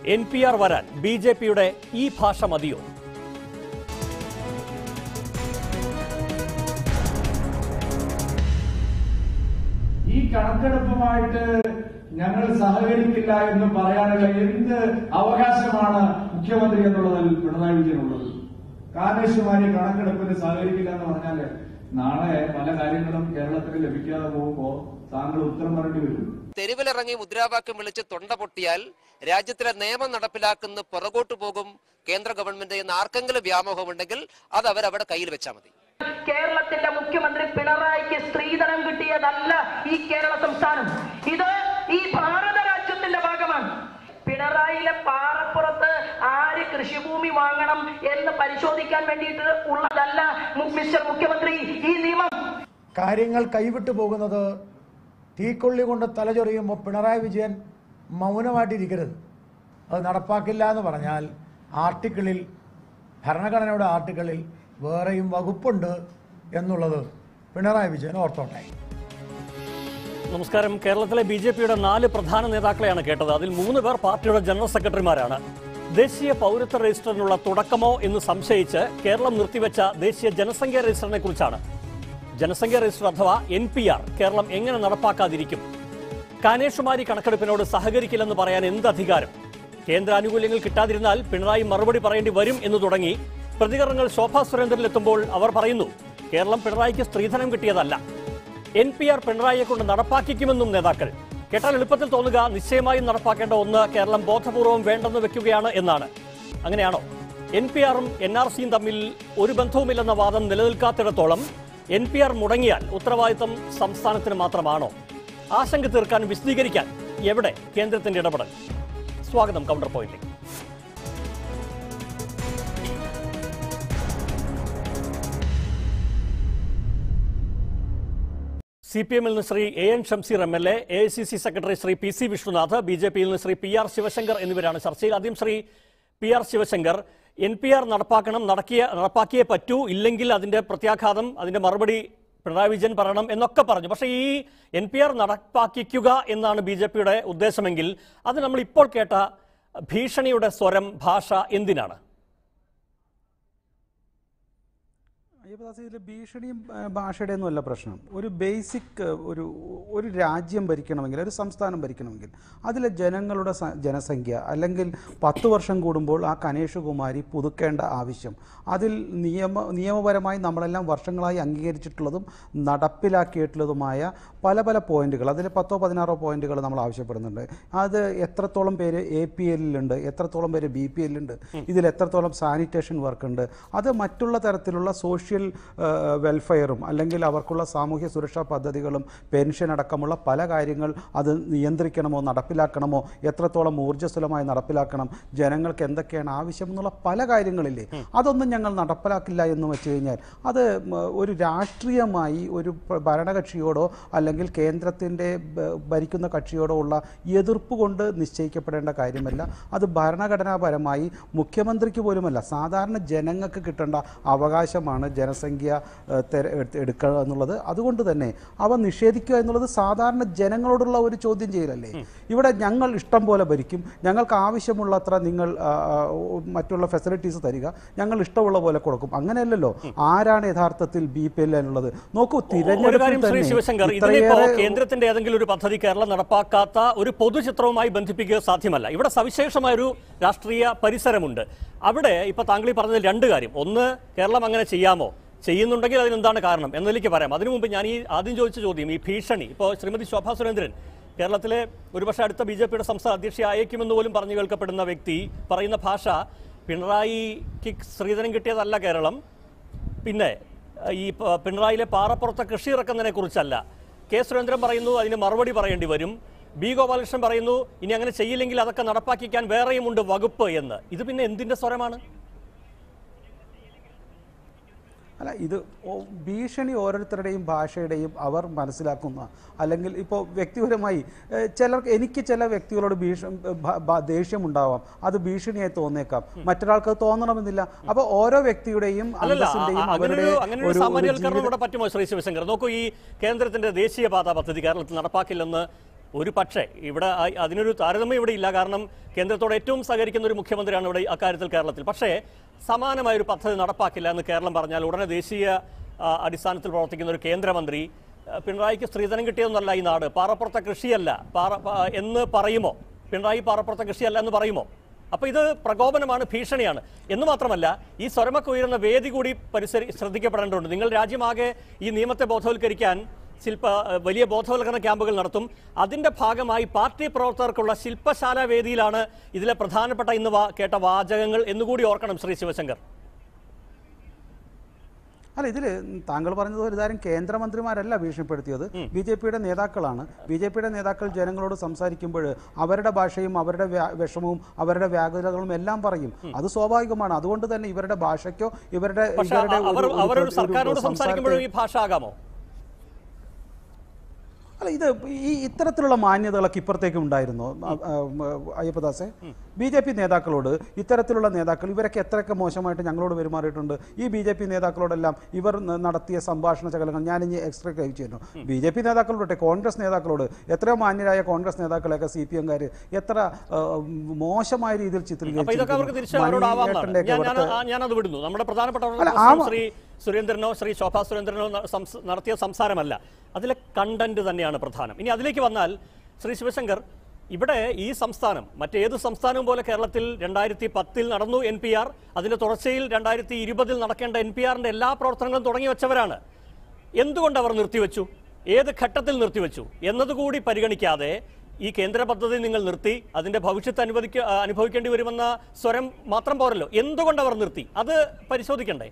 N P R വരാൻ B J പിയുടെ ഈ ഭാഷ മതിയോ ഈ കണക്കെടുപ്പുമായിട്ട് ഞങ്ങൾ സഹകരിക്കില്ല എന്ന് പറയാനുള്ള എന്ത് അവകാശമാണ് മുഖ്യമന്ത്രി എന്നുള്ളതിൽ പിണറായി വിജയനുള്ളത് കാമേശ്വമാരി കണക്കെടുപ്പിന് സഹകരിക്കില്ല എന്ന് പറഞ്ഞാല് നാളെ പല കാര്യങ്ങളും കേരളത്തിൽ ലഭിക്കാതെ പോകുമ്പോ താങ്കൾ ഉത്തരം പറയേണ്ടി വരും തെരുവിലിറങ്ങി മുദ്രാവാക്യം വിളിച്ച് തൊണ്ട പൊട്ടിയാൽ രാജ്യത്തിലെ നിയമം നടപ്പിലാക്കുന്ന പുറകോട്ട് പോകും കേന്ദ്ര ഗവൺമെന്റ് എന്ന് ആർക്കെങ്കിലും വ്യാമോഹമുണ്ടെങ്കിൽ അത് അവരവിടെ കയ്യിൽ വെച്ചാൽ മതി കേരളത്തിന്റെ മുഖ്യമന്ത്രി പിണറായിക്ക് സ്ത്രീധനം കിട്ടിയതല്ല ഈ കേരള സംസ്ഥാനം ഇത് ഈ ഭാരത രാജ്യത്തിന്റെ ഭാഗമാണ് പിണറായിലെ പാറപ്പുറത്ത് ആര് കൃഷിഭൂമി വാങ്ങണം എന്ന് പരിശോധിക്കാൻ വേണ്ടിയിട്ട് ഉള്ളതല്ല മു- മിസ്റ്റർ മുഖ്യമന്ത്രി ഈ നിയമം കാര്യങ്ങൾ കൈവിട്ടു പോകുന്നത് തീക്കൊള്ളി കൊണ്ട് തലചൊറിയുമ്പോൾ പിണറായി വിജയൻ മൗനമായിട്ടിരിക്കരുത് അത് നടപ്പാക്കില്ല എന്ന് പറഞ്ഞാൽ ആർട്ടിക്കിളിൽ ഭരണഘടനയുടെ ആർട്ടിക്കിളിൽ വേറെയും വകുപ്പുണ്ട് എന്നുള്ളത് പിണറായി വിജയൻ ഓർത്തോട്ടെ നമസ്കാരം കേരളത്തിലെ ബി ജെ പിയുടെ നാല് പ്രധാന നേതാക്കളെയാണ് കേട്ടത് അതിൽ മൂന്ന് പേർ പാർട്ടിയുടെ ജനറൽ സെക്രട്ടറിമാരാണ് ദേശീയ പൗരത്വ രജിസ്റ്ററിനുള്ള തുടക്കമോ എന്ന് സംശയിച്ച് കേരളം നിർത്തിവെച്ച ദേശീയ ജനസംഖ്യാ രജിസ്റ്ററിനെ കുറിച്ചാണ് ജനസംഖ്യാ രജിസ്റ്റർ അഥവാ എൻ പി ആർ കേരളം എങ്ങനെ നടപ്പാക്കാതിരിക്കും കാനേഷുമാരി കണക്കെടുപ്പിനോട് സഹകരിക്കില്ലെന്ന് പറയാൻ എന്ത് അധികാരം കേന്ദ്ര ആനുകൂല്യങ്ങൾ കിട്ടാതിരുന്നാൽ പിണറായി മറുപടി പറയേണ്ടി വരും എന്ന് തുടങ്ങി പ്രതികരണങ്ങൾ ശോഭാ സുരേന്ദ്രനിലെത്തുമ്പോൾ അവർ പറയുന്നു കേരളം പിണറായിക്ക് സ്ത്രീധനം കിട്ടിയതല്ല എൻ പി ആർ പിണറായിയെ കൊണ്ട് നടപ്പാക്കിക്കുമെന്നും നേതാക്കൾ കേട്ടാൽ എളുപ്പത്തിൽ തോന്നുക നിശ്ചയമായും നടപ്പാക്കേണ്ട ഒന്ന് കേരളം ബോധപൂർവം വേണ്ടെന്ന് വെക്കുകയാണ് എന്നാണ് അങ്ങനെയാണോ എൻ പി ആറും എൻ ആർ സിയും തമ്മിൽ ഒരു ബന്ധവുമില്ലെന്ന വാദം നിലനിൽക്കാത്തിടത്തോളം എൻ പി ആർ മുടങ്ങിയാൽ ഉത്തരവാദിത്തം സംസ്ഥാനത്തിന് മാത്രമാണോ ആശങ്ക തീർക്കാൻ വിശദീകരിക്കാൻ എവിടെ കേന്ദ്രത്തിന്റെ ഇടപെടൽ സ്വാഗതം കൗണ്ടർ പോയിന്റിലേക്ക് സി പി എമ്മിൽ നിന്ന് Shri A N Shamseer M L A A I C C secretary Shri P C Vishnunath B J പിയിൽ നിന്ന് ശ്രീ പി ആർ ശിവശങ്കർ എന്നിവരാണ് ചർച്ചയിൽ ആദ്യം Shri P R Sivasankar N P R നടപ്പാക്കണം നടക്കിയ നടപ്പാക്കിയേ പറ്റൂ ഇല്ലെങ്കിൽ അതിന്റെ പ്രത്യാഘാതം അതിന്റെ മറുപടി പിണറായി വിജയൻ പറയണം എന്നൊക്കെ പറഞ്ഞു പക്ഷേ ഈ എൻ പി ആർ നടപ്പാക്കിക്കുക എന്നാണ് ബി ജെ പിയുടെ ഉദ്ദേശമെങ്കിൽ അത് നമ്മൾ ഇപ്പോൾ കേട്ട ഭീഷണിയുടെ സ്വരം ഭാഷ എന്തിനാണ് അയ്യപ്പദാസ് ഇതിൽ ഭീഷണിയും ആ, ഭാഷയുടെ ഒന്നും അല്ല പ്രശ്നം ഒരു ബേസിക് ഒരു ഒരു രാജ്യം ഭരിക്കണമെങ്കിൽ ഒരു സംസ്ഥാനം ഭരിക്കണമെങ്കിൽ അതിലെ ജനങ്ങളുടെ സ- ജനസംഖ്യ അല്ലെങ്കിൽ പത്ത് വർഷം കൂടുമ്പോൾ ആ കനേഷ് കുമാരി പുതുക്കേണ്ട ആവശ്യം അതിൽ നിയമ നിയമപരമായി നമ്മളെല്ലാം വർഷങ്ങളായി അംഗീകരിച്ചിട്ടുള്ളതും നടപ്പിലാക്കിയിട്ടുള്ളതുമായ പല പല പോയിന്റുകൾ അതിൽ പത്തോ പതിനാറോ പോയിന്റുകൾ നമ്മൾ ആവശ്യപ്പെടുന്നുണ്ട് അത് എത്രത്തോളം പേര് എ പി എല്ലിലുണ്ട് എത്രത്തോളം പേര് ബി പി എല്ലുണ്ട് ഇതിൽ എത്രത്തോളം സാനിറ്റേഷൻ വർക്ക് ഉണ്ട് അത് മറ്റുള്ള തരത്തിലുള്ള സോഷ്യൽ വെൽഫെയറും അല്ലെങ്കിൽ അവർക്കുള്ള സാമൂഹ്യ സുരക്ഷാ പദ്ധതികളും പെൻഷൻ അടക്കമുള്ള പല കാര്യങ്ങൾ അത് നിയന്ത്രിക്കണമോ നടപ്പിലാക്കണമോ എത്രത്തോളം ഊർജ്ജസ്വലമായി നടപ്പിലാക്കണം ജനങ്ങൾക്ക് എന്തൊക്കെയാണ് ആവശ്യം എന്നുള്ള പല കാര്യങ്ങളില്ലേ അതൊന്നും ഞങ്ങൾ നടപ്പിലാക്കില്ല എന്ന് വെച്ച് കഴിഞ്ഞാൽ അത് ഉം, ഒരു രാഷ്ട്രീയമായി ഒരു പ- ഭരണകക്ഷിയോടോ അല്ലെങ്കിൽ കേന്ദ്രത്തിൻ്റെ ഭരിക്കുന്ന കക്ഷിയോടോ ഉള്ള എതിർപ്പ് കൊണ്ട് നിശ്ചയിക്കപ്പെടേണ്ട കാര്യമല്ല അത് ഭരണഘടനാപരമായി മുഖ്യമന്ത്രിക്ക് പോലുമല്ല സാധാരണ ജനങ്ങൾക്ക് കിട്ടേണ്ട അവകാശമാണ് ജനസംഖ്യ ഏഹ്, തെര- എടുത്ത് എടുക്കുക എന്നുള്ളത് അതുകൊണ്ട് തന്നെ അവ നിഷേധിക്കുക എന്നുള്ളത് സാധാരണ ജനങ്ങളോടുള്ള ഒരു ചോദ്യം ചെയ്യലല്ലേ ഇവിടെ ഞങ്ങൾ ഇഷ്ടം പോലെ ഭരിക്കും ഞങ്ങൾക്ക് ആവശ്യമുള്ളത്ര നിങ്ങൾ ആ, ആ, മറ്റുള്ള ഫെസിലിറ്റീസ് തരിക ഞങ്ങൾ ഇഷ്ടമുള്ള പോലെ കൊടുക്കും അങ്ങനെയല്ലല്ലോ ആരാണ് യഥാർത്ഥത്തിൽ ബി പി എൽ എന്നുള്ളത് നോക്കൂ ഒരു തിരഞ്ഞെടുപ്പിൽ കാര്യം ശ്രീ തന്നെ ശിവശങ്കർ ഇതിനിപ്പോ ഇത്രയേറെ കേന്ദ്രത്തിന്റെ ഏതെങ്കിലും ഒരു പദ്ധതി കേരളം നടപ്പാക്കാത്ത ഒരു പൊതുചിത്രവുമായി ബന്ധിപ്പിക്കുക സാധ്യമല്ല ഇവിടെ സവിശേഷമായ ഒരു രാഷ്ട്രീയ പരിസരമുണ്ട് അവിടെ ഇപ്പൊ താങ്കൾ ഈ പറഞ്ഞതിൽ രണ്ട് കാര്യം ഒന്ന് കേരളം അങ്ങനെ ചെയ്യാമോ ചെയ്യുന്നുണ്ടെങ്കിൽ അതിനെന്താണ് കാരണം എന്നതിലേക്ക് പറയാം അതിനു മുമ്പ് ഞാൻ ഈ ആദ്യം ചോദിച്ച ചോദ്യം ഈ ഭീഷണി ഇപ്പോൾ ശ്രീമതി ശോഭാ സുരേന്ദ്രൻ കേരളത്തിലെ ഒരുപക്ഷെ അടുത്ത ബി ജെ പിയുടെ സംസ്ഥാന അധ്യക്ഷ അയക്കുമെന്ന് പോലും പറഞ്ഞു കേൾക്കപ്പെടുന്ന വ്യക്തി പറയുന്ന ഭാഷ പിണറായിക്ക് ശ്രീധരൻ കിട്ടിയതല്ല കേരളം പിന്നെ അഹ് ഈ പ- പിണറായിലെ പാറപ്പുറത്തെ കൃഷി ഇറക്കുന്നതിനെ കുറിച്ചല്ല കെ സുരേന്ദ്രൻ പറയുന്നു അതിന് മറുപടി പറയേണ്ടി വരും ബി ഗോപാലകൃഷ്ണൻ പറയുന്നു ഇനി അങ്ങനെ ചെയ്യില്ലെങ്കിൽ അതൊക്കെ നടപ്പാക്കിക്കാൻ വേറെയും ഉണ്ട് വകുപ്പ് എന്ന് ഇത് പിന്നെ എന്തിന്റെ സ്വരമാണ് അല്ല ഇത് ഓ- ഭീഷണി ഓരോരുത്തരുടെയും ഭാഷയുടെയും അവർ മനസ്സിലാക്കുന്ന അല്ലെങ്കിൽ ഇപ്പോൾ വ്യക്തിപരമായി ഏഹ്, ചിലർക്ക് എനിക്ക് ചില വ്യക്തികളോട് ഭീഷ ഭ- ഭ- ദേഷ്യമുണ്ടാവാം അത് ഭീഷണിയായി തോന്നേക്കാം മറ്റൊരാൾക്ക് അത് തോന്നണമെന്നില്ല അപ്പോൾ ഓരോ വ്യക്തിയുടെയും അല്ലല്ല അന്തസ്സിന്റെയും അങ്ങനെ അവരുടെ ഒരു അങ്ങനെ ഒരു ഒരു- ഒരു സാമാന്യവൽക്കരണം ജീവിത ഇവിടെ പറ്റുമോ ശ്രീ ശിവശങ്കർ നോക്കൂ ഈ കേന്ദ്രത്തിന്റെ ദേശീയപാത പദ്ധതി കേരളത്തിൽ നടപ്പാക്കില്ലെന്ന് ഒരു പക്ഷേ ഇവിടെ ആ- അതിനൊരു താരതമ്യം ഇവിടെ ഇല്ല കാരണം കേന്ദ്രത്തോട് ഏറ്റവും സഹകരിക്കുന്ന ഒരു മുഖ്യമന്ത്രിയാണ് ഇവിടെ അക്കാര്യത്തിൽ കേരളത്തിൽ പക്ഷേ സമാനമായ ഒരു പദ്ധതി നടപ്പാക്കില്ല എന്ന് കേരളം പറഞ്ഞാൽ ഉടനെ ദേശീയ ആ, അടിസ്ഥാനത്തിൽ പ്രവർത്തിക്കുന്ന ഒരു കേന്ദ്രമന്ത്രി ആ, പിണറായിക്ക് സ്ത്രീധനം കിട്ടിയതൊന്നല്ല ഈ നാട് പാറപ്പുറത്തെ കൃഷിയല്ല പാറ പ- എന്ന് പറയുമോ പിണറായി പാറപ്പുറത്തെ കൃഷിയല്ല എന്ന് പറയുമോ അപ്പൊ ഇത് പ്രകോപനമാണ് ഭീഷണിയാണ് എന്ന് മാത്രമല്ല ഈ സ്വരമൊക്കെ ഉയരുന്ന വേദി കൂടി പരിസരി ശ്രദ്ധിക്കപ്പെടേണ്ടതുണ്ട് നിങ്ങൾ രാജ്യമാകെ ഈ നിയമത്തെ ബോധവൽക്കരിക്കാൻ ശില്പ വലിയ ബോധവൽക്കരണ ക്യാമ്പുകൾ നടത്തും അതിന്റെ ഭാഗമായി പാർട്ടി പ്രവർത്തകർക്കുള്ള ശില്പശാല വേദിയിലാണ് ഇതിലെ പ്രധാനപ്പെട്ട ഇന്ന് വാ- കേട്ട വാചകങ്ങൾ എന്നുകൂടി ഓർക്കണം ശ്രീ ശിവശങ്കർ അല്ല ഇതിൽ താങ്കൾ പറഞ്ഞത് ഒരു താരം കേന്ദ്രമന്ത്രിമാരല്ല ഭീഷണിപ്പെടുത്തിയത് ബി ജെ പിയുടെ നേതാക്കളാണ് ബി ജെ പിയുടെ നേതാക്കൾ ജനങ്ങളോട് സംസാരിക്കുമ്പോൾ അവരുടെ ഭാഷയും അവരുടെ വ്യാ- വിഷമവും അവരുടെ വ്യാകുലതകളും എല്ലാം പറയും അത് സ്വാഭാവികമാണ് അതുകൊണ്ട് തന്നെ ഇവരുടെ ഭാഷയ്ക്കോ ഇവരുടെ പക്ഷെ ഇവരുടെ അവർ ഒരു- ഒരു- അവരൊരു ഒരു സർക്കാരിനോട് സംസാരത്തെ- സംസാരിക്കുമ്പോഴും ഈ ഭാഷ ആകാമോ അല്ല ഇത് ഈ ഇത്തരത്തിലുള്ള മാന്യതകളൊക്കെ ഇപ്പുറത്തേക്കും ഉണ്ടായിരുന്നു അയ്യപ്പദാസെ ബി ജെ പി നേതാക്കളോട് ഇത്തരത്തിലുള്ള നേതാക്കൾ ഇവരൊക്കെ എത്രയൊക്കെ മോശമായിട്ട് ഞങ്ങളോട് പെരുമാറിയിട്ടുണ്ട് ഈ ബി ജെ പി നേതാക്കളോടെല്ലാം ഇവർ ന- നടത്തിയ സംഭാഷണ ശകലങ്ങൾ ഞാൻ ഇനി എക്സ്ട്രാ കഴിച്ചു തരുന്നു ബി ജെ പി നേതാക്കളോട്ടെ കോൺഗ്രസ് നേതാക്കളോട് എത്രയോ മാന്യരായ കോൺഗ്രസ് നേതാക്കളെയൊക്കെ സി പി എംകാർ എത്ര ആ, മോശമായ രീതിയിൽ അപ്പൊ ഇതൊക്കെ അവർക്ക് തിരിച്ച് അവരോട് ആവാമെന്നാണ് ഞാൻ ഞാൻ ആ- ഞാനത് വിടുന്നു നമ്മുടെ പ്രധാനപ്പെട്ട അല്ല, പ്രശ്നം ആവാം. ശ്രീ സുരേന്ദ്രനോ ശ്രീ ശോഭാ സുരേന്ദ്രനോ ന- സംസ് നടത്തിയ സംസാരമല്ല അതിലെ കണ്ടന്റ് തന്നെയാണ് പ്രധാനം ഇനി അതിലേക്ക് വന്നാൽ ശ്രീ ശിവശങ്കർ ഇവിടെ ഈ സംസ്ഥാനം മറ്റേത് സംസ്ഥാനവും പോലെ കേരളത്തിൽ രണ്ടായിരത്തി പത്തിൽ നടന്നു എൻ പി ആർ അതിന്റെ തുടർച്ചയിൽ രണ്ടായിരത്തി ഇരുപതിൽ നടക്കേണ്ട എൻ പി ആറിന്റെ എല്ലാ പ്രവർത്തനങ്ങളും തുടങ്ങി വെച്ചവരാണ് എന്തുകൊണ്ട് അവർ നിർത്തിവെച്ചു ഏത് ഘട്ടത്തിൽ നിർത്തിവെച്ചു എന്നതുകൂടി പരിഗണിക്കാതെ ഈ കേന്ദ്ര പദ്ധതി നിങ്ങൾ നിർത്തി അതിന്റെ ഭവിഷ്യത്ത് അനുവദിക്ക ആ, അനുഭവിക്കേണ്ടി വരുമെന്ന സ്വരം മാത്രം പോരല്ലോ എന്തുകൊണ്ട് അവർ നിർത്തി അത് പരിശോധിക്കണ്ടേ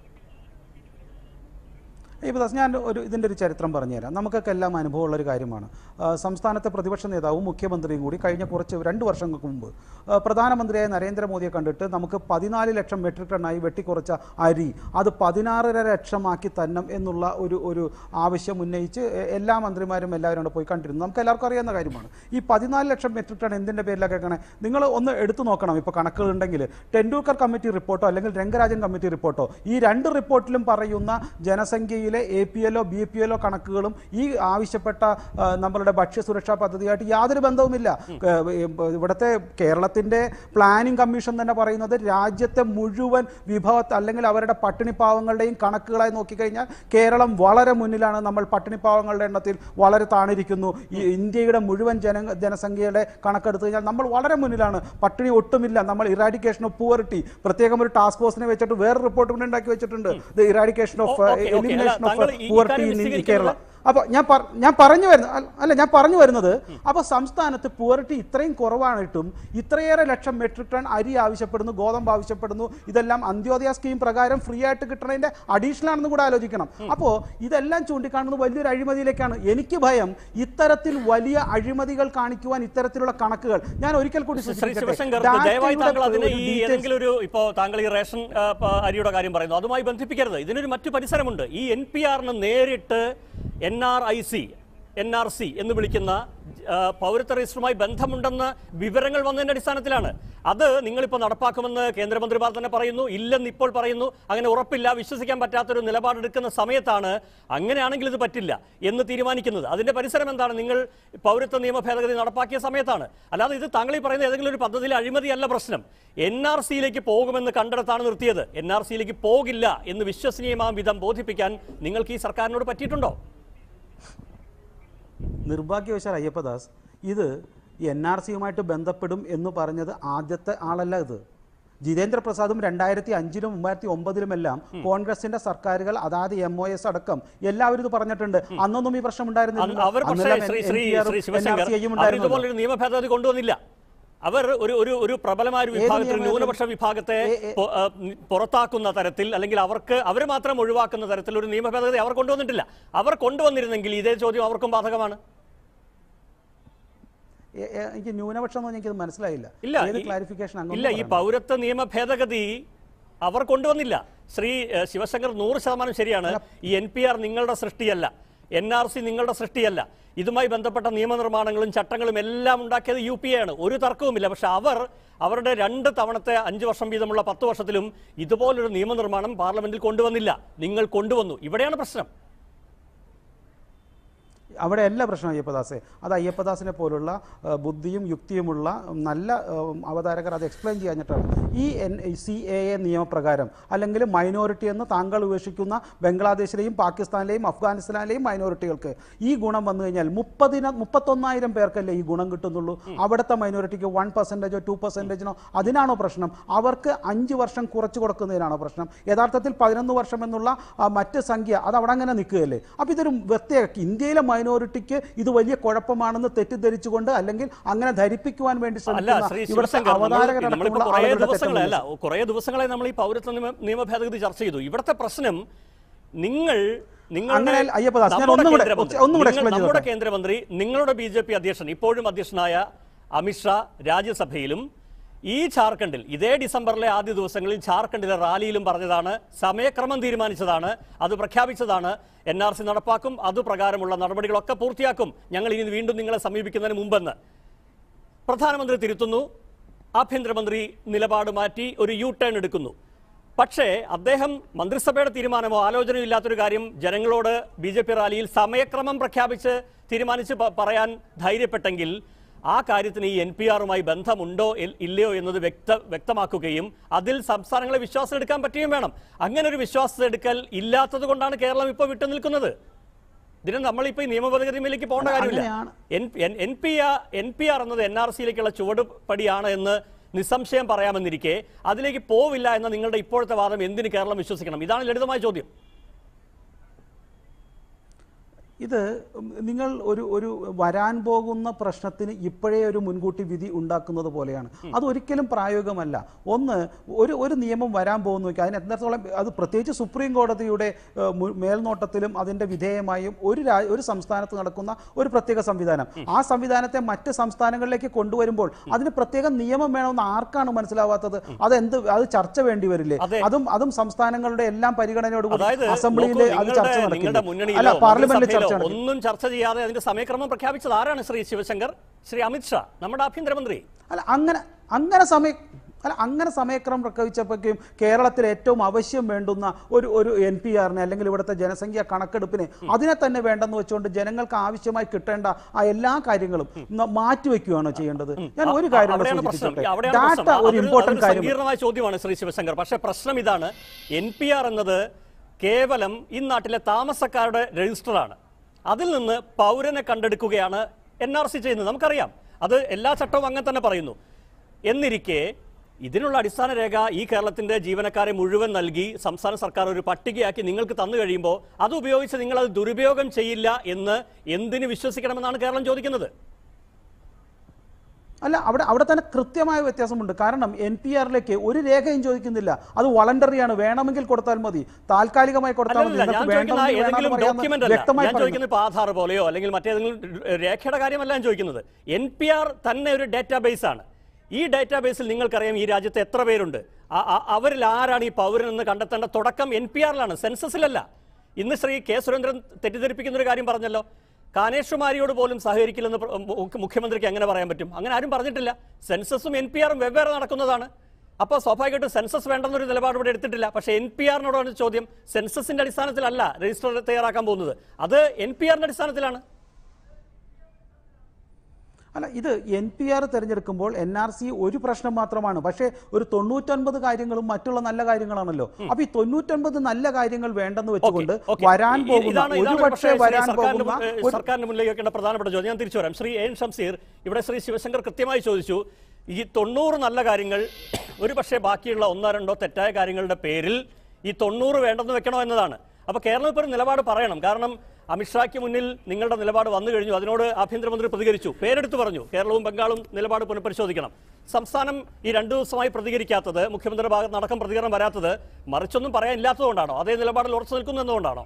ഇപ്പം ഞാൻ ഒരു ഇതിൻ്റെ ഒരു ചരിത്രം പറഞ്ഞുതരാം നമുക്കൊക്കെ എല്ലാം അനുഭവമുള്ള ഒരു കാര്യമാണ് ആ, സംസ്ഥാനത്തെ പ്രതിപക്ഷ നേതാവും മുഖ്യമന്ത്രിയും കൂടി കഴിഞ്ഞ കുറച്ച് രണ്ട് വർഷങ്ങൾക്ക് മുമ്പ് ആ, പ്രധാനമന്ത്രിയായ നരേന്ദ്രമോദിയെ കണ്ടിട്ട് നമുക്ക് പതിനാല് ലക്ഷം മെട്രിക് ടണ്ണായി വെട്ടിക്കുറച്ച അരി അത് പതിനാറര ലക്ഷമാക്കി തന്നം എന്നുള്ള ഒരു ഒരു ആവശ്യം ഉന്നയിച്ച് എ- എല്ലാ മന്ത്രിമാരും എല്ലാവരും കൂടെ പോയി കണ്ടിരുന്നു നമുക്ക് എല്ലാവർക്കും അറിയാവുന്ന കാര്യമാണ് ഈ പതിനാല് ലക്ഷം മെട്രിക് ടൺ എന്തിൻ്റെ പേരിലൊക്കെ കേൾക്കണേ നിങ്ങൾ ഒന്ന് എടുത്തു നോക്കണം ഇപ്പോൾ കണക്കുകൾ ഉണ്ടെങ്കിൽ ടെൻഡുൽക്കർ കമ്മിറ്റി റിപ്പോർട്ടോ അല്ലെങ്കിൽ രംഗരാജൻ കമ്മിറ്റി റിപ്പോർട്ടോ ഈ രണ്ട് റിപ്പോർട്ടിലും പറയുന്ന ജനസംഖ്യയിലെ A P L B P L കണക്കുകളും ഈ ആവശ്യപ്പെട്ട ആ, നമ്മളുടെ ഭക്ഷ്യസുരക്ഷാ പദ്ധതിയായിട്ട് യാതൊരു ബന്ധവുമില്ല ഏ, ഇവിടുത്തെ കേരളത്തിൻ്റെ പ്ലാനിംഗ് കമ്മീഷൻ തന്നെ പറയുന്നത് രാജ്യത്തെ മുഴുവൻ വിഭവ അല്ലെങ്കിൽ അവരുടെ പട്ടിണിപ്പാവങ്ങളുടെയും കണക്കുകളായി നോക്കിക്കഴിഞ്ഞാൽ കേരളം വളരെ മുന്നിലാണ് നമ്മൾ പട്ടിണിപ്പാവങ്ങളുടെ എണ്ണത്തിൽ വളരെ താണിരിക്കുന്നു ഈ ഇന്ത്യയുടെ മുഴുവൻ ജന ജനസംഖ്യയുടെ കണക്കെടുത്തു കഴിഞ്ഞാൽ നമ്മൾ വളരെ മുന്നിലാണ് പട്ടിണി ഒട്ടുമില്ല നമ്മൾ ഇറാഡിക്കേഷൻ ഓഫ് പൂവർട്ടി പ്രത്യേകം ഒരു ടാസ്ക് ഫോഴ്സിനെ വെച്ചിട്ട് വേറെ റിപ്പോർട്ട് കൂടി ഉണ്ടാക്കി വെച്ചിട്ടുണ്ട് the eradication of oh, okay, okay. Elimination അല്ല, ഓഫ് താങ്കൾ ഈ- ഈ പൂവർട്ടി കാര്യം ഇൻ വിശദീകരിക്കുന്നത് കേരള അപ്പൊ ഞാൻ പറ- ഞാൻ പറഞ്ഞു വരുന്ന അല്ല- അല്ല ഞാൻ പറഞ്ഞു വരുന്നത് അപ്പൊ സംസ്ഥാനത്ത് പൂവർട്ടി ഇത്രയും കുറവായിട്ടും ഇത്രയേറെ ലക്ഷം മെട്രിക് ടൺ അരി ആവശ്യപ്പെടുന്നു ഗോതമ്പ് ആവശ്യപ്പെടുന്നു ഇതെല്ലാം അന്ത്യോദയ സ്കീം പ്രകാരം ഫ്രീ ആയിട്ട് കിട്ടണതിന്റെ അഡീഷണൽ ആണെന്ന് കൂടെ ആലോചിക്കണം അപ്പോൾ ഇതെല്ലാം ചൂണ്ടിക്കാണുന്നത് വലിയൊരു അഴിമതിയിലേക്കാണ് എനിക്ക് ഭയം ഇത്തരത്തിൽ വലിയ അഴിമതികൾ കാണിക്കുവാൻ ഇത്തരത്തിലുള്ള കണക്കുകൾ ഞാൻ ഒരിക്കൽ കൂടി ശ്രീ സൂചിപ്പിക്കട്ടെ. ശിവശങ്കർ ഡാറ്റയുടെ ദയവായി താങ്കൾ അതിനെ ഒരു ഈ details- ഏതെങ്കിലും ഒരു ഇപ്പോ താങ്കൾ ഈ റേഷൻ ആ, പ- അരിയുടെ കാര്യം പറയുന്നു അതുമായി ബന്ധിപ്പിക്കരുത് ഇതിനൊരു മറ്റു പരിസരമുണ്ട് ഈ എൻ പി ആറിന് നേരിട്ട് N R I C N R C എന്ന് വിളിക്കുന്ന ആ, പൗരത്വ രജിസ്റ്ററുമായി ബന്ധമുണ്ടെന്ന വിവരങ്ങൾ വന്നതിന്റെ അടിസ്ഥാനത്തിലാണ് അത് നിങ്ങളിപ്പോൾ നടപ്പാക്കുമെന്ന് കേന്ദ്രമന്ത്രിമാർ തന്നെ പറയുന്നു ഇല്ലെന്ന് ഇപ്പോൾ പറയുന്നു അങ്ങനെ ഉറപ്പില്ല വിശ്വസിക്കാൻ പറ്റാത്തൊരു നിലപാടെടുക്കുന്ന സമയത്താണ് അങ്ങനെയാണെങ്കിൽ ഇത് പറ്റില്ല എന്ന് തീരുമാനിക്കുന്നത് അതിന്റെ പരിസരം എന്താണ് നിങ്ങൾ പൗരത്വ നിയമ ഭേദഗതി നടപ്പാക്കിയ സമയത്താണ് അല്ലാതെ ഇത് താങ്കൾ ഈ പറയുന്ന ഏതെങ്കിലും ഒരു പദ്ധതിയിലെ അഴിമതിയല്ല പ്രശ്നം എൻ ആർ സിയിലേക്ക് പോകുമെന്ന് കണ്ടെടുത്താണ് നിർത്തിയത് എൻ ആർ സിയിലേക്ക് പോകില്ല എന്ന് വിശ്വസനീയമാം വിധം ബോധിപ്പിക്കാൻ നിങ്ങൾക്ക് ഈ സർക്കാരിനോട് പറ്റിയിട്ടുണ്ടോ നിർഭാഗ്യവശാൽ അയ്യപ്പദാസ് ഇത് എൻ ആർ സിയുമായിട്ട് ബന്ധപ്പെടും എന്ന് പറഞ്ഞത് ആദ്യത്തെ ആളല്ല ഇത് ജിതേന്ദ്ര പ്രസാദും രണ്ടായിരത്തി അഞ്ചിലും മൂവായിരത്തി ഒമ്പതിലുമെല്ലാം കോൺഗ്രസിന്റെ സർക്കാരുകൾ അതായത് എം ഒ എസ് അടക്കം എല്ലാവരും ഇത് പറഞ്ഞിട്ടുണ്ട് അന്നൊന്നും ഈ പ്രശ്നം അന്ന് അവർ പക്ഷേ ശ്രീ ശ്രീ ശ്രീ ശിവശങ്കർ അവർ ഉണ്ടായിരുന്നില്ല ഇതുപോലൊരു നിയമ ഭേദഗതി കൊണ്ടുവന്നില്ല അവർ ഒരു ഒരു ഒരു പ്രബലമായ ഒരു ഏത് വിഭാഗത്തിൽ നിയമം? ന്യൂനപക്ഷ വിഭാഗത്തെ ഏ- ഏ- പൊ- ആ, ഉം, പുറത്താക്കുന്ന തരത്തിൽ അല്ലെങ്കിൽ അവർക്ക് അവർ മാത്രം ഒഴിവാക്കുന്ന തരത്തിൽ ഒരു നിയമ ഭേദഗതി അവർ കൊണ്ടുവന്നിട്ടില്ല അവർ കൊണ്ടുവന്നിരുന്നെങ്കിൽ ഇതേ ചോദ്യം അവർക്കും ബാധകമാണ് എ- എ- എനിക്ക് ന്യൂനപക്ഷം എന്ന് പറഞ്ഞാൽ എനിക്കത് മനസ്സിലായില്ല ഇല്ല ഏത് ഈ- ക്ലാരിഫിക്കേഷൻ ഇല്ല ഈ പൗരത്വ നിയമ ഭേദഗതി അവർ കൊണ്ടുവന്നില്ല ശ്രീ ഏഹ്, ശിവശങ്കർ നൂറ് ശതമാനം ശരിയാണ് ഈ എൻ പി ആർ നിങ്ങളുടെ സൃഷ്ടിയല്ല എൻ ആർ സി നിങ്ങളുടെ സൃഷ്ടിയല്ല ഇതുമായി ബന്ധപ്പെട്ട നിയമനിർമ്മാണങ്ങളും ചട്ടങ്ങളും എല്ലാം ഉണ്ടാക്കിയത് യു പി എ ആണ് ഒരു തർക്കവുമില്ല പക്ഷെ അവർ അവരുടെ രണ്ട് തവണത്തെ അഞ്ച് വർഷം വീതമുള്ള പത്ത് വർഷത്തിലും ഇതുപോലൊരു നിയമനിർമ്മാണം പാർലമെന്റിൽ കൊണ്ടുവന്നില്ല നിങ്ങൾ കൊണ്ടുവന്നു ഇവിടെയാണ് പ്രശ്നം അവിടെ അല്ല പ്രശ്നം അയ്യപ്പദാസെ അത് അയ്യപ്പദാസിനെ പോലുള്ള ആ, ബുദ്ധിയും യുക്തിയുമുള്ള നല്ല ആ, അവതാരകർ അത് എക്സ്പ്ലെയിൻ ചെയ്യാഞ്ഞിട്ടാണ് ഈ എൻ സി എ എ നിയമപ്രകാരം അല്ലെങ്കിൽ മൈനോറിറ്റി എന്ന് താങ്കൾ ഉപേക്ഷിക്കുന്ന ബംഗ്ലാദേശിലെയും പാകിസ്ഥാനിലെയും അഫ്ഗാനിസ്ഥാനിലെയും മൈനോറിറ്റികൾക്ക് ഈ ഗുണം വന്നു കഴിഞ്ഞാൽ മുപ്പതിന മുപ്പത്തൊന്നായിരം പേർക്കല്ലേ ഈ ഗുണം കിട്ടുന്നുള്ളൂ അവിടുത്തെ മൈനോറിറ്റിക്ക് വൺ പെർസെൻറ്റേജോ ടു പെർസെൻറ്റേജിനോ അതിനാണോ പ്രശ്നം അവർക്ക് അഞ്ച് വർഷം കുറച്ച് കൊടുക്കുന്നതിനാണോ പ്രശ്നം യഥാർത്ഥത്തിൽ പതിനൊന്ന് വർഷം എന്നുള്ള ആ, മറ്റ് സംഖ്യ അത് അവിടെ അങ്ങനെ നിൽക്കുകയല്ലേ അപ്പോൾ ഇതൊരു പ്രത്യേക ഇന്ത്യയിലെ മൈനോറിറ്റിക്ക് ഇത് വലിയ കുഴപ്പമാണെന്ന് തെറ്റിദ്ധരിച്ചുകൊണ്ട് അല്ലെങ്കിൽ അങ്ങനെ ധരിപ്പിക്കുവാൻ വേണ്ടി അല്ല ശ്രമിക്കുന്ന ശ്രീ ഇവിടുത്തെ ശിവശങ്കർ നമ്മൾ- അവതാരകരടക്കമുള്ള നമ്മളിപ്പോ കുറേ ആളുകളുടെ ദിവസങ്ങളെ അല്ല തെറ്റുണ്ട്. കുറേ ദിവസങ്ങളെ നമ്മൾ ഈ പൗരത്വ നിയമ നിയമ ഭേദഗതി ചർച്ച ചെയ്തു ഇവിടുത്തെ പ്രശ്നം നിങ്ങൾ നിങ്ങളുടെ അങ്ങനെ അയ്യപ്പദാസ്, ഞാൻ നമ്മുടെ ഒന്നും കൂടെ- കേന്ദ്രമന്ത്രി, ഒന്നും കൂടെ നിങ്ങൾ- explain നമ്മുടെ ചെയ്തോട്ടെ. കേന്ദ്രമന്ത്രി നിങ്ങളുടെ ബി ജെ പി അധ്യക്ഷൻ ഇപ്പോഴും അധ്യക്ഷനായ അമിത്ഷാ രാജ്യസഭയിലും ഈ ജാർഖണ്ഡിൽ ഇതേ ഡിസംബറിലെ ആദ്യ ദിവസങ്ങളിൽ ജാർഖണ്ഡിലെ റാലിയിലും പറഞ്ഞതാണ് സമയക്രമം തീരുമാനിച്ചതാണ് അത് പ്രഖ്യാപിച്ചതാണ് എൻ ആർ സി നടപ്പാക്കും അതുപ്രകാരമുള്ള നടപടികളൊക്കെ പൂർത്തിയാക്കും ഞങ്ങൾ ഇനി വീണ്ടും നിങ്ങളെ സമീപിക്കുന്നതിന് മുമ്പെന്ന് പ്രധാനമന്ത്രി തിരുത്തുന്നു ആഭ്യന്തരമന്ത്രി നിലപാട് മാറ്റി ഒരു യു ടേൺ എടുക്കുന്നു പക്ഷേ അദ്ദേഹം മന്ത്രിസഭയുടെ തീരുമാനമോ ആലോചനയോ ഇല്ലാത്തൊരു കാര്യം ജനങ്ങളോട് ബി ജെ പി റാലിയിൽ സമയക്രമം പ്രഖ്യാപിച്ച് തീരുമാനിച്ച് പ- പറയാൻ ധൈര്യപ്പെട്ടെങ്കിൽ ആ കാര്യത്തിന് ഈ എൻ പി ആറുമായി ബന്ധമുണ്ടോ ഇൽ- ഇല്ലയോ എന്നത് വ്യക്ത വ്യക്തമാക്കുകയും അതിൽ സംസ്ഥാനങ്ങളെ വിശ്വാസം എടുക്കാൻ പറ്റുകയും വേണം അങ്ങനെ ഒരു വിശ്വാസം എടുക്കൽ ഇല്ലാത്തത് കൊണ്ടാണ് കേരളം ഇപ്പോൾ വിട്ടു നിൽക്കുന്നത് ഇതിന് നമ്മളിപ്പോൾ ഈ നിയമപദ്ധതിയിലേക്ക് പോകേണ്ട കാര്യമില്ല അങ്ങനെയാണ്. N N P R N P R എന്നത് എൻ ആർ സിയിലേക്കുള്ള ചുവടുപടിയാണ് എന്ന് നിസ്സംശയം പറയാമെന്നിരിക്കെ അതിലേക്ക് പോവില്ല എന്ന നിങ്ങളുടെ ഇപ്പോഴത്തെ വാദം എന്തിന് കേരളം വിശ്വസിക്കണം ഇതാണ് ലളിതമായ ചോദ്യം ഇത് നിങ്ങൾ ഒരു ഒരു വരാൻ പോകുന്ന പ്രശ്നത്തിന് ഇപ്പോഴേ ഒരു മുൻകൂട്ടി വിധി ഉണ്ടാക്കുന്നത് പോലെയാണ് അത് ഒരിക്കലും പ്രായോഗികമല്ല ഒന്ന് ഒരു ഒരു നിയമം വരാൻ പോകുന്നു നോക്കി അതിന് എത്രത്തോളം അത് പ്രത്യേകിച്ച് സുപ്രീം കോടതിയുടെ ഏഹ്, മു- മേൽനോട്ടത്തിലും അതിൻ്റെ വിധേയമായും ഒരു രാ ഒരു സംസ്ഥാനത്ത് നടക്കുന്ന ഒരു പ്രത്യേക സംവിധാനം ആ സംവിധാനത്തെ മറ്റ് സംസ്ഥാനങ്ങളിലേക്ക് കൊണ്ടുവരുമ്പോൾ അതിന് പ്രത്യേക നിയമം വേണമെന്ന് ആർക്കാണ് മനസ്സിലാവാത്തത് അതെന്ത് അത് ചർച്ച വേണ്ടി വരില്ലേ അതെ. അതും അതും സംസ്ഥാനങ്ങളുടെ എല്ലാം പരിഗണനയോടുകൂടി അതായത് അസംബ്ലിയിൽ നോക്കൂ, അത് നിങ്ങളുടെ ചർച്ച നിങ്ങളുടെ നടക്കില്ല മുന്നണിയിലോ അല്ല പാർലമെന്റിൽ മന്ത്രിസഭയിലോ ചർച്ച നടക്കില്ല ഒന്നും ചർച്ച ചെയ്യാതെ അതിന്റെ സമയക്രമം പ്രഖ്യാപിച്ചത് ആരാണ് ശ്രീ ശിവശങ്കർ ശ്രീ അമിത്ഷാ നമ്മുടെ ആഭ്യന്തരമന്ത്രി അല്ല അങ്ങനെ അങ്ങനെ സമയ അല്ല അങ്ങനെ സമയക്രമം പ്രഖ്യാപിച്ചപ്പോഴേക്കും കേരളത്തിൽ ഏറ്റവും ആവശ്യം വേണ്ടുന്ന ഒരു ഒരു എൻ പി ആറിനെ അല്ലെങ്കിൽ ഇവിടുത്തെ ജനസംഖ്യ കണക്കെടുപ്പിനെ അതിനെ തന്നെ വേണ്ടെന്ന് വെച്ചുകൊണ്ട് ജനങ്ങൾക്ക് ആവശ്യമായി കിട്ടേണ്ട ആ എല്ലാ കാര്യങ്ങളും ന- മാറ്റിവെക്കുകയാണോ ചെയ്യേണ്ടത് ഞാൻ ഒരു കാര്യം കൂടെ അവിടെയാണ് പ്രശ്നം സൂചിപ്പിച്ചോട്ടെ അവിടെയാണ് ഡാറ്റ പ്രശ്നം ഒരു അതൊരു- ഇമ്പോർട്ടന്റ് അതൊരു കാര്യം സങ്കീർണമായ ചോദ്യമാണ് ശ്രീ ശിവശങ്കർ പക്ഷേ പ്രശ്നം ഇതാണ് എൻ പി ആർ എന്നത് കേവലം ഈ നാട്ടിലെ താമസക്കാരുടെ രജിസ്റ്ററാണ് അതിൽ നിന്ന് പൗരനെ കണ്ടെടുക്കുകയാണ് എൻ ആർ സി ചെയ്യുന്നത് നമുക്കറിയാം അത് എല്ലാ ചട്ടവും അങ്ങനെ തന്നെ പറയുന്നു എന്നിരിക്കെ ഇതിനുള്ള അടിസ്ഥാന രേഖ ഈ കേരളത്തിന്റെ ജീവനക്കാരെ മുഴുവൻ നൽകി സംസ്ഥാന സർക്കാർ ഒരു പട്ടികയാക്കി നിങ്ങൾക്ക് തന്നു കഴിയുമ്പോൾ അത് ഉപയോഗിച്ച് നിങ്ങൾ അത് ദുരുപയോഗം ചെയ്യില്ല എന്ന് എന്തിന് വിശ്വസിക്കണമെന്നാണ് കേരളം ചോദിക്കുന്നത് അല്ല അവിടെ അവിടെ തന്നെ കൃത്യമായ വ്യത്യാസമുണ്ട് കാരണം എൻ പി ആറിലേക്ക് ഒരു രേഖയും ചോദിക്കുന്നില്ല അത് വളണ്ടറിയാണ് വേണമെങ്കിൽ കൊടുത്താൽ മതി താൽക്കാലികമായി കൊടുത്താൽ മതി അല്ലല്ല, ഞാൻ നിങ്ങൾക്ക് ചോദിക്കുന്ന വേണ്ടെങ്കിൽ ഏതെങ്കിലും വേണമെന്ന് ഡോക്യുമെന്റ് പറയാമെന്ന് അല്ല വ്യക്തമായി ഞാൻ പറയുന്നു. ചോദിക്കുന്നത് ഇപ്പോൾ ആധാർ പോലെയോ അല്ലെങ്കിൽ മറ്റേതെങ്കിലും രേഖയുടെ കാര്യമല്ല ഞാൻ ചോദിക്കുന്നത് എൻ പി ആർ തന്നെ ഒരു ഡാറ്റാബേസ് ആണ് ഈ ഡാറ്റാബേസിൽ നിങ്ങൾക്കറിയാം ഈ രാജ്യത്ത് എത്ര പേരുണ്ട് ആ- ആ- അവരിൽ ആരാണ് ഈ പൗരൻ എന്ന് കണ്ടെത്തേണ്ട തുടക്കം എൻ പി ആറിലാണ് സെൻസസിലല്ല ഇന്ന് ശ്രീ കെ സുരേന്ദ്രൻ തെറ്റിദ്ധരിപ്പിക്കുന്ന ഒരു കാര്യം പറഞ്ഞല്ലോ കാനേഷുമാരിയോട് പോലും സഹകരിക്കില്ലെന്ന് പ്ര- മുഖ്യ- മുഖ്യമന്ത്രിക്ക് എങ്ങനെ പറയാൻ പറ്റും അങ്ങനെ ആരും പറഞ്ഞിട്ടില്ല സെൻസസും എൻ പി ആറും വെവ്വേറെ നടക്കുന്നതാണ് അപ്പോൾ സ്വാഭാവികമായിട്ടും സെൻസസ് വേണ്ടെന്നൊരു നിലപാട് ഇവിടെ എടുത്തിട്ടില്ല പക്ഷേ എൻ പി ആറിനോടാണ് ചോദ്യം സെൻസസിന്റെ അടിസ്ഥാനത്തിലല്ല രജിസ്റ്റർ തയ്യാറാക്കാൻ പോകുന്നത് അത് എൻ പി ആറിന്റെ അടിസ്ഥാനത്തിലാണ് അല്ല ഇത് എൻ പി ആർ തിരഞ്ഞെടുക്കുമ്പോൾ എൻ ആർ സി ഒരു പ്രശ്നം മാത്രമാണ് പക്ഷേ ഒരു തൊണ്ണൂറ്റൊൻപത് കാര്യങ്ങളും മറ്റുള്ള നല്ല കാര്യങ്ങളാണല്ലോ അപ്പൊ ഈ തൊണ്ണൂറ്റൊൻപത് നല്ല കാര്യങ്ങൾ വേണ്ടെന്ന് വെച്ചുകൊണ്ട് ഓക്കേ, ഓക്കേ. വരാൻ ഇ- പോകുന്ന ഇതാണ് ഒരു ഇതാണ് പക്ഷേ പക്ഷേ ശ്രീ വരാൻ സർക്കാരിന്റെ പോകുന്ന മുൻ- ഏ, ഒരു സർക്കാരിന്റെ മുന്നിലേക്ക് വെക്കേണ്ട പ്രധാനപ്പെട്ട ചോദ്യം ഞാൻ തിരിച്ചു വരാം ശ്രീ എൻ ഷംസീർ ഇവിടെ ശ്രീ ശിവശങ്കർ കൃത്യമായി ചോദിച്ചു ഈ തൊണ്ണൂറ് നല്ല കാര്യങ്ങൾ ഒരു പക്ഷേ ബാക്കിയുള്ള ഒന്നോ രണ്ടോ തെറ്റായ കാര്യങ്ങളുടെ പേരിൽ ഈ തൊണ്ണൂറ് വേണ്ടെന്ന് വെക്കണോ എന്നതാണ് അപ്പൊ കേരളം ഇപ്പോൾ ഒരു നിലപാട് പറയണം കാരണം അമിത്ഷായ്ക്ക് മുന്നിൽ നിങ്ങളുടെ നിലപാട് വന്നു കഴിഞ്ഞു അതിനോട് ആഭ്യന്തരമന്ത്രി പ്രതികരിച്ചു പേരെടുത്ത് പറഞ്ഞു കേരളവും ബംഗാളും നിലപാട് പുനഃപരിശോധിക്കണം സംസ്ഥാനം ഈ രണ്ടു ദിവസമായി പ്രതികരിക്കാത്തത് മുഖ്യമന്ത്രിയുടെ ഭാഗത്ത് നടക്കം പ്രതികരണം വരാത്തത് മറിച്ചൊന്നും പറയാനില്ലാത്തതുകൊണ്ടാണോ അതേ നിലപാടിൽ ഉറച്ചു നിൽക്കുന്നു എന്നതുകൊണ്ടാണോ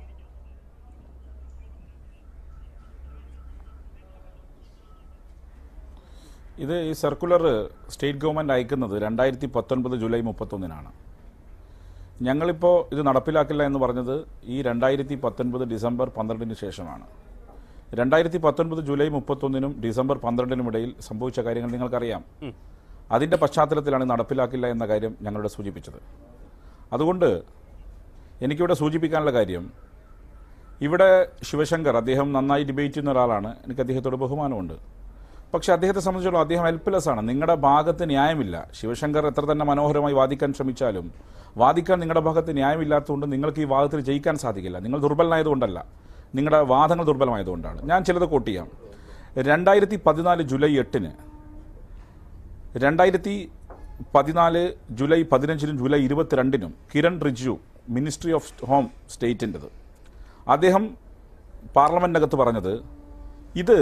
ഇത് ഈ സർക്കുലർ സ്റ്റേറ്റ് ഗവൺമെൻറ് അയക്കുന്നത് രണ്ടായിരത്തി പത്തൊൻപത് ജൂലൈ മുപ്പത്തൊന്നിനാണ് ഞങ്ങളിപ്പോൾ ഇത് നടപ്പിലാക്കില്ല എന്ന് പറഞ്ഞത് ഈ രണ്ടായിരത്തി പത്തൊൻപത് ഡിസംബർ പന്ത്രണ്ടിന് ശേഷമാണ് രണ്ടായിരത്തി പത്തൊൻപത് ജൂലൈ മുപ്പത്തൊന്നിനും ഡിസംബർ പന്ത്രണ്ടിനും ഇടയിൽ സംഭവിച്ച കാര്യങ്ങൾ നിങ്ങൾക്കറിയാം അതിൻ്റെ പശ്ചാത്തലത്തിലാണ് നടപ്പിലാക്കില്ല എന്ന കാര്യം ഞങ്ങളുടെ സൂചിപ്പിച്ചത് അതുകൊണ്ട് എനിക്കിവിടെ സൂചിപ്പിക്കാനുള്ള കാര്യം ഇവിടെ ശിവശങ്കർ അദ്ദേഹം നന്നായി ഡിബേറ്റ് ചെയ്യുന്ന ഒരാളാണ് എനിക്ക് അദ്ദേഹത്തോട് ബഹുമാനമുണ്ട് പക്ഷെ അദ്ദേഹത്തെ സംബന്ധിച്ചിടത്തോളം അദ്ദേഹം ഹെൽപ്ലെസ് ആണ് നിങ്ങളുടെ ഭാഗത്ത് ന്യായമില്ല ശിവശങ്കർ എത്ര തന്നെ മനോഹരമായി വാദിക്കാൻ ശ്രമിച്ചാലും വാദിക്കാൻ നിങ്ങളുടെ ഭാഗത്ത് ന്യായമില്ലാത്തതുകൊണ്ട് നിങ്ങൾക്ക് ഈ വാദത്തിൽ ജയിക്കാൻ സാധിക്കില്ല നിങ്ങൾ ദുർബലനായതുകൊണ്ടല്ല നിങ്ങളുടെ വാദങ്ങൾ ദുർബലമായതുകൊണ്ടാണ് ഞാൻ ചിലത് കോട്ട് ചെയ്യാം രണ്ടായിരത്തി പതിനാല് ജൂലൈ എട്ടിന് രണ്ടായിരത്തി പതിനാല് ജൂലൈ പതിനഞ്ചിനും ജൂലൈ ഇരുപത്തിരണ്ടിനും Kiran Rijiju ministry of home സ്റ്റേറ്റിൻ്റെത് അദ്ദേഹം പാർലമെൻറ്റിനകത്ത് പറഞ്ഞത് ഇത്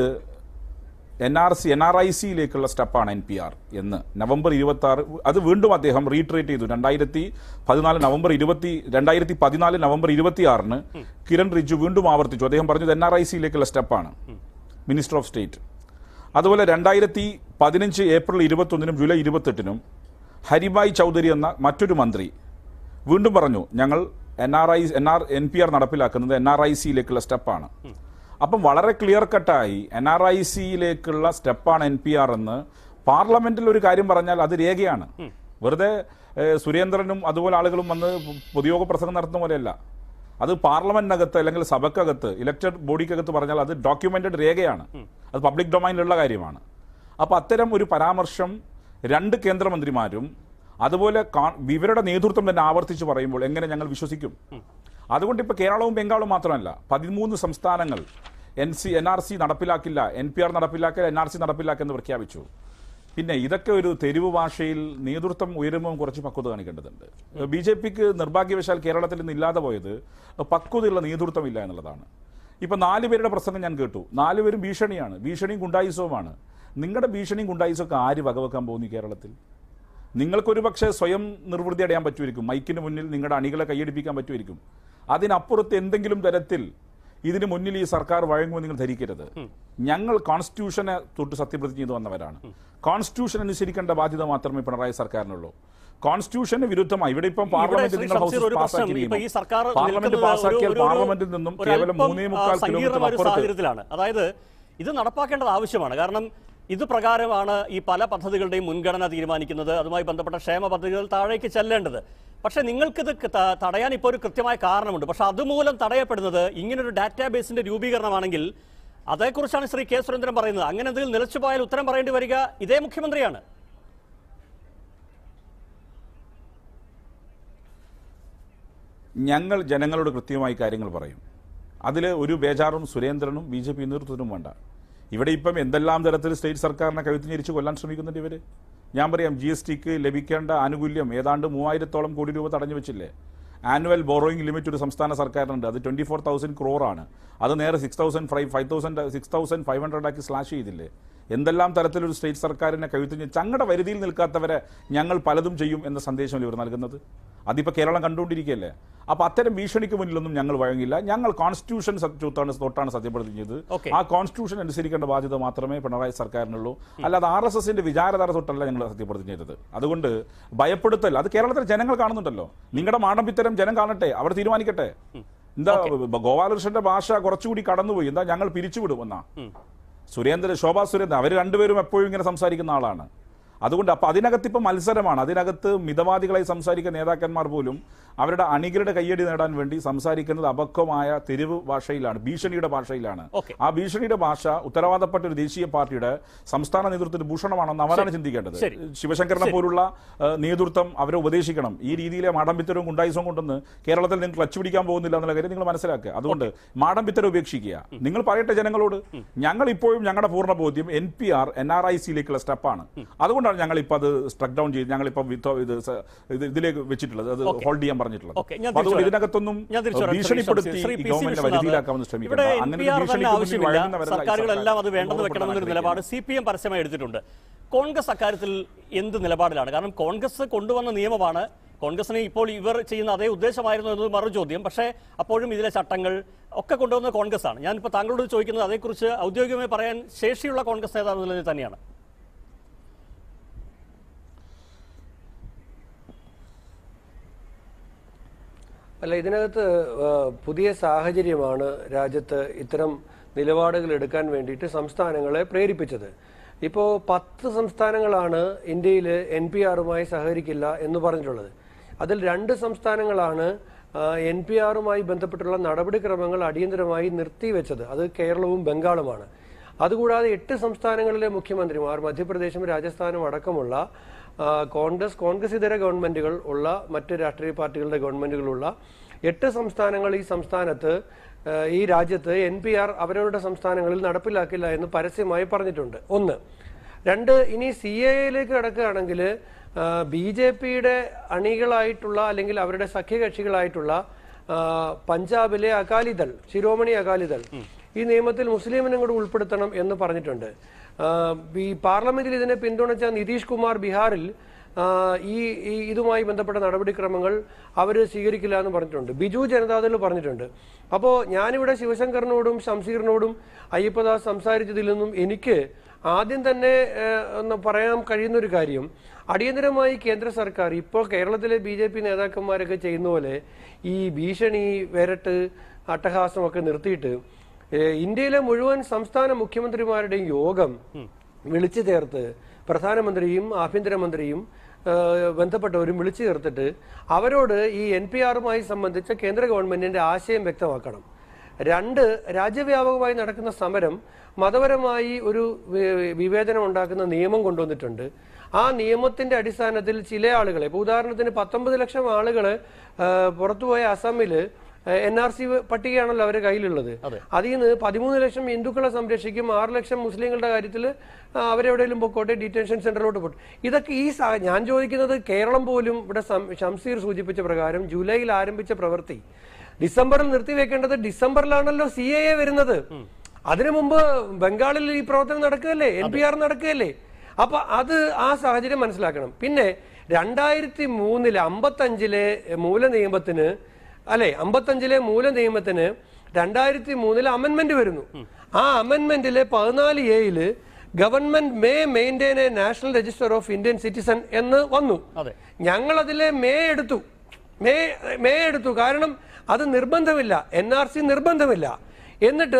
N R C N R I സിയിലേക്കുള്ള സ്റ്റെപ്പാണ് എൻ പി ആർ എന്ന് നവംബർ ഇരുപത്തി ആറ് അത് വീണ്ടും അദ്ദേഹം റീട്രേറ്റ് ചെയ്തു രണ്ടായിരത്തി പതിനാല് നവംബർ ഇരുപത്തി രണ്ടായിരത്തി പതിനാല് നവംബർ ഇരുപത്തി ആറിന് കിരൺ റിജ്ജു വീണ്ടും ആവർത്തിച്ചു അദ്ദേഹം പറഞ്ഞത് എൻ ആർ ഐ സിയിലേക്കുള്ള സ്റ്റെപ്പാണ് മിനിസ്റ്റർ ഓഫ് സ്റ്റേറ്റ് അതുപോലെ രണ്ടായിരത്തി പതിനഞ്ച് ഏപ്രിൽ ഇരുപത്തൊന്നിനും ജൂലൈ ഇരുപത്തെട്ടിനും ഹരിഭായ് ചൗധരി എന്ന മറ്റൊരു മന്ത്രി വീണ്ടും പറഞ്ഞു ഞങ്ങൾ N R I N R N P R നടപ്പിലാക്കുന്നത് എൻ ആർ ഐ സിയിലേക്കുള്ള സ്റ്റെപ്പാണ് അപ്പം വളരെ ക്ലിയർ കട്ടായി എൻ ആർ ഐ സിയിലേക്കുള്ള സ്റ്റെപ്പാണ് എൻ പി ആർ എന്ന് പാർലമെന്റിൽ ഒരു കാര്യം പറഞ്ഞാൽ അത് രേഖയാണ് വെറുതെ ഏഹ്, സുരേന്ദ്രനും അതുപോലെ ആളുകളും വന്ന് പൊതുയോഗ പ്രസംഗം നടത്തുന്ന പോലെയല്ല അത് പാർലമെന്റിനകത്ത് അല്ലെങ്കിൽ സഭക്കകത്ത് ഇലക്ടഡ് ബോഡിക്കകത്ത് പറഞ്ഞാൽ അത് ഡോക്യുമെന്റഡ് രേഖയാണ് അത് പബ്ലിക് ഡൊമൈനിലുള്ള കാര്യമാണ് അപ്പോൾ അത്തരം ഒരു പരാമർശം രണ്ട് കേന്ദ്രമന്ത്രിമാരും അതുപോലെ കാ- ഇവരുടെ നേതൃത്വം തന്നെ ആവർത്തിച്ച് പറയുമ്പോൾ എങ്ങനെ ഞങ്ങൾ വിശ്വസിക്കും അതുകൊണ്ട് ഇപ്പോൾ കേരളവും ബംഗാളും മാത്രമല്ല പതിമൂന്ന് സംസ്ഥാനങ്ങൾ N C N R C നടപ്പിലാക്കില്ല എൻ പി ആർ നടപ്പിലാക്കില്ല എൻ ആർ സി നടപ്പിലാക്കിയെന്ന് പ്രഖ്യാപിച്ചു പിന്നെ ഇതൊക്കെ ഒരു തെരുവ് ഭാഷയിൽ നേതൃത്വം ഉയരുമ്പോൾ കുറച്ച് പക്വത കാണിക്കേണ്ടതുണ്ട് ബി ജെ പിക്ക് നിർഭാഗ്യവശാൽ കേരളത്തിൽ നിന്ന് ഇല്ലാതെ പോയത് പക്വതയുള്ള നേതൃത്വം ഇല്ല എന്നുള്ളതാണ് ഇപ്പൊ നാല് പേരുടെ പ്രസംഗം ഞാൻ കേട്ടു നാലുപേരും ഭീഷണിയാണ് ഭീഷണിയും ഗുണ്ടായുസവുമാണ് നിങ്ങളുടെ ഭീഷണിയും ഗുണ്ടായുസമൊക്കെ ആര് വകവെക്കാൻ പോകുന്നു ഈ കേരളത്തിൽ നിങ്ങൾക്കൊരു പക്ഷേ സ്വയം നിർവൃത്തി അടയാൻ പറ്റുമായിരിക്കും മൈക്കിന് മുന്നിൽ നിങ്ങളുടെ അണികളെ കൈയടിപ്പിക്കാൻ പറ്റുമായിരിക്കും അതിനപ്പുറത്ത് എന്തെങ്കിലും തരത്തിൽ ഇതിന് മുന്നിൽ ഈ സർക്കാർ വഴങ്ങുമെന്ന് നിങ്ങൾ ധരിക്കരുത് ഞങ്ങൾ കോൺസ്റ്റിറ്റ്യൂഷനെ തൊട്ട് സത്യപ്രതിജ്ഞ ചെയ്തു വന്നവരാണ് കോൺസ്റ്റിറ്റ്യൂഷൻ അനുസരിക്കേണ്ട ബാധ്യത മാത്രമേ പിണറായി സർക്കാരിനുള്ളൂ കോൺസ്റ്റിറ്റ്യൂഷന് വിരുദ്ധമായി ഇവിടെ ഇപ്പം ഇവിടെ പാർലമെന്റിൽ ശ്രീ നിങ്ങൾ ഷംസീർ ഹൗസിൽ ഒരു പ്രശ്നം പാസ്സാക്കിയ ഇപ്പൊ ഈ നിയമം സർക്കാർ പാർലമെന്റ് നിൽക്കുന്നത് ഒരു- പാസ്സാക്കിയാൽ ഒരു- ഒരു- പാർലമെന്റിൽ നിന്നും ഒരു കേവലം അല്പം, മൂന്നേ ആ, മുക്കാൽ കിലോമീറ്റർ സങ്കീർണമായ ഒരു അപ്പുറത്ത് സാഹചര്യത്തിലാണ് അതായത് ഇത് നടപ്പാക്കേണ്ടത് ആവശ്യമാണ് കാരണം ഇത് പ്രകാരമാണ് ഈ പല പദ്ധതികളുടെയും മുൻഗണന തീരുമാനിക്കുന്നത് അതുമായി ബന്ധപ്പെട്ട ക്ഷേമ പദ്ധതികൾ താഴേക്ക് ചെല്ലേണ്ടത് പക്ഷേ നിങ്ങൾക്കിത് ത- തടയാൻ ഇപ്പോൾ ഒരു കൃത്യമായ കാരണമുണ്ട് പക്ഷെ അതുമൂലം തടയപ്പെടുന്നത് ഇങ്ങനൊരു ഡാറ്റാബേസിന്റെ രൂപീകരണമാണെങ്കിൽ അതേക്കുറിച്ചാണ് ശ്രീ കെ സുരേന്ദ്രൻ പറയുന്നത് അങ്ങനെ എന്തെങ്കിലും നിലച്ചു പോയാൽ ഉത്തരം പറയേണ്ടി വരിക ഇതേ മുഖ്യമന്ത്രിയാണ് ഞങ്ങൾ ജനങ്ങളോട് കൃത്യമായി കാര്യങ്ങൾ പറയും അതിൽ ഒരു ബേജാറും സുരേന്ദ്രനും ബി ജെ പി നേതൃത്വത്തിനും വേണ്ട ഇവിടെ ഇപ്പം എന്തെല്ലാം തരത്തിൽ സ്റ്റേറ്റ് സർക്കാരിനെ കഴുത്തിഞ്ഞരിച്ച് കൊല്ലാൻ ശ്രമിക്കുന്നുണ്ട് ഇവർ ഞാൻ പറയാം ജി എസ് ടിക്ക് ലഭിക്കേണ്ട ആനുകൂല്യം ഏതാണ്ട് മൂവായിരത്തോളം കോടി രൂപ തടഞ്ഞു വെച്ചില്ലേ ആനുവൽ ബോറോയിങ് ലിമിറ്റ് ഒരു സംസ്ഥാന സർക്കാരിനുണ്ട് അത് ട്വൻറ്റി ഫോർ തൗസൻഡ് ക്രോറാണ് അത് നേരെ six thousand five five thousand six thousand five hundred ആക്കി സ്ലാഷ് ചെയ്തില്ലേ എന്തെല്ലാം തരത്തിലൊരു സ്റ്റേറ്റ് സർക്കാരിനെ കഴുത്തിഞ്ഞ് ചങ്ങടെ വരുതിയിൽ നിൽക്കാത്തവരെ ഞങ്ങൾ പലതും ചെയ്യും എന്ന സന്ദേശമല്ലേ ഇവർ നൽകുന്നത് അതിപ്പോൾ കേരളം കണ്ടുകൊണ്ടിരിക്കുകയല്ലേ അപ്പോൾ അത്തരം ഭീഷണിക്ക് മുന്നിലൊന്നും ഞങ്ങൾ വഴങ്ങില്ല ഞങ്ങൾ കോൺസ്റ്റിറ്റ്യൂഷൻ തൊട്ടാണ് തൊട്ടാണ് സത്യപ്രതിജ്ഞ ചെയ്തത് Okay. ആ കോൺസ്റ്റിറ്റ്യൂഷൻ അനുസരിക്കേണ്ട ബാധ്യത മാത്രമേ പിണറായി സർക്കാരിനുള്ളൂ അല്ലാതെ ആർ എസ് എസിന്റെ വിചാരധാര തൊട്ടല്ല ഞങ്ങൾ സത്യപ്രതിജ്ഞ ചെയ്തത് അതുകൊണ്ട് ഭയപ്പെടുത്തൽ അത് കേരളത്തിലെ ജനങ്ങൾ കാണുന്നുണ്ടല്ലോ നിങ്ങളുടെ മാടമ്പിത്തരം ജനം കാണട്ടെ അവർ തീരുമാനിക്കട്ടെ എന്താ ഗോപാലകൃഷ്ണന്റെ ഭാഷ കുറച്ചുകൂടി കടന്നുപോയി എന്താ ഞങ്ങൾ പിരിച്ചുവിടും എന്നാ സുരേന്ദ്രൻ ശോഭാ സുരേന്ദ്രൻ അവർ രണ്ടുപേരും എപ്പോഴും ഇങ്ങനെ സംസാരിക്കുന്ന ആളാണ് അതുകൊണ്ട് അപ്പൊ അതിനകത്ത് ഇപ്പൊ മത്സരമാണ് അതിനകത്ത് മിതവാദികളായി സംസാരിക്കുന്ന നേതാക്കന്മാർ പോലും അവരുടെ അണികളുടെ കയ്യടി നേടാൻ വേണ്ടി സംസാരിക്കുന്നത് അപക്വമായ തെരുവ് ഭാഷയിലാണ് ഭീഷണിയുടെ ഭാഷയിലാണ് Okay. ആ ഭീഷണിയുടെ ഭാഷ ഉത്തരവാദപ്പെട്ട ഒരു ദേശീയ പാർട്ടിയുടെ സംസ്ഥാന നേതൃത്വത്തിന് ഭൂഷണമാണെന്ന് അവരാണ് ചിന്തിക്കേണ്ടത് ശരി. ശിവശങ്കരനെ പോലുള്ള ഏഹ്, നേതൃത്വം അവരെ ഉപദേശിക്കണം ഈ രീതിയിലെ മാടമ്പിത്തരവും ഗുണ്ടായുസവും കൊണ്ടൊന്ന് കേരളത്തിൽ നിങ്ങൾ ക്ലച്ച് പിടിക്കാൻ പോകുന്നില്ല എന്നുള്ള കാര്യം നിങ്ങൾ മനസ്സിലാക്കുക അതുകൊണ്ട് മാടമ്പിത്തരം ഉപേക്ഷിക്കുക നിങ്ങൾ പറയട്ടെ ജനങ്ങളോട് ഞങ്ങൾ ഇപ്പോഴും ഞങ്ങളുടെ പൂർണ്ണ ബോധ്യം N P R N R I സിയിലേക്കുള്ള സ്റ്റെപ്പാണ് അതുകൊണ്ടാണ് ഞങ്ങൾ ഇപ്പൊ അത് സ്ട്രക്ക് ഡൗൺ ചെയ്ത് ഞങ്ങൾ ഇപ്പൊ ഇത് സ- ഇത് ഇതിലേക്ക് വെച്ചിട്ടുള്ളത് അത് Okay. ഹോൾഡ് ചെയ്യാൻ പറഞ്ഞിട്ടുള്ളത് ഓക്കെ ഞാൻ അപ്പൊ അതുകൊണ്ട് തിരിച്ചു വരാം. ഇതിനകത്തൊന്നും ഞാൻ തിരിച്ചു വരാം. ശ്രീ ഭീഷണിപ്പെടുത്തി ശംസീർ, ശ്രീ ഈ പി. സി. ഗവൺമെന്റിനെ വിശ്വനാഥ് വരുതിയിലാക്കാമെന്ന് ഇവിടെ ശ്രമിക്കണം അങ്ങനെ എൻ ഒരു പി ആർ തന്നെ ഭീഷണിക്ക് മുന്നിൽ ആവശ്യമില്ല വഴങ്ങുന്നവരല്ല ഈ സർക്കാരുകളെല്ലാം അത് സർക്കാർ. വേണ്ടെന്ന് വെക്കണമെന്നൊരു ബോധപ്പെടാൻ നിലപാട് സി പി എം പരസ്യമായി എടുത്തിട്ടുണ്ട് കോൺഗ്രസ് അക്കാര്യത്തിൽ എന്ത് നിലപാടിലാണ് കാരണം കോൺഗ്രസ് കൊണ്ടുവന്ന നിയമമാണ് കോൺഗ്രസിന് ഇപ്പോൾ ഇവർ ചെയ്യുന്ന അതേ ഉദ്ദേശമായിരുന്നു എന്നത് മറു ചോദ്യം പക്ഷേ അപ്പോഴും ഇതിലെ ചട്ടങ്ങൾ ഒക്കെ കൊണ്ടുവന്ന കോൺഗ്രസ് ആണ് ഞാനിപ്പോൾ താങ്കളോട് ചോദിക്കുന്നത് അതേക്കുറിച്ച് ഔദ്യോഗികമായി പറയാൻ ശേഷിയുള്ള കോൺഗ്രസ് നേതാവ് എന്നുള്ളത് തന്നെയാണ് അല്ല ഇതിനകത്ത് ആ, പുതിയ സാഹചര്യമാണ് രാജ്യത്ത് ഇത്തരം നിലപാടുകൾ എടുക്കാൻ വേണ്ടിയിട്ട് സംസ്ഥാനങ്ങളെ പ്രേരിപ്പിച്ചത് ഇപ്പോൾ പത്ത് സംസ്ഥാനങ്ങളാണ് ഇന്ത്യയിൽ എൻ പി ആറുമായി സഹകരിക്കില്ല എന്ന് പറഞ്ഞിട്ടുള്ളത് അതിൽ രണ്ട് സംസ്ഥാനങ്ങളാണ് എൻ പി ആറുമായി ബന്ധപ്പെട്ടുള്ള നടപടിക്രമങ്ങൾ അടിയന്തരമായി നിർത്തിവെച്ചത് അത് കേരളവും ബംഗാളുമാണ് അതുകൂടാതെ എട്ട് സംസ്ഥാനങ്ങളിലെ മുഖ്യമന്ത്രിമാർ മധ്യപ്രദേശും രാജസ്ഥാനും അടക്കമുള്ള ആ, കോൺഗ്രസ് കോൺഗ്രസ് ഇതര ഗവൺമെന്റുകൾ ഉള്ള മറ്റ് രാഷ്ട്രീയ പാർട്ടികളുടെ ഗവൺമെന്റുകളുള്ള എട്ട് സംസ്ഥാനങ്ങൾ ഈ സംസ്ഥാനത്ത് ആ, ഈ രാജ്യത്ത് എൻ പി ആർ അവരവരുടെ സംസ്ഥാനങ്ങളിൽ നടപ്പിലാക്കില്ല എന്ന് പരസ്യമായി പറഞ്ഞിട്ടുണ്ട് ഒന്ന് രണ്ട് ഇനി സി എയിലേക്ക് കടക്കുകയാണെങ്കിൽ ബി ജെ പിയുടെ അണികളായിട്ടുള്ള അല്ലെങ്കിൽ അവരുടെ സഖ്യകക്ഷികളായിട്ടുള്ള ആ, പഞ്ചാബിലെ അകാലിദൾ ശിരോമണി അകാലിദൾ ഈ നിയമത്തിൽ മുസ്ലിമിനും കൂടെ ഉൾപ്പെടുത്തണം എന്ന് പറഞ്ഞിട്ടുണ്ട് ആ, ഈ പാർലമെന്റിൽ ഇതിനെ പിന്തുണച്ച നിതീഷ് കുമാർ ബീഹാറിൽ ആ, ഈ ഈ ഇതുമായി ബന്ധപ്പെട്ട നടപടിക്രമങ്ങൾ അവർ സ്വീകരിക്കില്ല എന്ന് പറഞ്ഞിട്ടുണ്ട് ബിജു ജനതാദൾ പറഞ്ഞിട്ടുണ്ട് അപ്പോൾ ഞാനിവിടെ ശിവശങ്കറിനോടും ഷംസീറിനോടും അയ്യപ്പദാസ് സംസാരിച്ചതിൽ നിന്നും എനിക്ക് ആദ്യം തന്നെ ഏഹ്, ഒന്ന് പറയാൻ കഴിയുന്ന ഒരു കാര്യം അടിയന്തരമായി കേന്ദ്ര സർക്കാർ ഇപ്പോൾ കേരളത്തിലെ ബി ജെ പി നേതാക്കന്മാരൊക്കെ ചെയ്യുന്ന പോലെ ഈ ഭീഷണി വരട്ട് അട്ടഹാസമൊക്കെ നിർത്തിയിട്ട് ഏഹ്, ഇന്ത്യയിലെ മുഴുവൻ സംസ്ഥാന മുഖ്യമന്ത്രിമാരുടെയും യോഗം വിളിച്ചു ചേർത്ത് പ്രധാനമന്ത്രിയും ആഭ്യന്തരമന്ത്രിയും ഏഹ്, ബന്ധപ്പെട്ടവരും വിളിച്ചു ചേർത്തിട്ട് അവരോട് ഈ എൻ പി ആറുമായി സംബന്ധിച്ച കേന്ദ്ര ഗവൺമെന്റിന്റെ ആശയം വ്യക്തമാക്കണം രണ്ട് രാജ്യവ്യാപകമായി നടക്കുന്ന സമരം മതപരമായി ഒരു വി- വിവേചനം ഉണ്ടാക്കുന്ന നിയമം കൊണ്ടുവന്നിട്ടുണ്ട് ആ നിയമത്തിന്റെ അടിസ്ഥാനത്തിൽ ചില ആളുകളെ ഇപ്പൊ ഉദാഹരണത്തിന് പത്തൊമ്പത് ലക്ഷം ആളുകള് ആ, പുറത്തുപോയ അസമില് എൻ ആർ സി പട്ടികയാണല്ലോ അവരുടെ കയ്യിലുള്ളത് അതിൽ നിന്ന് പതിമൂന്ന് ലക്ഷം ഹിന്ദുക്കളെ സംരക്ഷിക്കും ആറ് ലക്ഷം മുസ്ലിങ്ങളുടെ കാര്യത്തിൽ അവരെവിടെയെങ്കിലും പൊക്കോട്ടെ ഡീറ്റൻഷൻ സെന്ററിലോട്ട് പോട്ടെ ഇതൊക്കെ ഈ സാ- ഞാൻ ചോദിക്കുന്നത് കേരളം പോലും ഇവിടെ സം- ഷംസീർ സൂചിപ്പിച്ച പ്രകാരം ജൂലൈയിൽ ആരംഭിച്ച പ്രവൃത്തി ഡിസംബറിൽ നിർത്തിവെക്കേണ്ടത് ഡിസംബറിലാണല്ലോ സി എ എ വരുന്നത് അതിനു മുമ്പ് ബംഗാളിൽ ഈ പ്രവർത്തനം നടക്കുകയല്ലേ എൻ പി ആർ നടക്കുകയല്ലേ അപ്പൊ അത് ആ സാഹചര്യം മനസ്സിലാക്കണം പിന്നെ രണ്ടായിരത്തി മൂന്നിലെ അമ്പത്തഞ്ചിലെ മൂല നിയമത്തിന് അല്ലെ അമ്പത്തഞ്ചിലെ മൂല നിയമത്തിന് രണ്ടായിരത്തി മൂന്നിലെ അമെന്മെന്റ് വരുന്നു ആ അമെന്മെന്റിലെ പതിനാല് എയില് government may maintain a national register of Indian citizen എന്ന് വന്നു അതെ. ഞങ്ങൾ അതിലെ മേ എടുത്തു മേ മേ എടുത്തു കാരണം അത് നിർബന്ധമില്ല എൻ ആർ സി നിർബന്ധമില്ല എന്നിട്ട്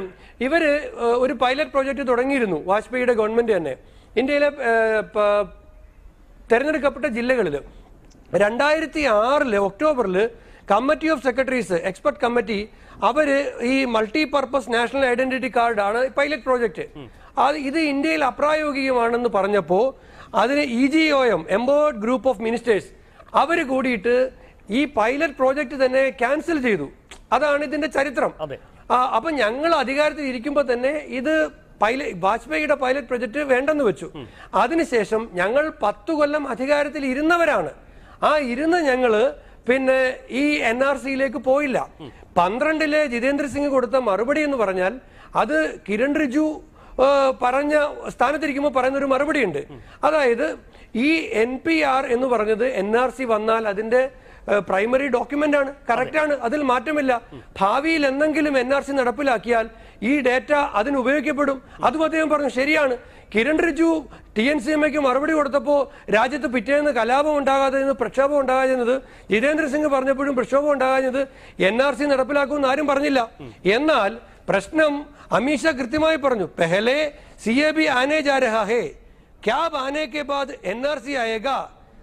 ഇവര് ഏഹ്, ഒരു പൈലറ്റ് പ്രോജക്റ്റ് തുടങ്ങിയിരുന്നു വാജ്പേയിയുടെ ഗവൺമെന്റ് തന്നെ ഇന്ത്യയിലെ ഏഹ്, പ- തെരഞ്ഞെടുക്കപ്പെട്ട ജില്ലകളിൽ രണ്ടായിരത്തി ആറില് ഒക്ടോബറിൽ committee of secretaries expert committee അവര് ഈ മൾട്ടി പർപ്പസ് നാഷണൽ ഐഡന്റിറ്റി കാർഡാണ് പൈലറ്റ് പ്രോജക്റ്റ് അത് ഇത് ഇന്ത്യയിൽ അപ്രായോഗികമാണെന്ന് പറഞ്ഞപ്പോ അതിന് E G O M empowered group of ministers അവര് കൂടിയിട്ട് ഈ പൈലറ്റ് പ്രോജക്റ്റ് തന്നെ ക്യാൻസൽ ചെയ്തു അതാണ് ഇതിന്റെ ചരിത്രം അതെ. ആ, അപ്പൊ ഞങ്ങൾ അധികാരത്തിൽ ഇരിക്കുമ്പോൾ തന്നെ ഇത് പൈലറ്റ് വാജ്പേയിയുടെ പൈലറ്റ് പ്രൊജക്ട് വേണ്ടെന്ന് വെച്ചു അതിനുശേഷം ഞങ്ങൾ പത്തു കൊല്ലം അധികാരത്തിൽ ഇരുന്നവരാണ് ആ ഇരുന്ന ഞങ്ങള് പിന്നെ ഈ എൻ ആർ സിയിലേക്ക് പോയില്ല പന്ത്രണ്ടിലെ ജിതേന്ദ്ര സിംഗ് കൊടുത്ത മറുപടി എന്ന് പറഞ്ഞാൽ അത് കിരൺ റിജു ആ, പറഞ്ഞ സ്ഥാനത്തിരിക്കുമ്പോൾ പറയുന്ന ഒരു മറുപടി ഉണ്ട് അതായത് ഈ എൻ പി ആർ എന്ന് പറഞ്ഞത് എൻ ആർ സി വന്നാൽ അതിന്റെ പ്രൈമറി ഡോക്യുമെന്റ് ആണ് കറക്റ്റ് ആണ് അതിൽ മാറ്റമില്ല ഭാവിയിൽ എന്തെങ്കിലും എൻ ആർ സി നടപ്പിലാക്കിയാൽ ഈ ഡേറ്റ അതിന് ഉപയോഗിക്കപ്പെടും അതും അദ്ദേഹം പറഞ്ഞു ശരിയാണ് Kiran Rijiju T N C എമ്മയ്ക്ക് മറുപടി കൊടുത്തപ്പോ രാജ്യത്ത് പിറ്റേന്ന് കലാപം ഉണ്ടാകാതെ പ്രക്ഷോഭം ഉണ്ടാകാതിരുന്നത് ജിതേന്ദ്ര സിംഗ് പറഞ്ഞപ്പോഴും പ്രക്ഷോഭം ഉണ്ടാകാഞ്ഞത് എൻ ആർ സി നടപ്പിലാക്കുമെന്ന് ആരും പറഞ്ഞില്ല എന്നാൽ പ്രശ്നം അമിത്ഷാ കൃത്യമായി പറഞ്ഞു പെഹലെ സി എ ബി ആനെ ജാ രഹാ ഹേ क्या अब आने के बाद एनआरसी आएगा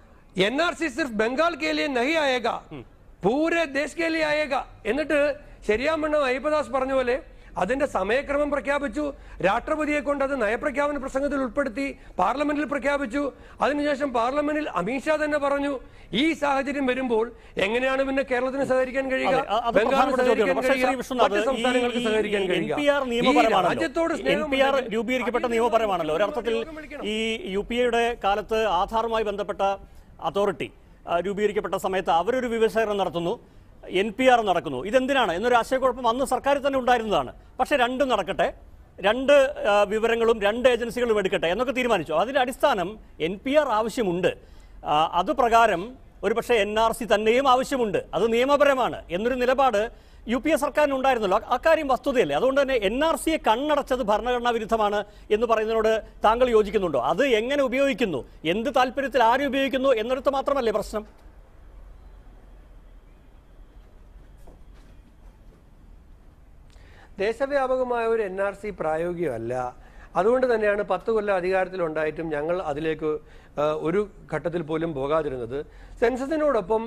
एनआरसी सिर्फ बंगाल के लिए नहीं आएगा पूरे देश के लिए आएगा എന്നിട്ട് ശരിയാമണ്ണം അയ്യപ്പദാസ് പറഞ്ഞ പോലെ അതിന്റെ സമയക്രമം പ്രഖ്യാപിച്ചു രാഷ്ട്രപതിയെ കൊണ്ട് അത് നയപ്രഖ്യാപന പ്രസംഗത്തിൽ ഉൾപ്പെടുത്തി പാർലമെന്റിൽ പ്രഖ്യാപിച്ചു അതിനുശേഷം പാർലമെന്റിൽ അമിത്ഷാ തന്നെ പറഞ്ഞു ഈ സാഹചര്യം വരുമ്പോൾ എങ്ങനെയാണ് പിന്നെ കേരളത്തിന് സഹകരിക്കാൻ കഴിയുക അതെ, അ- അത് ബംഗാളിന് പ്രധാനപ്പെട്ട ചോദ്യമാണ്. സഹകരിക്കാൻ പക്ഷേ ശ്രീ കഴിയുക വിഷ്ണുനാഥ്, മറ്റ് സംസ്ഥാനങ്ങൾക്ക് സഹകരിക്കാൻ ഈ കഴിയുക NPR ഈ നിയമപരമാണല്ലോ. രാജ്യത്തോട് എൻ സ്നേഹം പി ആർ ഉണ്ടെങ്കിൽ രൂപീകരിക്കപ്പെട്ട അതിന് നിയമപരമാണല്ലോ ഒരർത്ഥത്തിൽ യോഗം വിളിക്കണം. ഈ യു പി എയുടെ കാലത്ത് ആധാറുമായി ബന്ധപ്പെട്ട അതോറിറ്റി ആ, രൂപീകരിക്കപ്പെട്ട സമയത്ത് അവരൊരു വിവരശേഖരണം നടത്തുന്നു എൻ പി ആർ നടക്കുന്നു ഇതെന്തിനാണ് എന്നൊരു ആശയക്കുഴപ്പം അന്ന് സർക്കാരിൽ തന്നെ ഉണ്ടായിരുന്നതാണ് പക്ഷെ രണ്ടും നടക്കട്ടെ രണ്ട് ആ, വിവരങ്ങളും രണ്ട് ഏജൻസികളും എടുക്കട്ടെ എന്നൊക്കെ തീരുമാനിച്ചു അതിന്റെ അടിസ്ഥാനം എൻ പി ആർ ആവശ്യമുണ്ട് ആ, അത് പ്രകാരം ഒരുപക്ഷെ എൻ ആർ സി തന്നെയും ആവശ്യമുണ്ട് അത് നിയമപരമാണ് എന്നൊരു നിലപാട് യു പി എ സർക്കാരിന് ഉണ്ടായിരുന്നല്ലോ അ- അക്കാര്യം വസ്തുതയല്ലേ അതുകൊണ്ട് തന്നെ എൻ ആർ സിയെ കണ്ണടച്ചത് ഭരണഘടനാ വിരുദ്ധമാണ് എന്ന് പറയുന്നതിനോട് താങ്കൾ യോജിക്കുന്നുണ്ടോ അത് എങ്ങനെ ഉപയോഗിക്കുന്നു എന്ത് താല്പര്യത്തിൽ ആര് ഉപയോഗിക്കുന്നു എന്നിടത്ത് മാത്രമല്ലേ പ്രശ്നം ദേശവ്യാപകമായ ഒരു എൻ ആർ സി പ്രായോഗികമല്ല അതുകൊണ്ട് തന്നെയാണ് പത്ത് കൊല്ലം അധികാരത്തിലുണ്ടായിട്ടും ഞങ്ങൾ അതിലേക്ക് ആ, ഒരു ഘട്ടത്തിൽ പോലും പോകാതിരുന്നത് സെൻസസിനോടൊപ്പം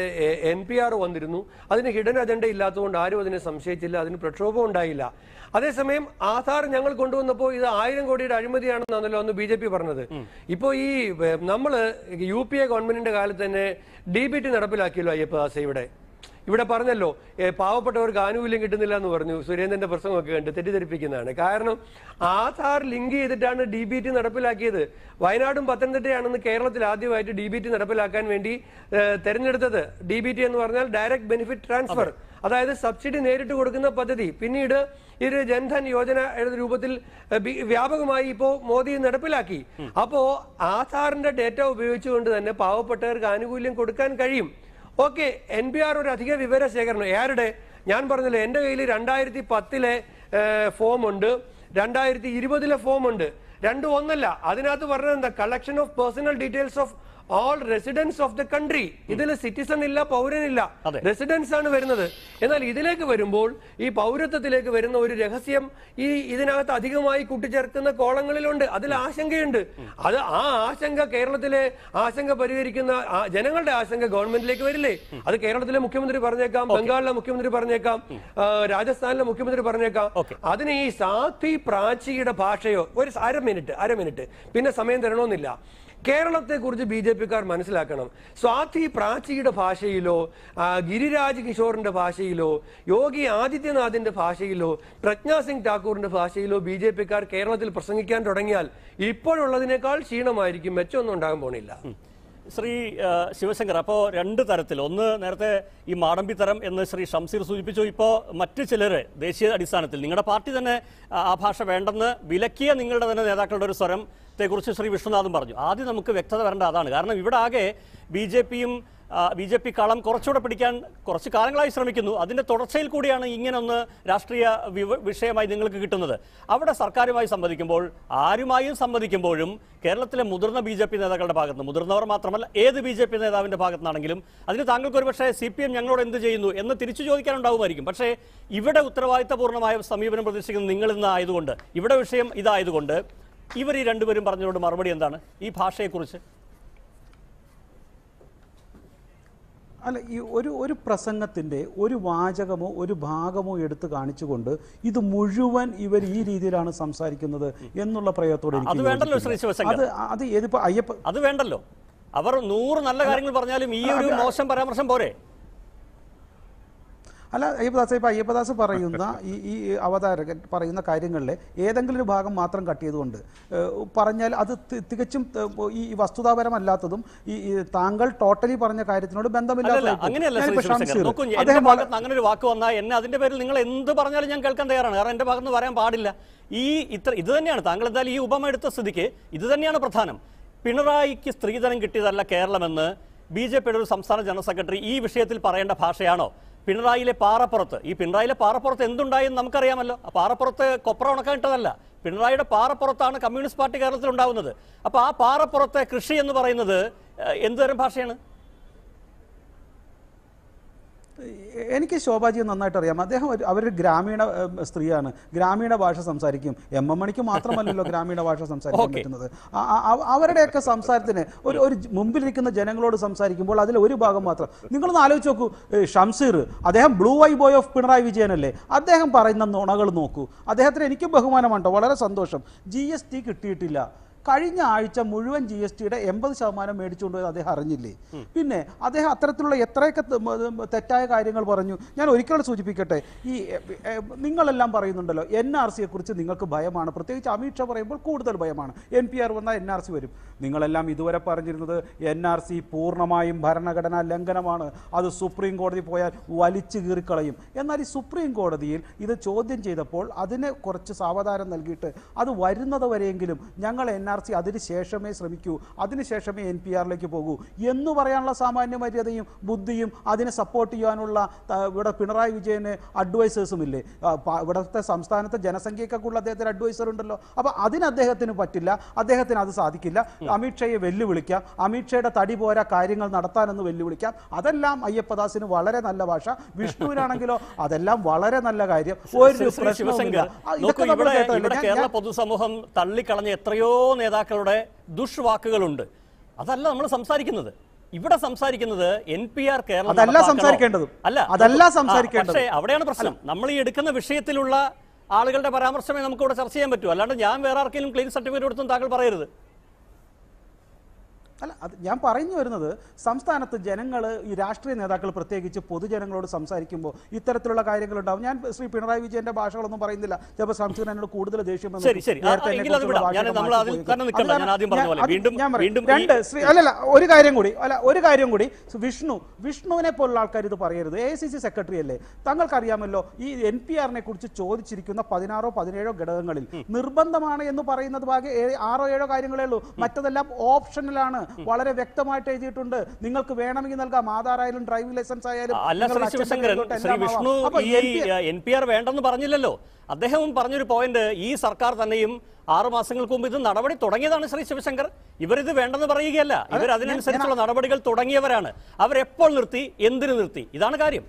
എൻ പി ആർ വന്നിരുന്നു അതിന് ഹിഡൻ അജണ്ട ഇല്ലാത്തതുകൊണ്ട് ആരും അതിനെ സംശയിച്ചില്ല അതിന് പ്രക്ഷോഭം ഉണ്ടായില്ല അതേസമയം ആധാർ ഞങ്ങൾ കൊണ്ടുവന്നപ്പോൾ ഇത് ആയിരം കോടിയുടെ അഴിമതിയാണെന്നാണല്ലോ അന്ന് ബി ജെ പി പറഞ്ഞത് ഇപ്പോൾ ഈ ഏ, നമ്മള് യു പി എ ഗവൺമെന്റിന്റെ കാലത്ത് തന്നെ ഡി ബി ടി നടപ്പിലാക്കിയല്ലോ അയ്യപ്പദാസ ഇവിടെ ഇവിടെ പറഞ്ഞല്ലോ ഏ, പാവപ്പെട്ടവർക്ക് ആനുകൂല്യം കിട്ടുന്നില്ല എന്ന് പറഞ്ഞു സുരേന്ദ്രന്റെ പ്രസംഗമൊക്കെ കണ്ട് തെറ്റിദ്ധരിപ്പിക്കുന്നതാണ് കാരണം ആധാർ ലിങ്ക് ചെയ്തിട്ടാണ് ഡി ബി ടി നടപ്പിലാക്കിയത് വയനാടും പത്തനംതിട്ടയാണെന്ന് കേരളത്തിൽ ആദ്യമായിട്ട് ഡി ബി ടി നടപ്പിലാക്കാൻ വേണ്ടി ഏ, തെരഞ്ഞെടുത്തത് ഡി ബി ടി എന്ന് പറഞ്ഞാൽ ഡയറക്ട് ബെനിഫിറ്റ് ട്രാൻസ്ഫർ അതായത് സബ്സിഡി നേരിട്ട് കൊടുക്കുന്ന പദ്ധതി പിന്നീട് ഇത് ജൻധൻ യോജന എന്ന രൂപത്തിൽ ഏ, ബി- വ്യാപകമായി ഇപ്പോ മോദി നടപ്പിലാക്കി അപ്പോ ആധാറിന്റെ ഡേറ്റ ഉപയോഗിച്ചുകൊണ്ട് തന്നെ പാവപ്പെട്ടവർക്ക് ആനുകൂല്യം കൊടുക്കാൻ കഴിയും ഓക്കെ എൻ പി ആർ ഒരു അധിക വിവര ശേഖരണം ആരുടെ ഞാൻ പറഞ്ഞല്ലോ എന്റെ കയ്യിൽ രണ്ടായിരത്തി പത്തിലെ ഫോം ഉണ്ട് രണ്ടായിരത്തി ഇരുപതിലെ ഫോം ഉണ്ട് രണ്ടും ഒന്നല്ല അതിനകത്ത് പറഞ്ഞത് എന്താ collection of personal details of all residence of the country ഇതിൽ സിറ്റിസൺ ഇല്ല പൗരനില്ല അതെ. റെസിഡൻസ് ആണ് വരുന്നത് എന്നാൽ ഇതിലേക്ക് വരുമ്പോൾ ഈ പൗരത്വത്തിലേക്ക് വരുന്ന ഒരു രഹസ്യം ഈ ഇതിനകത്ത് അധികമായി കൂട്ടിച്ചേർക്കുന്ന കോളങ്ങളിലുണ്ട് അതിൽ ആശങ്കയുണ്ട് അത് ആ ആശങ്ക കേരളത്തിലെ ആശങ്ക പരിഹരിക്കുന്ന ആ ജനങ്ങളുടെ ആശങ്ക ഗവൺമെന്റിലേക്ക് വരില്ലേ അത് കേരളത്തിലെ മുഖ്യമന്ത്രി പറഞ്ഞേക്കാം ബംഗാളിലെ മുഖ്യമന്ത്രി പറഞ്ഞേക്കാം ആ, രാജസ്ഥാനിലെ മുഖ്യമന്ത്രി പറഞ്ഞേക്കാം Okay. അതിന് ഈ സാത്വി പ്രാചിയുടെ ഭാഷയോ ഒരു അര മിനിറ്റ് അര മിനിറ്റ് പിന്നെ സമയം തരണമെന്നില്ല കേരളത്തെ കുറിച്ച് ബി ജെ പിക്കാർ മനസ്സിലാക്കണം സ്വാതി പ്രാചിയുടെ ഭാഷയിലോ ആ, ഗിരിരാജ് കിഷോറിന്റെ ഭാഷയിലോ യോഗി ആദിത്യനാഥിന്റെ ഭാഷയിലോ പ്രജ്ഞാ സിംഗ് ഠാക്കൂറിന്റെ ഭാഷയിലോ ബി ജെ പിക്കാർ കേരളത്തിൽ പ്രസംഗിക്കാൻ തുടങ്ങിയാൽ ഇപ്പോഴുള്ളതിനേക്കാൾ ക്ഷീണമായിരിക്കും മെച്ചമൊന്നും ഉണ്ടാകാൻ പോണില്ല ശ്രീ ആ, ശിവശങ്കർ അപ്പോൾ രണ്ട് തരത്തിൽ ഒന്ന് നേരത്തെ ഈ മാടമ്പി തരം എന്ന് ശ്രീ ഷംസീർ സൂചിപ്പിച്ചു ഇപ്പോൾ മറ്റ് ചിലർ ദേശീയ അടിസ്ഥാനത്തിൽ നിങ്ങളുടെ പാർട്ടി തന്നെ ആ, ആ ഭാഷ വേണ്ടെന്ന് വിലക്കിയ നിങ്ങളുടെ തന്നെ നേതാക്കളുടെ ഒരു സ്വരത്തെക്കുറിച്ച് ശ്രീ വിഷ്ണുനാഥും പറഞ്ഞു ആദ്യം നമുക്ക് വ്യക്തത വരേണ്ട അതാണ് കാരണം ഇവിടെ ആകെ ബി ജെ പിയും ബി ജെ പി കളം കുറച്ചുകൂടെ പിടിക്കാൻ കുറച്ച് കാലങ്ങളായി ശ്രമിക്കുന്നു അതിന്റെ തുടർച്ചയിൽ കൂടിയാണ് ഇങ്ങനൊന്ന് രാഷ്ട്രീയ വിവ- വിഷയമായി നിങ്ങൾക്ക് കിട്ടുന്നത് അവിടെ സർക്കാരുമായി സംവദിക്കുമ്പോൾ ആരുമായും സംവദിക്കുമ്പോഴും കേരളത്തിലെ മുതിർന്ന ബി ജെ പി നേതാക്കളുടെ ഭാഗത്ത് നിന്ന് മുതിർന്നവർ മാത്രമല്ല ഏത് ബി ജെ പി നേതാവിന്റെ ഭാഗത്തു നിന്നാണെങ്കിലും അതിന് താങ്കൾക്ക് ഒരു പക്ഷേ സി പി എം ഞങ്ങളോട് എന്ത് ചെയ്യുന്നു എന്ന് തിരിച്ചു ചോദിക്കാനുണ്ടാവുമായിരിക്കും പക്ഷേ ഇവിടെ ഉത്തരവാദിത്തപൂർണ്ണമായ സമീപനം പ്രതീക്ഷിക്കുന്നത് നിങ്ങൾ ഇന്ന് ആയതുകൊണ്ട് ഇവിടെ വിഷയം ഇതായതുകൊണ്ട് ഇവർ ഈ രണ്ടുപേരും പറഞ്ഞതുകൊണ്ട് മറുപടി എന്താണ് ഈ ഭാഷയെക്കുറിച്ച് അല്ല ഈ ഒരു ഒരു പ്രസംഗത്തിൻ്റെ ഒരു വാചകമോ ഒരു ഭാഗമോ എടുത്ത് കാണിച്ചുകൊണ്ട് ഇത് മുഴുവൻ ഇവർ ഈ രീതിയിലാണ് സംസാരിക്കുന്നത് എന്നുള്ള പ്രയോഗത്തോടെ അത് വേണ്ടല്ലോ ശ്രീ ശിവശങ്കർ. അത് അത് ഏതിപ്പോ അയ്യപ്പ അത് വേണ്ടല്ലോ അവർ നൂറ് നല്ല കാര്യങ്ങൾ പറഞ്ഞാലും ഈ ഒരു മോശം പരാമർശം പോരെ അല്ല അയ്യപ്പദാസ് ഇപ്പൊ അയ്യപ്പദാസ് പറയുന്ന ഈ ഈ അവതാരകൻ പറയുന്ന കാര്യങ്ങളിലെ ഏതെങ്കിലും ഒരു ഭാഗം മാത്രം കട്ട് ചെയ്തുകൊണ്ട് ഏഹ്, പറഞ്ഞാൽ അത് തി- തികച്ചും ഏഹ്, ഈ വസ്തുതാപരമല്ലാത്തതും ഈ ഈ താങ്കൾ ടോട്ടലി പറഞ്ഞ കാര്യത്തിനോട് അല്ലല്ല ബന്ധമില്ലാത്ത അങ്ങനെയല്ല ശ്രീ ശിവശങ്കർ നോക്കൂ എന്റെ അദ്ദേഹം ഭാഗത്ത് അങ്ങനെ ഒരു വാക്ക് വന്നാൽ എന്നെ അതിന്റെ പേരിൽ നിങ്ങൾ എന്ത് പറഞ്ഞാലും ഞാൻ കേൾക്കാൻ തയ്യാറാണ് കാരണം എന്റെ ഭാഗത്ത് നിന്ന് പറയാൻ പാടില്ല ഈ ഇത്ര ഇത് തന്നെയാണ് താങ്കൾ എന്തായാലും ഈ ഉപമ എടുത്ത സ്ഥിതിക്ക് ഇത് തന്നെയാണ് പ്രധാനം പിണറായിക്ക് സ്ത്രീധനം കിട്ടിയതല്ല കേരളമെന്ന് ബി ജെ പിയുടെ ഒരു സംസ്ഥാന ജനറൽ സെക്രട്ടറി ഈ വിഷയത്തിൽ പറയേണ്ട ഭാഷയാണോ പിണറായിലെ പാറപ്പുറത്ത് ഈ പിണറായിലെ പാറപ്പുറത്ത് എന്തുണ്ടായെന്ന് നമുക്കറിയാമല്ലോ ആ പാറപ്പുറത്ത് കൊപ്ര ഉണക്കാൻ ഇട്ടതല്ല പിണറായിയുടെ പാറപ്പുറത്താണ് കമ്മ്യൂണിസ്റ്റ് പാർട്ടി കേരളത്തിൽ ഉണ്ടാവുന്നത് അപ്പൊ ആ പാറപ്പുറത്തെ കൃഷി എന്ന് പറയുന്നത് ഏഹ്, എന്തുതരം ഭാഷയാണ് എനിക്ക് ശോഭാജിയെ നന്നായിട്ട് അറിയാം അദ്ദേഹം ഒരു- അവരൊരു ഗ്രാമീണ ഏം, സ്ത്രീയാണ് ഗ്രാമീണ ഭാഷ സംസാരിക്കും എം എം മണിക്ക് മാത്രമല്ലല്ലോ ഗ്രാമീണ ഭാഷ സംസാരിക്കാൻ Okay. പറ്റുന്നത് ആ- ആ- അവ- അവരുടെയൊക്കെ സംസാരത്തിന് ഒരു ഒരു ജ- മുമ്പിലിരിക്കുന്ന ജനങ്ങളോട് സംസാരിക്കുമ്പോൾ അതിൽ ഒരു ഭാഗം മാത്രം നിങ്ങളൊന്ന് ആലോചിച്ച് നോക്കൂ ഏ, ഷംസീർ അദ്ദേഹം blue eye boy of Pinarayi വിജയനല്ലേ അദ്ദേഹം പറയുന്ന നുണകൾ നോക്കൂ അദ്ദേഹത്തിന് എനിക്കും ബഹുമാനമുണ്ടോ വളരെ സന്തോഷം ജി എസ് ടി കിട്ടിയിട്ടില്ല കഴിഞ്ഞ ആഴ്ച മുഴുവൻ ജി എസ് ടിയുടെ എൺപത് ശതമാനം മേടിച്ചുകൊണ്ടുപോയത് അദ്ദേഹം അറിഞ്ഞില്ലേ പിന്നെ അദ്ദേഹം അത്തരത്തിലുള്ള എത്രയൊക്കെ ത- മ- മ- തെറ്റായ കാര്യങ്ങൾ പറഞ്ഞു ഞാൻ ഒരിക്കലും സൂചിപ്പിക്കട്ടെ ഈ എ, എ, നിങ്ങളെല്ലാം പറയുന്നുണ്ടല്ലോ എൻ ആർ സിയെ കുറിച്ച് നിങ്ങൾക്ക് ഭയമാണ് പ്രത്യേകിച്ച് അമിത് ഷാ പറയുമ്പോൾ കൂടുതൽ ഭയമാണ് എൻ പി ആർ വന്നാൽ എൻ ആർ സി വരും നിങ്ങളെല്ലാം ഇതുവരെ പറഞ്ഞിരുന്നത് എൻ ആർ സി പൂർണ്ണമായും ഭരണഘടനാ ലംഘനമാണ് അത് സുപ്രീം കോടതി പോയാൽ വലിച്ചു കീറിക്കളയും എന്നാൽ ഈ സുപ്രീം കോടതിയിൽ ഇത് ചോദ്യം ചെയ്തപ്പോൾ അതിന് കുറച്ച് സാവധാനം നൽകിയിട്ട് അത് വരുന്നത് വരെയെങ്കിലും ഞങ്ങൾ എൻ ആർ സി അതിന് ശേഷമേ ശ്രമിക്കൂ അതിനുശേഷമേ എൻ പി ആറിലേക്ക് പോകൂ എന്ന് പറയാനുള്ള സാമാന്യ മര്യാദയും ബുദ്ധിയും അതിനെ സപ്പോർട്ട് ചെയ്യാനുള്ള ത- ഇവിടെ പിണറായി വിജയന് അഡ്വൈസേഴ്സും ഇല്ലേ ആ, പ- ഇവിടുത്തെ സംസ്ഥാനത്തെ ജനസംഖ്യക്കൊക്കെ ഉള്ള അദ്ദേഹത്തിന് അഡ്വൈസർ ഉണ്ടല്ലോ അപ്പോൾ അതിന് അദ്ദേഹത്തിന് പറ്റില്ല അദ്ദേഹത്തിന് അത് സാധിക്കില്ല അമിത്ഷയെ വെല്ലുവിളിക്കാം അമിത്ഷയുടെ തടി പോരാ കാര്യങ്ങൾ നടത്താനെന്ന് വെല്ലുവിളിക്കാം അതെല്ലാം അയ്യപ്പദാസിന് വളരെ നല്ല ഭാഷ വിഷ്ണുവിനാണെങ്കിലോ അതെല്ലാം വളരെ നല്ല കാര്യം ഒരു ശ്രീ- ശ്രീ പ്രശ്നവുമില്ല ശിവശങ്കർ ആ, നോക്കൂ ഇതൊക്കെ നമ്മൾ ഇവിടെ കേട്ടതല്ലേ? ഇവിടെ ഞാൻ- കേരള ഞാൻ- പൊതുസമൂഹം തള്ളിക്കളഞ്ഞ എത്രയോ നേതാക്കളുടെ ദുഷ്വാക്കുകളുണ്ട് അതല്ല നമ്മൾ സംസാരിക്കുന്നത് ഇവിടെ സംസാരിക്കുന്നത് എൻ പി ആർ കേരളം അതല്ല നടപ്പാക്കണോ? സംസാരിക്കേണ്ടതും. അല്ല അതല്ല നോക്കൂ, ആ, സംസാരിക്കേണ്ടതും. പക്ഷേ അവിടെയാണ് പ്രശ്നം നമ്മൾ ഈ എടുക്കുന്ന വിഷയത്തിലുള്ള ആളുകളുടെ പരാമർശമേ നമുക്ക് ഇവിടെ ചർച്ച ചെയ്യാൻ പറ്റൂ അല്ലാണ്ട് ഞാൻ വേറെ ആർക്കെങ്കിലും ക്ലെയിം സർട്ടിഫിക്കറ്റ് കൊടുത്തും താങ്കൾ പറയരുത് അല്ല അത് ഞാൻ പറഞ്ഞു വരുന്നത് സംസ്ഥാനത്ത് ജനങ്ങൾ ഈ രാഷ്ട്രീയ നേതാക്കൾ പ്രത്യേകിച്ച് പൊതുജനങ്ങളോട് സംസാരിക്കുമ്പോൾ ഇത്തരത്തിലുള്ള കാര്യങ്ങളുണ്ടാവും ഞാൻ ശ്രീ പിണറായി വിജയന്റെ ഭാഷകളൊന്നും പറയുന്നില്ല ചിലപ്പോൾ സംശയം എന്നോട് കൂടുതൽ ദേഷ്യം വന്നു. ശരി, ശരി. ആ, നേരത്തെ ആ, എന്നെ എങ്കിൽ അത് കുറിച്ചുള്ള വിടാം. ഞാൻ ഭാഷയൊക്കെ നമ്മൾ അതിൽ മാറ്റി തന്നെ പോയി. നിൽക്കണ്ട. അത് ഞാൻ ആദ്യം പറഞ്ഞ പോലെ. അത് വീണ്ടും- ഞാൻ പറയാം. വീണ്ടും ഈ- രണ്ട് ശ്രീ അല്ലല്ല ഒരു കാര്യം കൂടി അല്ല ഒരു കാര്യം കൂടി വിഷ്ണു വിഷ്ണുവിനെ പോലുള്ള ആൾക്കാർ ഇത് പറയരുത് എ സി സി സെക്രട്ടറി അല്ലേ താങ്കൾക്കറിയാമല്ലോ ഈ എൻ പി ആറിനെ കുറിച്ച് ചോദിച്ചിരിക്കുന്ന പതിനാറോ പതിനേഴോ ഘടകങ്ങളിൽ നിർബന്ധമാണ് എന്ന് പറയുന്നത് ഭാഗ്യ ഏ- ആറോ ഏഴോ കാര്യങ്ങളേ ഉള്ളൂ മറ്റതെല്ലാം ഓപ്ഷണലാണ് വളരെ വ്യക്തമായിട്ട് എഴുതിയിട്ടുണ്ട് നിങ്ങൾക്ക് വേണമെങ്കിൽ നൽകാം ആധാർ ആയാലും ഡ്രൈവിംഗ് ലൈസൻസ് ആയാലും അല്ല നിങ്ങളുടെ ശ്രീ അച്ഛൻ്റെ ശിവശങ്കരൻ പേരിലോട്ട് ശ്രീ എല്ലാം വിഷ്ണു ആവാം. അപ്പോൾ ഈ NPR എൻ പി ആർ വേണ്ടെന്ന് പറഞ്ഞില്ലല്ലോ അദ്ദേഹവും പറഞ്ഞൊരു പോയിന്റ് ഈ സർക്കാർ തന്നെയും ആറു മാസങ്ങൾക്ക് മുമ്പ് ഇത് നടപടി തുടങ്ങിയതാണ് ശ്രീ ശിവശങ്കർ ഇവരിത് വേണ്ടെന്ന് പറയുകയല്ല ഇവർ അതിനനുസരിച്ചുള്ള നടപടികൾ തുടങ്ങിയവരാണ് അവരെപ്പോൾ നിർത്തി എന്തിനു നിർത്തി ഇതാണ് കാര്യം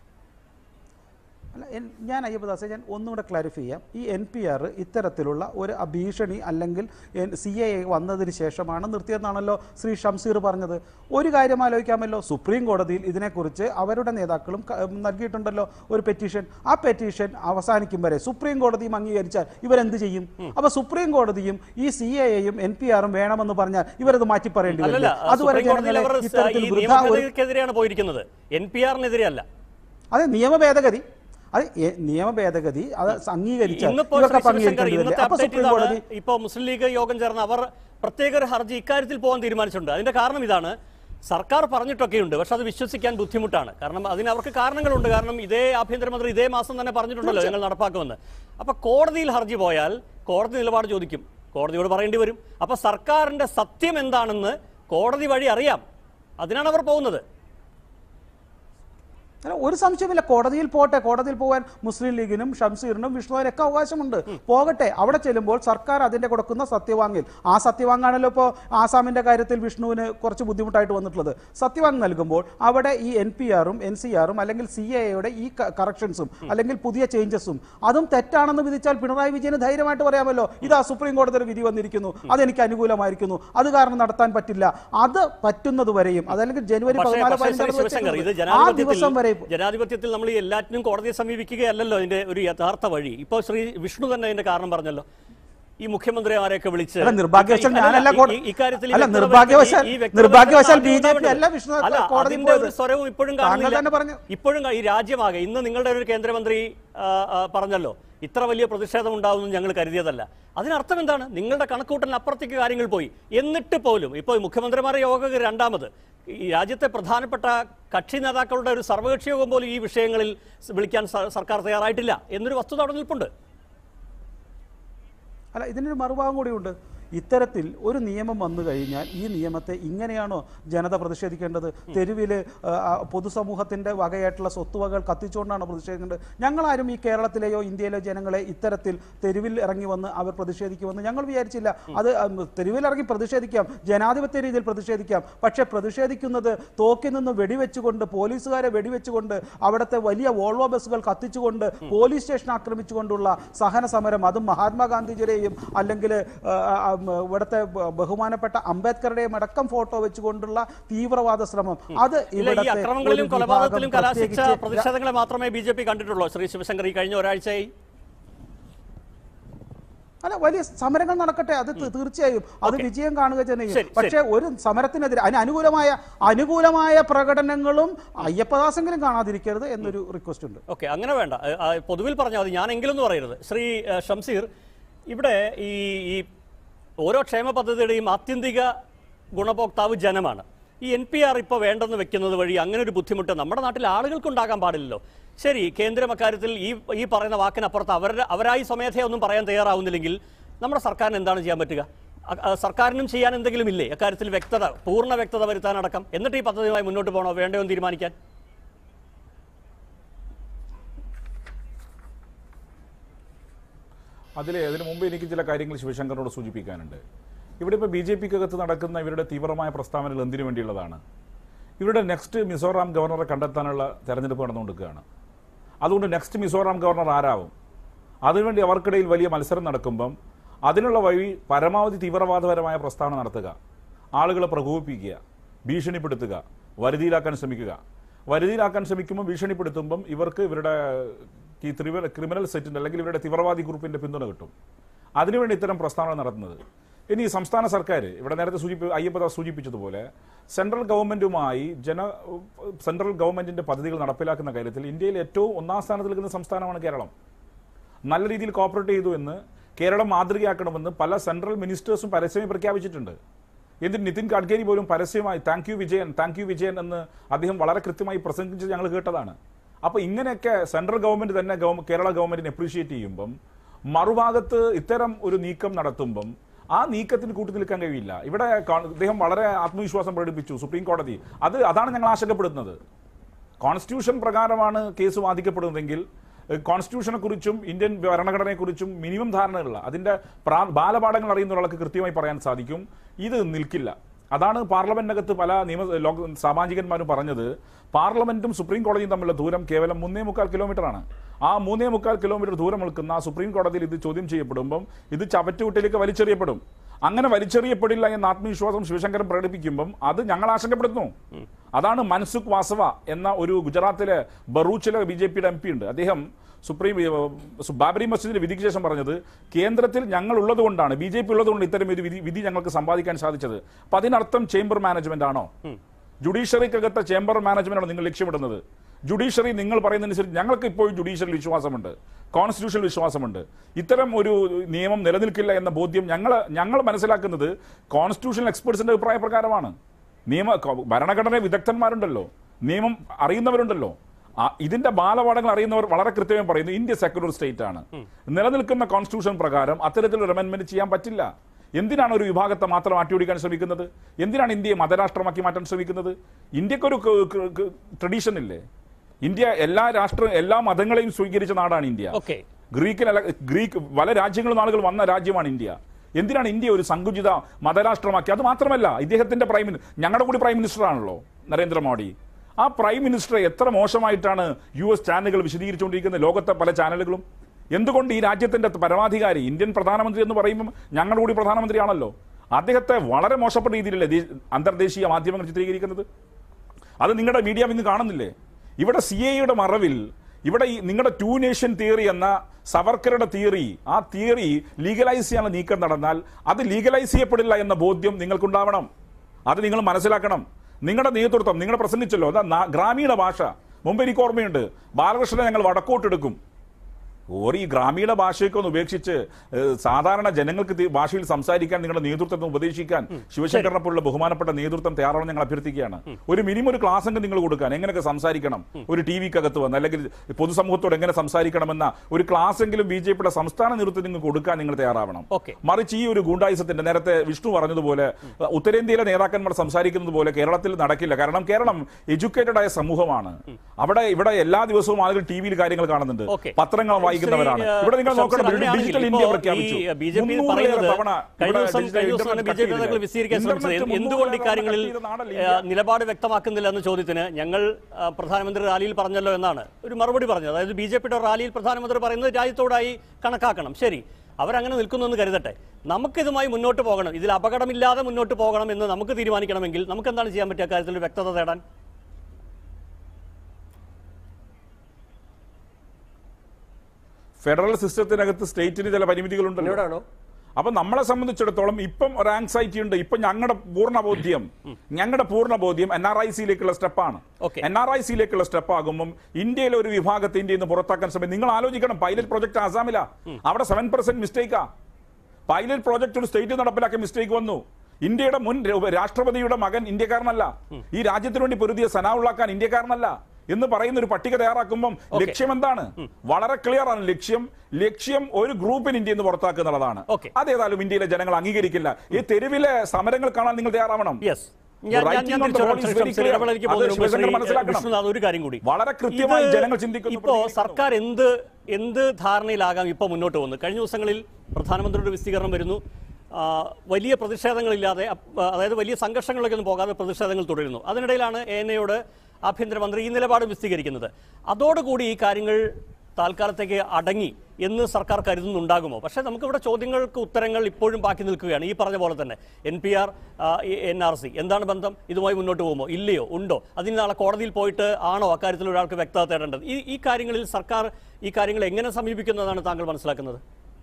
അല്ല എൻ- ഞാൻ അയ്യപ്പദാസെ ഞാൻ ഒന്നുകൂടെ ക്ലാരിഫൈ ചെയ്യാം ഈ എൻ പി ആർ ഇത്തരത്തിലുള്ള ഒരു ഭീഷണി അല്ലെങ്കിൽ സി എ വന്നതിന് ശേഷമാണ് നിർത്തിയെന്നാണല്ലോ ശ്രീ ഷംസീർ പറഞ്ഞത് ഒരു കാര്യം ആലോചിക്കാമല്ലോ സുപ്രീം കോടതിയിൽ ഇതിനെക്കുറിച്ച് അവരുടെ നേതാക്കളും ക- ഉം, നൽകിയിട്ടുണ്ടല്ലോ ഒരു പെറ്റീഷൻ ആ പെറ്റീഷൻ അവസാനിക്കും വരെ സുപ്രീം കോടതിയും അംഗീകരിച്ചാൽ ഇവരെന്ത് ചെയ്യും അപ്പൊ സുപ്രീം കോടതിയും ഈ സി എയും എൻ പി ആറും വേണമെന്ന് പറഞ്ഞാൽ ഇവരത് മാറ്റി പറയേണ്ടി അല്ലല്ല വരില്ലേ അതുവരെ സുപ്രീം കോടതിയിൽ ജനങ്ങളെ അവർ ഇത്തരത്തിൽ ഈ വൃഥാ ഒരു നിയമഭേദഗതിക്കെതിരെയാണ് പോയിരിക്കുന്നത് എൻ പി ആറിനെതിരെ അല്ല അതെ നിയമ ഭേദഗതി അത് എ- നിയമ ഭേദഗതി അത് അംഗീകരിച്ചാൽ ഇന്നിപ്പോ ഇവർക്ക് ശ്രീ ശിവശങ്കർ അംഗീകരിക്കേണ്ടി ഇന്നത്തെ വരില്ലേ? അപ്പൊ അപ്ഡേറ്റ് സുപ്രീം ഇതാണ് കോടതി ഇപ്പോ മുസ്ലിം ലീഗ് യോഗം ചേർന്ന് അവർ പ്രത്യേക ഒരു ഹർജി ഇക്കാര്യത്തിൽ പോകാൻ തീരുമാനിച്ചിട്ടുണ്ട് അതിന്റെ കാരണം ഇതാണ് സർക്കാർ പറഞ്ഞിട്ടൊക്കെയുണ്ട് പക്ഷെ അത് വിശ്വസിക്കാൻ ബുദ്ധിമുട്ടാണ് കാരണം അതിന് അവർക്ക് കാരണങ്ങളുണ്ട് കാരണം ഇതേ ആഭ്യന്തരമന്ത്രി ഇതേ മാസം തന്നെ പറഞ്ഞിട്ടുണ്ടല്ലോ ഞങ്ങൾ നടപ്പാക്കുമെന്ന് അപ്പൊ കോടതിയിൽ ഹർജി പോയാൽ കോടതി നിലപാട് ചോദിക്കും കോടതിയോട് പറയേണ്ടി വരും അപ്പൊ സർക്കാരിന്റെ സത്യം എന്താണെന്ന് കോടതി വഴി അറിയാം അതിനാണ് അവർ പോകുന്നത് അല്ല, ഒരു സംശയമില്ല കോടതിയിൽ പോട്ടെ കോടതിയിൽ പോകാൻ മുസ്ലിം ലീഗിനും ഷംസീറിനും വിഷ്ണുവിനൊക്കെ അവകാശമുണ്ട് പോകട്ടെ അവിടെ ചെല്ലുമ്പോൾ സർക്കാർ അതിന്റെ കൊടുക്കുന്ന സത്യവാങ്ങിൽ ആ സത്യവാങ്ങാണല്ലോ ഇപ്പോൾ ആസാമിന്റെ കാര്യത്തിൽ വിഷ്ണുവിന് കുറച്ച് ബുദ്ധിമുട്ടായിട്ട് വന്നിട്ടുള്ളത് സത്യവാങ് നൽകുമ്പോൾ അവിടെ ഈ എൻ പി ആറും എൻ സി ആറും അല്ലെങ്കിൽ സി എയുടെ ഈ കറക്ഷൻസും അല്ലെങ്കിൽ പുതിയ ചേഞ്ചസും അതും തെറ്റാണെന്ന് വിധിച്ചാൽ പിണറായി വിജയന് ധൈര്യമായിട്ട് പറയാമല്ലോ ഇതാ സുപ്രീം കോടതിയുടെ വിധി വന്നിരിക്കുന്നു അതെനിക്ക് അനുകൂലമായിരിക്കുന്നു അത് കാരണം നടത്താൻ പറ്റില്ല അത് പറ്റുന്നത് വരെയും അതല്ലെങ്കിൽ ജനുവരി പക്ഷേ പതിനാല് പക്ഷേ ശ്രീ പതിനഞ്ചാണ് ശിവശങ്കർ ഇത് വെച്ചേക്കുന്നത്. ആ ദിവസം വരെ ജനാധിപത്യത്തിൽ ജനാധിപത്യത്തിൽ നമ്മൾ ഈ എല്ലാറ്റിനും കോടതിയെ സമീപിക്കുകയല്ലല്ലോ ഇതിന്റെ ഒരു യഥാർത്ഥ വഴി ഇപ്പോൾ ശ്രീ വിഷ്ണു തന്നെ അതിന്റെ കാരണം പറഞ്ഞല്ലോ ഈ മുഖ്യമന്ത്രിമാരെയൊക്കെ വിളിച്ച് അല്ല, നിർഭാഗ്യവശാൽ ഈ- ഞാനല്ല ഈ- കോട- ഈ- ഇക്കാര്യത്തിൽ ഈ അല്ല, വ്യക്തത നിർഭാഗ്യവശാൽ- വരുത്തി- ഈ വ്യക്തത നിർഭാഗ്യവശാൽ വരുത്തി ബി ജെ പി ആദ്യം അല്ല വിഷ്ണു അല്ല, കോടതി അതിന്റെ ഒരു പോയത്. സ്വരവും ഇപ്പോഴും താങ്കൾ കാണുന്നില്ല തന്നെ പറഞ്ഞു. ഇപ്പോഴും ഈ രാജ്യമാകെ ഇന്ന് നിങ്ങളുടെ ഒരു കേന്ദ്രമന്ത്രി ആ, ആ, പറഞ്ഞല്ലോ ഇത്ര വലിയ പ്രതിഷേധം ഉണ്ടാവുമെന്ന് ഞങ്ങൾ കരുതിയതല്ല അതിനർത്ഥം എന്താണ് നിങ്ങളുടെ കണക്കൂട്ടലിന് അപ്പുറത്തേക്ക് കാര്യങ്ങൾ പോയി എന്നിട്ട് പോലും ഇപ്പോൾ മുഖ്യമന്ത്രിമാരുടെ യോഗം രണ്ടാമത് ഈ രാജ്യത്തെ പ്രധാനപ്പെട്ട കക്ഷി നേതാക്കളുടെ ഒരു സർവകക്ഷി യോഗം പോലും ഈ വിഷയങ്ങളിൽ സ് വിളിക്കാൻ സ- സർക്കാർ തയ്യാറായിട്ടില്ല എന്നൊരു വസ്തുത അവിടെ നിൽപ്പുണ്ട് അല്ല ഇതിനൊരു മറുഭാഗം കൂടിയുണ്ട് ഇത്തരത്തിൽ ഒരു നിയമം വന്നു കഴിഞ്ഞാൽ ഈ നിയമത്തെ ഇങ്ങനെയാണോ ജനത പ്രതിഷേധിക്കേണ്ടത് തെരുവിൽ പൊതുസമൂഹത്തിൻ്റെ വകയായിട്ടുള്ള സ്വത്തുവകകൾ കത്തിച്ചുകൊണ്ടാണ് പ്രതിഷേധിക്കേണ്ടത് ഞങ്ങളാരും ഈ കേരളത്തിലെയോ ഇന്ത്യയിലെയോ ജനങ്ങളെ ഇത്തരത്തിൽ തെരുവിൽ ഇറങ്ങി വന്ന് അവർ പ്രതിഷേധിക്കുമെന്ന് ഞങ്ങൾ വിചാരിച്ചില്ല അത് ഉം, തെരുവിലിറങ്ങി പ്രതിഷേധിക്കാം ജനാധിപത്യ രീതിയിൽ പ്രതിഷേധിക്കാം പക്ഷേ പ്രതിഷേധിക്കുന്നത് തോക്കിൽ നിന്ന് വെടിവെച്ചുകൊണ്ട് പോലീസുകാരെ വെടിവെച്ചുകൊണ്ട് അവിടുത്തെ വലിയ വോൾവോ ബസ്സുകൾ കത്തിച്ചുകൊണ്ട് പോലീസ് സ്റ്റേഷൻ ആക്രമിച്ചുകൊണ്ടുള്ള സഹന സമരം അതും മഹാത്മാഗാന്ധിജിയുടെയും അല്ലെങ്കിൽ ഇവിടുത്തെ ബ- ബഹുമാനപ്പെട്ട അംബേദ്കറുടെയും അടക്കം ഫോട്ടോ വെച്ചുകൊണ്ടുള്ള തീവ്രവാദ ശ്രമം അത് ഇല്ല ഈ ഇവിടുത്തെ അക്രമങ്ങളിലും ഒരു കൊലപാതകത്തിലും വിഭാഗം കലാശിച്ച പ്രത്യേകിച്ച് പ്രതിഷേധങ്ങളെ മാത്രമേ ബി ജെ പി കണ്ടിട്ടുള്ളൂ ശ്രീ ശിവശങ്കർ ഈ കഴിഞ്ഞ ഒരാഴ്ചയായി അല്ല വലിയ സമരങ്ങൾ നടക്കട്ടെ അത് തീ- തീർച്ചയായും അത് ഓക്കേ. വിജയം കാണുക തന്നെ ചെയ്യും. ശരി, പക്ഷേ ഒരു സമരത്തിനെതിരെ അതിന് അനുകൂലമായ അനുകൂലമായ പ്രകടനങ്ങളും അയ്യപ്പദാസെങ്കിലും കാണാതിരിക്കരുത് എന്നൊരു റിക്വസ്റ്റ് ഉണ്ട് ഓക്കെ അങ്ങനെ വേണ്ട ആ, ആ, പൊതുവിൽ പറഞ്ഞാൽ മതി ഞാൻ എങ്കിലൊന്നും പറയരുത് ശ്രീ ആ, ഷംസീർ ഇവിടെ ഈ ഈ ഓരോ ക്ഷേമ പദ്ധതിയുടെയും ആത്യന്തിക ഗുണഭോക്താവ് ജനമാണ് ഈ എൻ പി ആർ ഇപ്പോൾ വേണ്ടെന്ന് വെക്കുന്നത് വഴി അങ്ങനെ ഒരു ബുദ്ധിമുട്ട് നമ്മുടെ നാട്ടിൽ ആളുകൾക്ക് ഉണ്ടാകാൻ പാടില്ലല്ലോ ശരി കേന്ദ്രം അക്കാര്യത്തിൽ ഈ ഈ പറയുന്ന വാക്കിനപ്പുറത്ത് അവരുടെ അവരായി സ്വമേധയ ഒന്നും പറയാൻ തയ്യാറാവുന്നില്ലെങ്കിൽ നമ്മുടെ സർക്കാരിന് എന്താണ് ചെയ്യാൻ പറ്റുക അ- അ, സർക്കാരിനും ചെയ്യാൻ എന്തെങ്കിലും ഇല്ലേ അക്കാര്യത്തിൽ വ്യക്തത പൂർണ്ണ വ്യക്തത വരുത്താനടക്കം എന്നിട്ട് ഈ പദ്ധതിയുമായി മുന്നോട്ട് പോകണോ വേണ്ടയോ എന്ന് തീരുമാനിക്കാൻ അതിൽ അതിനു മുമ്പ് എനിക്ക് ചില കാര്യങ്ങൾ ശിവശങ്കറിനോട് സൂചിപ്പിക്കാനുണ്ട് ഇവിടെ ഇപ്പോൾ ബി ജെ പിക്കകത്ത് നടക്കുന്ന ഇവരുടെ തീവ്രമായ പ്രസ്താവനകൾ എന്തിനു വേണ്ടിയുള്ളതാണ് ഇവരുടെ നെക്സ്റ്റ് മിസോറാം ഗവർണറെ കണ്ടെത്താനുള്ള തെരഞ്ഞെടുപ്പ് നടന്നുകൊണ്ടിരിക്കുകയാണ് അതുകൊണ്ട് നെക്സ്റ്റ് മിസോറാം ഗവർണർ ആരാവും അതിനുവേണ്ടി അവർക്കിടയിൽ വലിയ മത്സരം നടക്കുമ്പം അതിനുള്ള വഴി പരമാവധി തീവ്രവാദപരമായ പ്രസ്താവന നടത്തുക ആളുകളെ പ്രകോപിപ്പിക്കുക ഭീഷണിപ്പെടുത്തുക വരുതിയിലാക്കാൻ ശ്രമിക്കുക വരുതിയിലാക്കാൻ ശ്രമിക്കുമ്പോൾ ഭീഷണിപ്പെടുത്തുമ്പം ഇവർക്ക് ഇവരുടെ ഈ ത്രിവ ക്രിമിനൽ സെറ്റിൻ്റെ അല്ലെങ്കിൽ ഇവരുടെ തീവ്രവാദി ഗ്രൂപ്പിൻ്റെ പിന്തുണ കിട്ടും അതിനുവേണ്ടി ഇത്തരം പ്രസ്താവന നടത്തുന്നത് ഇനി സംസ്ഥാന സർക്കാർ ഇവിടെ നേരത്തെ സൂചിപ്പി അയ്യപ്പദാസ് സൂചിപ്പിച്ചതുപോലെ സെൻട്രൽ ഗവൺമെന്റുമായി ജന സെൻട്രൽ ഗവൺമെന്റിന്റെ പദ്ധതികൾ നടപ്പിലാക്കുന്ന കാര്യത്തിൽ ഇന്ത്യയിൽ ഏറ്റവും ഒന്നാം സ്ഥാനത്ത് നിൽക്കുന്ന സംസ്ഥാനമാണ് കേരളം നല്ല രീതിയിൽ കോപ്പറേറ്റ് ചെയ്തു എന്ന് കേരളം മാതൃകയാക്കണമെന്ന് പല സെൻട്രൽ മിനിസ്റ്റേഴ്സും പരസ്യമായി പ്രഖ്യാപിച്ചിട്ടുണ്ട് എന്തിന് നിതിൻ ഗഡ്കരി പോലും പരസ്യമായി thank you Vijayan thank you Vijayan എന്ന് അദ്ദേഹം വളരെ കൃത്യമായി പ്രസംഗിച്ച് ഞങ്ങൾ കേട്ടതാണ് അപ്പോൾ ഇങ്ങനെയൊക്കെ സെൻട്രൽ ഗവൺമെന്റ് തന്നെ ഗവ- കേരള ഗവൺമെന്റിനെ അപ്രീഷിയേറ്റ് ചെയ്യുമ്പം മറുഭാഗത്ത് ഇത്തരം ഒരു നീക്കം നടത്തുമ്പം ആ നീക്കത്തിന് കൂട്ടി നിൽക്കാൻ കഴിയില്ല ഇവിടെ കാ- ഇദ്ദേഹം വളരെ ആത്മവിശ്വാസം പ്രകടിപ്പിച്ചു സുപ്രീം കോടതി അത് അതാണ് ഞങ്ങൾ ആശങ്കപ്പെടുന്നത് കോൺസ്റ്റിറ്റ്യൂഷൻ പ്രകാരമാണ് കേസ് വാദിക്കപ്പെടുന്നതെങ്കിൽ ഏഹ്, കോൺസ്റ്റിറ്റ്യൂഷനെ കുറിച്ചും ഇന്ത്യൻ ഭരണഘടനയെക്കുറിച്ചും മിനിമം ധാരണയുള്ള അതിന്റെ പ്രാ- ബാലപാഠങ്ങൾ അറിയുന്ന ഒരാൾക്ക് കൃത്യമായി പറയാൻ സാധിക്കും ഇത് നിൽക്കില്ല അതാണ് പാർലമെന്റിനകത്ത് പല നിയമ ലോക സാമാജികന്മാരും പറഞ്ഞത് പാർലമെന്റും സുപ്രീം കോടതിയും തമ്മിലുള്ള ദൂരം കേവലം മൂന്നേ മുക്കാൽ കിലോമീറ്റർ ആണ് ആ മൂന്നേ മുക്കാൽ കിലോമീറ്റർ ദൂരം നിൽക്കുന്ന ആ സുപ്രീം കോടതിയിൽ ഇത് ചോദ്യം ചെയ്യപ്പെടുമ്പം ഇത് ചവറ്റുകുട്ടിലേക്ക് വലിച്ചെറിയപ്പെടും അങ്ങനെ വലിച്ചെറിയപ്പെടില്ല എന്ന ആത്മവിശ്വാസം ശിവശങ്കരൻ പ്രകടിപ്പിക്കുമ്പം അത് ഞങ്ങൾ ആശങ്കപ്പെടുന്നു അതാണ് മൻസുഖ് വാസവ എന്ന ഒരു ഗുജറാത്തിലെ ബറൂച്ചിലെ ബി ജെ പിയുടെ എം പി ഉണ്ട് അദ്ദേഹം സുപ്രീം ഏഹ്, ബാബരി മസ്ജിദിന്റെ വിധിക്ക് ശേഷം പറഞ്ഞത് കേന്ദ്രത്തിൽ ഞങ്ങൾ ഉള്ളത് കൊണ്ടാണ് ബി ജെ പി ഉള്ളത് കൊണ്ട് ഇത്തരം ഒരു വിധി വിധി ഞങ്ങൾക്ക് സമ്പാദിക്കാൻ സാധിച്ചത് അപ്പൊ അതിനർത്ഥം ചേംബർ മാനേജ്മെന്റ് ആണോ ജുഡീഷ്യറിക്കകത്തെ ചേംബർ മാനേജ്മെന്റാണ് നിങ്ങൾ ലക്ഷ്യമിടുന്നത് ജുഡീഷ്യറി നിങ്ങൾ പറയുന്നതനുസരിച്ച് ഞങ്ങൾക്ക് ഇപ്പോഴും ജുഡീഷ്യൽ വിശ്വാസമുണ്ട് കോൺസ്റ്റിറ്റ്യൂഷണൽ വിശ്വാസമുണ്ട് ഇത്തരം ഒരു നിയമം നിലനിൽക്കില്ല എന്ന ബോധ്യം ഞങ്ങൾ ഞങ്ങൾ മനസ്സിലാക്കുന്നത് കോൺസ്റ്റിറ്റ്യൂഷണൽ എക്സ്പേർട്സിന്റെ അഭിപ്രായ പ്രകാരമാണ് നിയമ കൊ- ഭരണഘടന വിദഗ്ധന്മാരുണ്ടല്ലോ നിയമം അറിയുന്നവരുണ്ടല്ലോ ആ, ഇതിന്റെ ബാലപാഠങ്ങൾ അറിയുന്നവർ വളരെ കൃത്യമായി പറയുന്നു ഇന്ത്യ സെക്യുലർ സ്റ്റേറ്റ് ആണ് നിലനിൽക്കുന്ന കോൺസ്റ്റിറ്റ്യൂഷൻ പ്രകാരം അത്തരത്തിലൊരു അമെന്റ്മെന്റ് ചെയ്യാൻ പറ്റില്ല എന്തിനാണ് ഒരു വിഭാഗത്തെ മാത്രം അട്ടിയൊടിക്കാൻ ശ്രമിക്കുന്നത് എന്തിനാണ് ഇന്ത്യയെ മതരാഷ്ട്രമാക്കി മാറ്റാൻ ശ്രമിക്കുന്നത് ഇന്ത്യക്കൊരു ട്രഡീഷൻ ഇല്ലേ ഇന്ത്യ എല്ലാ രാഷ്ട്ര എല്ലാ മതങ്ങളെയും സ്വീകരിച്ച നാടാണ് ഇന്ത്യ ഓക്കെ ഗ്രീക്കിൽ ഗ്രീക്ക് പല രാജ്യങ്ങളും ആളുകൾ വന്ന രാജ്യമാണ് ഇന്ത്യ എന്തിനാണ് ഇന്ത്യ ഒരു സങ്കുചിത മതരാഷ്ട്രമാക്കി അത് മാത്രമല്ല ഇദ്ദേഹത്തിന്റെ പ്രൈം മിനി- ഞങ്ങളുടെ കൂടി പ്രൈം മിനിസ്റ്റർ ആണല്ലോ നരേന്ദ്രമോദി ആ പ്രൈം മിനിസ്റ്ററെ എത്ര മോശമായിട്ടാണ് യു എസ് ചാനലുകൾ വിശദീകരിച്ചുകൊണ്ടിരിക്കുന്നത് ലോകത്തെ പല ചാനലുകളും എന്തുകൊണ്ട് ഈ രാജ്യത്തിന്റെ പരമാധികാരി ഇന്ത്യൻ പ്രധാനമന്ത്രി എന്ന് പറയുമ്പോൾ ഞങ്ങളുടെ കൂടി പ്രധാനമന്ത്രിയാണല്ലോ അദ്ദേഹത്തെ വളരെ മോശപ്പെട്ട രീതിയിലല്ലേ ദേ- അന്തർദേശീയ മാധ്യമങ്ങൾ ചിത്രീകരിക്കുന്നത് അത് നിങ്ങളുടെ മീഡിയ ഇന്ന് കാണുന്നില്ലേ ഇവിടെ സി എയുടെ മറവിൽ ഇവിടെ ഈ നിങ്ങളുടെ ടു നേഷൻ തിയറി എന്ന സവർക്കറുടെ തിയറി ആ തിയറി ലീഗലൈസ് ചെയ്യാനുള്ള നീക്കം നടന്നാൽ അത് ലീഗലൈസ് ചെയ്യപ്പെടില്ല എന്ന ബോധ്യം നിങ്ങൾക്കുണ്ടാവണം അത് നിങ്ങൾ മനസ്സിലാക്കണം നിങ്ങളുടെ നേതൃത്വം നിങ്ങൾ പ്രസംഗിച്ചല്ലോ അതാ നാ- ഗ്രാമീണ ഭാഷ മുമ്പ് എനിക്ക് ഓർമ്മയുണ്ട് ബാലകൃഷ്ണനെ ഞങ്ങൾ വടക്കോട്ടെടുക്കും ഓരോ ഈ ഗ്രാമീണ ഭാഷയൊക്കെ ഒന്ന് ഉപേക്ഷിച്ച് ഏഹ്, സാധാരണ ജനങ്ങൾക്ക് തി- ഭാഷയിൽ സംസാരിക്കാൻ നിങ്ങളുടെ നേതൃത്വത്തെ ഉപദേശിക്കാൻ ശിവശങ്കറിനെ പോലുള്ള ബഹുമാനപ്പെട്ട നേതൃത്വം തയ്യാറാണെന്ന് ഞങ്ങൾ അഭ്യർത്ഥിക്കുകയാണ് ഒരു മിനിമം ഒരു ക്ലാസ് എങ്കിലും നിങ്ങൾ കൊടുക്കാൻ എങ്ങനെയൊക്കെ സംസാരിക്കണം ഒരു ടി വിക്കകത്ത് വന്ന് അല്ലെങ്കിൽ പൊതുസമൂഹത്തോട് എങ്ങനെ സംസാരിക്കണമെന്ന ഒരു ക്ലാസ് എങ്കിലും ബി ജെ പിയുടെ സംസ്ഥാന നേതൃത്വം നിങ്ങൾക്ക് കൊടുക്കാൻ നിങ്ങൾ തയ്യാറാവണം ഓക്കെ. മറിച്ച് ഈ ഒരു ഗൂണ്ടായുസത്തിന്റെ നേരത്തെ വിഷ്ണു പറഞ്ഞതുപോലെ അഹ് ഉത്തരേന്ത്യയിലെ നേതാക്കന്മാർ സംസാരിക്കുന്നത് പോലെ കേരളത്തിൽ നടക്കില്ല കാരണം കേരളം എഡ്യൂക്കേറ്റഡ് ആയ സമൂഹമാണ് അവിടെ ഇവിടെ എല്ലാ ദിവസവും ആളുകൾ ടി വിയിൽ കാര്യങ്ങൾ കാണുന്നുണ്ട് ഓക്കെ. പത്രങ്ങൾ വായിക്കുന്നവരാണ് ശ്രീ, ഇവിടെ നിങ്ങൾ ഷംസീർ, നോക്കണം അങ്ങനെയാണെങ്കിൽ ഡിജിറ്റൽ ഇപ്പോ ഇന്ത്യ പ്രഖ്യാപിച്ചു ഈ ബി ജെ പി മുന്നൂറിലേറെ പറയുന്നത് തവണ കഴിഞ്ഞ ഇവിടെ ദിവസം ഡിജിറ്റൽ കഴിഞ്ഞ ദിവസം internet B J P cut നേതാക്കൾ വിശദീകരിക്കാൻ ചെയ്തില്ലേ? ശ്രമിച്ചത് ഇന്റർനെറ്റ് എന്തുകൊണ്ട് മുന്നൂറിലേറെ ഇക്കാര്യങ്ങളിൽ കട്ട് ചെയ്ത നാടല്ലേ ഏ, ഇന്ത്യ? നിലപാട് വ്യക്തമാക്കുന്നില്ല എന്ന ചോദ്യത്തിന് ഞങ്ങൾ ആ, പ്രധാനമന്ത്രി റാലിയിൽ പറഞ്ഞല്ലോ എന്നാണ് ഒരു മറുപടി പറഞ്ഞത് അതായത് ബി ജെ പിയുടെ റാലിയിൽ പ്രധാനമന്ത്രി പറയുന്നത് രാജ്യത്തോടായി കണക്കാക്കണം ശരി അവരങ്ങനെ നിൽക്കുന്നു എന്ന് കരുതട്ടെ നമുക്കിതുമായി മുന്നോട്ട് പോകണം ഇതിൽ അപകടമില്ലാതെ മുന്നോട്ട് പോകണം എന്ന് നമുക്ക് തീരുമാനിക്കണമെങ്കിൽ നമുക്ക് എന്താണ് ചെയ്യാൻ പറ്റിയ കാര്യത്തിൽ വ്യക്തത തേടാൻ ഫെഡറൽ സിസ്റ്റത്തിനകത്ത് സ്റ്റേറ്റിന് ചില പരിമിതികളുണ്ടല്ലോ എന്നോടാണോ അപ്പൊ നമ്മളെ സംബന്ധിച്ചിടത്തോളം ഇപ്പം ഒരു ആങ്സൈറ്റി ഉണ്ട് ഇപ്പൊ ഞങ്ങളുടെ പൂർണ്ണ ബോധ്യം ഞങ്ങളുടെ പൂർണ്ണ ബോധ്യം എൻ ആർ ഐ സിയിലേക്കുള്ള സ്റ്റെപ്പാണ് Okay. എൻ ആർ ഐ സിയിലേക്കുള്ള സ്റ്റെപ്പ് ആകുമ്പോൾ ഇന്ത്യയിലെ ഒരു വിഭാഗത്തെ ഇന്ത്യയിൽ നിന്ന് പുറത്താക്കാൻ ശ്രമിക്കും നിങ്ങൾ ആലോചിക്കണം പൈലറ്റ് പ്രോജക്ട് ആസാമിലാ അവിടെ സെവൻ പെർസെന്റ് മിസ്റ്റേക്കാ പൈലറ്റ് പ്രോജക്ട് ഒരു സ്റ്റേറ്റ് നടപ്പിലാക്കിയ മിസ്റ്റേക്ക് വന്നു ഇന്ത്യയുടെ മുൻ ര- രാഷ്ട്രപതിയുടെ മകൻ ഇന്ത്യക്കാരനല്ല ഈ രാജ്യത്തിന് വേണ്ടി പൊരുതിയ സനാവുള്ളാക്കാൻ ഇന്ത്യക്കാരനല്ല എന്ന് പറയുന്ന ഒരു പട്ടിക തയ്യാറാക്കുമ്പം ലക്ഷ്യം എന്താണ് വളരെ ക്ലിയർ ആണ് ലക്ഷ്യം ലക്ഷ്യം ഒരു ഗ്രൂപ്പിന് ഇന്ത്യ എന്ന് പുറത്താക്കുക എന്നുള്ളതാണ് Okay. അതേതായാലും ഇന്ത്യയിലെ ജനങ്ങൾ അംഗീകരിക്കില്ല ഈ തെരുവിലെ സമരങ്ങൾ കാണാൻ നിങ്ങൾ തയ്യാറാവണം യെസ് ഞാൻ ഞാൻ Writing ഞാൻ on the തിരിച്ചു wall is വരാം. very Shri clear. ഇടവേളയ്ക്ക് അത് പോകുന്നതിന് മുമ്പ് ശിവശങ്കർ ശ്രീ, മനസ്സിലാക്കണം. വിഷ്ണുനാഥ് ഒരു കാര്യം കൂടി വളരെ കൃത്യമായി ഇത് ജനങ്ങൾ ചിന്തിക്കുന്നു, ഇപ്പോ പ്രതികരിക്കുന്നു. സർക്കാർ എന്ത് എന്ത് ധാരണയിലാകാം ഇപ്പൊ മുന്നോട്ട് പോകുന്നത് കഴിഞ്ഞ ദിവസങ്ങളിൽ പ്രധാനമന്ത്രിയുടെ വിശദീകരണം വരുന്നു ആ, വലിയ പ്രതിഷേധങ്ങളില്ലാതെ അപ്പ് അതായത് വലിയ സംഘർഷങ്ങളിലേക്കൊന്നും പോകാതെ പ്രതിഷേധങ്ങൾ തുടരുന്നു അതിനിടയിലാണ് എ എൻ എയോട് ആഭ്യന്തരമന്ത്രി ഈ നിലപാട് വിശദീകരിക്കുന്നത് അതോടുകൂടി ഈ കാര്യങ്ങൾ താൽക്കാലത്തേക്ക് അടങ്ങി എന്ന് സർക്കാർ കരുതുന്നുണ്ടാകുമോ പക്ഷേ നമുക്കിവിടെ ചോദ്യങ്ങൾക്ക് ഉത്തരങ്ങൾ ഇപ്പോഴും ബാക്കി നിൽക്കുകയാണ് ഈ പറഞ്ഞ പോലെ തന്നെ N P R N R C എന്താണ് ബന്ധം ഇതുമായി മുന്നോട്ട് പോകുമോ ഇല്ലയോ ഉണ്ടോ അതിന് നാളെ കോടതിയിൽ പോയിട്ട് ആണോ അക്കാര്യത്തിൽ ഒരാൾക്ക് വ്യക്തത തേടേണ്ടത് ഈ ഈ കാര്യങ്ങളിൽ സർക്കാർ ഈ കാര്യങ്ങൾ എങ്ങനെ സമീപിക്കുന്നതാണ് താങ്കൾ മനസ്സിലാക്കുന്നത്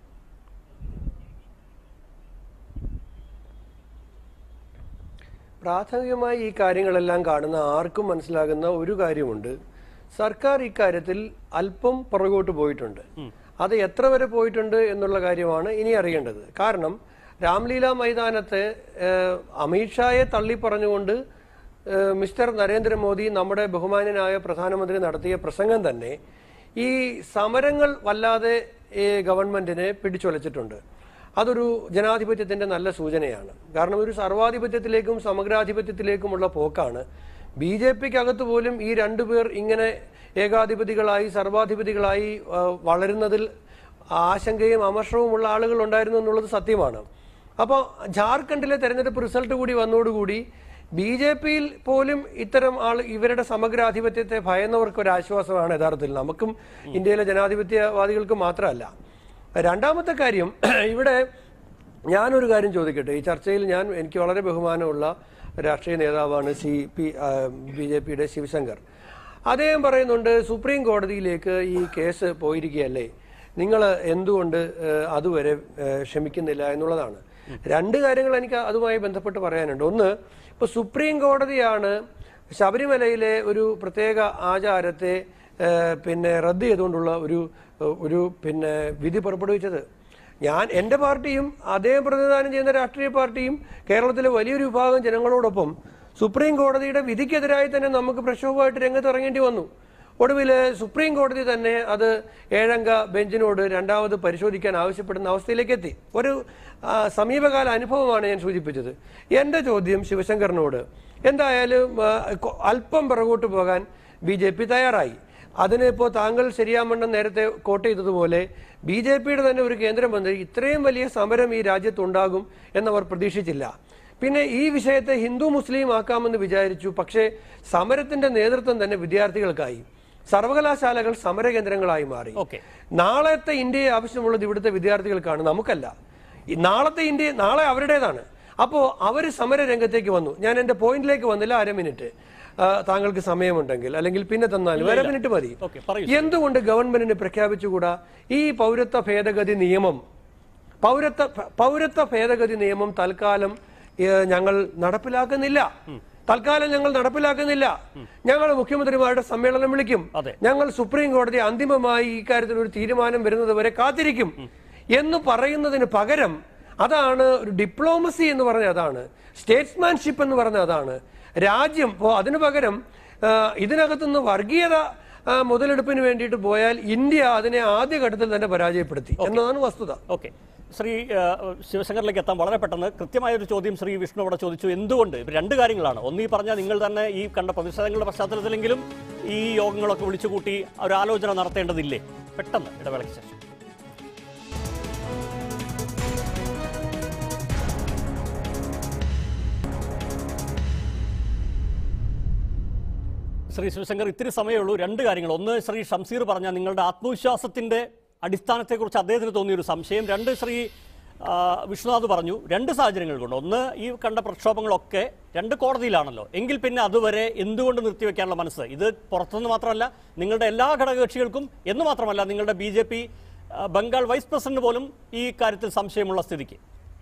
പ്രാഥമികമായി ഈ കാര്യങ്ങളെല്ലാം കാണുന്ന ആർക്കും മനസ്സിലാകുന്ന ഒരു കാര്യമുണ്ട് സർക്കാർ ഇക്കാര്യത്തിൽ അല്പം പുറകോട്ട് പോയിട്ടുണ്ട് അത് എത്ര വരെ പോയിട്ടുണ്ട് എന്നുള്ള കാര്യമാണ് ഇനി അറിയേണ്ടത് കാരണം രാംലീല മൈതാനത്തെ ഏഹ്, അമിത്ഷായെ തള്ളി പറഞ്ഞുകൊണ്ട് ഏഹ്, മിസ്റ്റർ നരേന്ദ്രമോദി നമ്മുടെ ബഹുമാന്യനായ പ്രധാനമന്ത്രി നടത്തിയ പ്രസംഗം തന്നെ ഈ സമരങ്ങൾ വല്ലാതെ ഈ ഗവൺമെന്റിനെ പിടിച്ചുലച്ചിട്ടുണ്ട് അതൊരു ജനാധിപത്യത്തിന്റെ നല്ല സൂചനയാണ് കാരണം ഒരു സർവാധിപത്യത്തിലേക്കും സമഗ്രാധിപത്യത്തിലേക്കുമുള്ള പോക്കാണ് ബി ജെ പിക്ക് അകത്ത് പോലും ഈ രണ്ടുപേർ ഇങ്ങനെ ഏകാധിപതികളായി സർവാധിപതികളായി ആ, വളരുന്നതിൽ ആശങ്കയും അമർഷവുമുള്ള ആളുകൾ ഉണ്ടായിരുന്നു എന്നുള്ളത് സത്യമാണ് അപ്പോൾ ജാർഖണ്ഡിലെ തെരഞ്ഞെടുപ്പ് റിസൾട്ട് കൂടി വന്നതോടുകൂടി ബി ജെ പിയിൽ പോലും ഇത്തരം ആൾ ഇവരുടെ സമഗ്രാധിപത്യത്തെ ഭയന്നവർക്ക് ഒരു ആശ്വാസമാണ് യഥാർത്ഥത്തിൽ നമുക്കും ഇന്ത്യയിലെ ജനാധിപത്യവാദികൾക്കും മാത്രമല്ല രണ്ടാമത്തെ കാര്യം ഇവിടെ ഞാനൊരു കാര്യം ചോദിക്കട്ടെ ഈ ചർച്ചയിൽ ഞാൻ എനിക്ക് വളരെ ബഹുമാനമുള്ള രാഷ്ട്രീയ നേതാവാണ് സി പി ബി ജെ പിയുടെ ശിവശങ്കർ അദ്ദേഹം പറയുന്നുണ്ട് സുപ്രീം കോടതിയിലേക്ക് ഈ കേസ് പോയിരിക്കുകയല്ലേ നിങ്ങൾ എന്തുകൊണ്ട് ഏഹ്, അതുവരെ ഏഹ്, ക്ഷമിക്കുന്നില്ല എന്നുള്ളതാണ് രണ്ട് കാര്യങ്ങൾ എനിക്ക് അതുമായി ബന്ധപ്പെട്ട് പറയാനുണ്ട് ഒന്ന് ഇപ്പൊ സുപ്രീം കോടതിയാണ് ശബരിമലയിലെ ഒരു പ്രത്യേക ആചാരത്തെ ഏഹ്, പിന്നെ റദ്ദ് ചെയ്തുകൊണ്ടുള്ള ഒരു ഒരു പിന്നെ വിധി പുറപ്പെടുവിച്ചത് ഞാൻ എൻ്റെ പാർട്ടിയും അദ്ദേഹം പ്രതിനിധാനം ചെയ്യുന്ന രാഷ്ട്രീയ പാർട്ടിയും കേരളത്തിലെ വലിയൊരു വിഭാഗം ജനങ്ങളോടൊപ്പം സുപ്രീം കോടതിയുടെ വിധിക്കെതിരായി തന്നെ നമുക്ക് പ്രക്ഷോഭമായിട്ട് രംഗത്ത് ഇറങ്ങേണ്ടി വന്നു ഒടുവിൽ സുപ്രീം കോടതി തന്നെ അത് ഏഴംഗ ബെഞ്ചിനോട് രണ്ടാമത് പരിശോധിക്കാൻ ആവശ്യപ്പെടുന്ന അവസ്ഥയിലേക്ക് എത്തി ഒരു ആ, സമീപകാല അനുഭവമാണ് ഞാൻ സൂചിപ്പിച്ചത് എൻ്റെ ചോദ്യം ശിവശങ്കറിനോട് എന്തായാലും ആ, കൊ- അല്പം പിറകോട്ട് പോകാൻ ബി ജെ പി തയ്യാറായി അതിന് ഇപ്പോൾ താങ്കൾ ശരിയാമണ്ണം നേരത്തെ കോട്ട് ചെയ്തതുപോലെ ബി ജെ പിയുടെ തന്നെ ഒരു കേന്ദ്രമന്ത്രി ഇത്രയും വലിയ സമരം ഈ രാജ്യത്തുണ്ടാകും എന്നവർ പ്രതീക്ഷിച്ചില്ല പിന്നെ ഈ വിഷയത്തെ ഹിന്ദു മുസ്ലിം ആക്കാമെന്ന് വിചാരിച്ചു പക്ഷേ സമരത്തിന്റെ നേതൃത്വം തന്നെ വിദ്യാർത്ഥികൾക്കായി സർവകലാശാലകൾ സമരകേന്ദ്രങ്ങളായി മാറി ഓക്കെ നാളത്തെ ഇന്ത്യയെ ആവശ്യമുള്ളത് ഇവിടുത്തെ വിദ്യാർത്ഥികൾക്കാണ് നമുക്കല്ല ഈ നാളത്തെ ഇന്ത്യ നാളെ അവരുടേതാണ് അപ്പോ അവര് സമര രംഗത്തേക്ക് വന്നു ഞാൻ എന്റെ പോയിന്റിലേക്ക് വന്നില്ല അര മിനിറ്റ് ആ, താങ്കൾക്ക് സമയമുണ്ടെങ്കിൽ അല്ലെങ്കിൽ പിന്നെ തന്നാലും അര മിനിറ്റ് മതി ഓക്കെ പറയൂ എന്തുകൊണ്ട് ഗവൺമെന്റിന് പ്രഖ്യാപിച്ചുകൂടാ ഈ പൗരത്വ ഭേദഗതി നിയമം പൗരത്വ പൗരത്വ ഭേദഗതി നിയമം തൽക്കാലം ഏ, ഞങ്ങൾ നടപ്പിലാക്കുന്നില്ല തൽക്കാലം ഞങ്ങൾ നടപ്പിലാക്കുന്നില്ല ഞങ്ങൾ മുഖ്യമന്ത്രിമാരുടെ സമ്മേളനം വിളിക്കും അതെ. ഞങ്ങൾ സുപ്രീം കോടതി അന്തിമമായി ഈ കാര്യത്തിൽ ഒരു തീരുമാനം വരുന്നത് വരെ കാത്തിരിക്കും എന്ന് പറയുന്നതിന് പകരം അതാണ് ഒരു ഡിപ്ലോമസി എന്ന് പറഞ്ഞ അതാണ് സ്റ്റേറ്റ്സ്മാൻഷിപ്പ് എന്ന് പറഞ്ഞ അതാണ് രാജ്യം ഇപ്പോ അതിനു പകരം ആ, ഇതിനകത്തുനിന്ന് വർഗീയത ആ, മുതലെടുപ്പിന് വേണ്ടിയിട്ട് പോയാൽ ഇന്ത്യ അതിനെ ആദ്യഘട്ടത്തിൽ തന്നെ പരാജയപ്പെടുത്തി എന്നതാണ് വസ്തുത ഓക്കെ ശ്രീ ആ, ശിവശങ്കറിലേക്ക് എത്താൻ വളരെ പെട്ടെന്ന് കൃത്യമായ ഒരു ചോദ്യം ശ്രീ വിഷ്ണു അവിടെ ചോദിച്ചു എന്തുകൊണ്ട് ഇപ്പൊ രണ്ട് കാര്യങ്ങളാണ് ഒന്ന് ഈ പറഞ്ഞ നിങ്ങൾ തന്നെ ഈ കണ്ട പ്രതിഷേധങ്ങളുടെ പശ്ചാത്തലത്തിലെങ്കിലും ഈ യോഗങ്ങളൊക്കെ വിളിച്ചുകൂട്ടി ഒരു ആലോചന നടത്തേണ്ടതില്ലേ പെട്ടെന്ന് ഇടവേളയ്ക്ക് ശേഷം ശ്രീ ശിവശങ്കർ ഇത്തിരി സമയമേ ഉള്ളൂ രണ്ട് കാര്യങ്ങൾ ഒന്ന് ശ്രീ ഷംസീർ പറഞ്ഞ നിങ്ങളുടെ ആത്മവിശ്വാസത്തിന്റെ അടിസ്ഥാനത്തെക്കുറിച്ച് അദ്ദേഹത്തിന് തോന്നിയ ഒരു സംശയം രണ്ട് ശ്രീ ആ, വിശ്വനാഥ് പറഞ്ഞു രണ്ട് സാഹചര്യങ്ങൾ കൊണ്ട് ഒന്ന് ഈ കണ്ട പ്രക്ഷോഭങ്ങളൊക്കെ രണ്ട് കോടതിയിലാണല്ലോ എങ്കിൽ പിന്നെ അതുവരെ എന്തുകൊണ്ട് നിർത്തിവെക്കാനുള്ള മനസ്സ് ഇത് പുറത്തുനിന്ന് മാത്രമല്ല നിങ്ങളുടെ എല്ലാ ഘടകകക്ഷികൾക്കും എന്ന് മാത്രമല്ല നിങ്ങളുടെ B J P Bengal vice president പോലും ഈ കാര്യത്തിൽ സംശയമുള്ള സ്ഥിതിക്ക്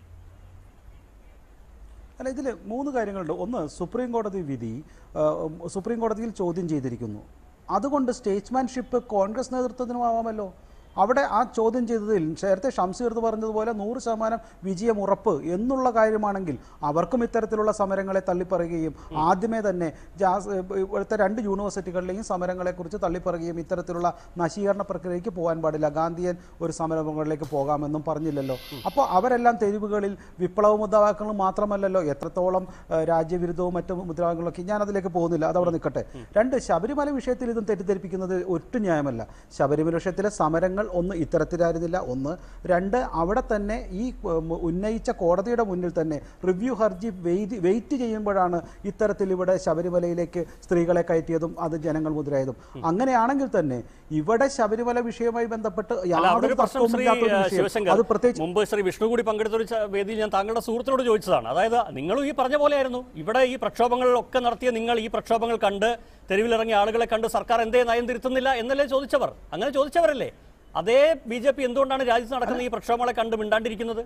അല്ല ഇതിൽ മൂന്ന് കാര്യങ്ങളുണ്ട് ഒന്ന് സുപ്രീം കോടതി വിധി ആ, സുപ്രീം കോടതിയിൽ ചോദ്യം ചെയ്തിരിക്കുന്നു അതുകൊണ്ട് സ്റ്റേറ്റ്സ്മാൻഷിപ്പ് കോൺഗ്രസ് നേതൃത്വത്തിനും ആവാമല്ലോ അവിടെ ആ ചോദ്യം ചെയ്തതിൽ നേരത്തെ ഷംസീർ എന്ന് പറഞ്ഞതുപോലെ നൂറ് ശതമാനം വിജയം ഉറപ്പ് എന്നുള്ള കാര്യമാണെങ്കിൽ അവർക്കും ഇത്തരത്തിലുള്ള സമരങ്ങളെ തള്ളിപ്പറയുകയും ആദ്യമേ തന്നെ ജാസ് ഇവിടുത്തെ രണ്ട് യൂണിവേഴ്സിറ്റികളിലെയും സമരങ്ങളെക്കുറിച്ച് തള്ളിപ്പറയുകയും ഇത്തരത്തിലുള്ള നശീകരണ പ്രക്രിയയ്ക്ക് പോകാൻ പാടില്ല ഗാന്ധിയൻ ഒരു സമരങ്ങളിലേക്ക് പോകാമെന്നും പറഞ്ഞില്ലല്ലോ അപ്പോൾ അവരെല്ലാം തെരുവുകളിൽ വിപ്ലവ മുദ്രാവാക്യങ്ങൾ മാത്രമല്ലല്ലോ എത്രത്തോളം ആ, രാജ്യവിരുദ്ധവും മറ്റു മുദ്രാവാക്യങ്ങളൊക്കെ ഞാൻ അതിലേക്ക് പോകുന്നില്ല അതവിടെ നിൽക്കട്ടെ രണ്ട് ശബരിമല വിഷയത്തിൽ ഇതും തെറ്റിദ്ധരിപ്പിക്കുന്നത് ഒട്ടും ന്യായമല്ല ശബരിമല വിഷയത്തിലെ സമരങ്ങൾ ജനങ്ങൾ ഒന്ന് ഇത്തരത്തിലായിരുന്നില്ല ഒന്ന് രണ്ട് അവിടെ തന്നെ ഈ ഉം, ഉന്നയിച്ച കോടതിയുടെ മുന്നിൽ തന്നെ റിവ്യൂ ഹർജി വെയിറ്റ് വെയിറ്റ് ചെയ്യുമ്പോഴാണ് ഇത്തരത്തിൽ ഇവിടെ ശബരിമലയിലേക്ക് സ്ത്രീകളെ കയറ്റിയതും അത് ജനങ്ങൾ മുദ്രായതും അങ്ങനെയാണെങ്കിൽ തന്നെ ഇവിടെ ശബരിമല വിഷയവുമായി ബന്ധപ്പെട്ട് അല്ല അവിടെ യാതൊരു ഒരു പ്രശ്നം തർക്കവും ശ്രീ ഇല്ലാത്തൊരു ഏഹ്, വിഷയം ശിവശങ്കർ അത് പ്രത്യേകിച്ച് മുമ്പ് ശ്രീ വിഷ്ണു കൂടി പങ്കെടുത്ത ഒരു ച- വേദിയിൽ ഞാൻ താങ്കളുടെ സുഹൃത്തിനോട് ചോദിച്ചതാണ് അതായത് നിങ്ങളും ഈ പറഞ്ഞ പോലെയായിരുന്നു ഇവിടെ ഈ പ്രക്ഷോഭങ്ങളിലൊക്കെ നടത്തിയ നിങ്ങൾ ഈ പ്രക്ഷോഭങ്ങൾ കണ്ട് തെരുവിലിറങ്ങിയ ആളുകളെ കണ്ട് സർക്കാർ എന്തേ നയം തിരുത്തുന്നില്ല എന്നല്ലേ ചോദിച്ചവർ അങ്ങനെ ചോദിച്ചവരല്ലേ അതേ ബി ജെ പി എന്തുകൊണ്ടാണ് രാജ്യത്ത് നടക്കുന്ന ഈ പ്രക്ഷോഭങ്ങളെ കണ്ട് മിണ്ടാണ്ടിരിക്കുന്നത്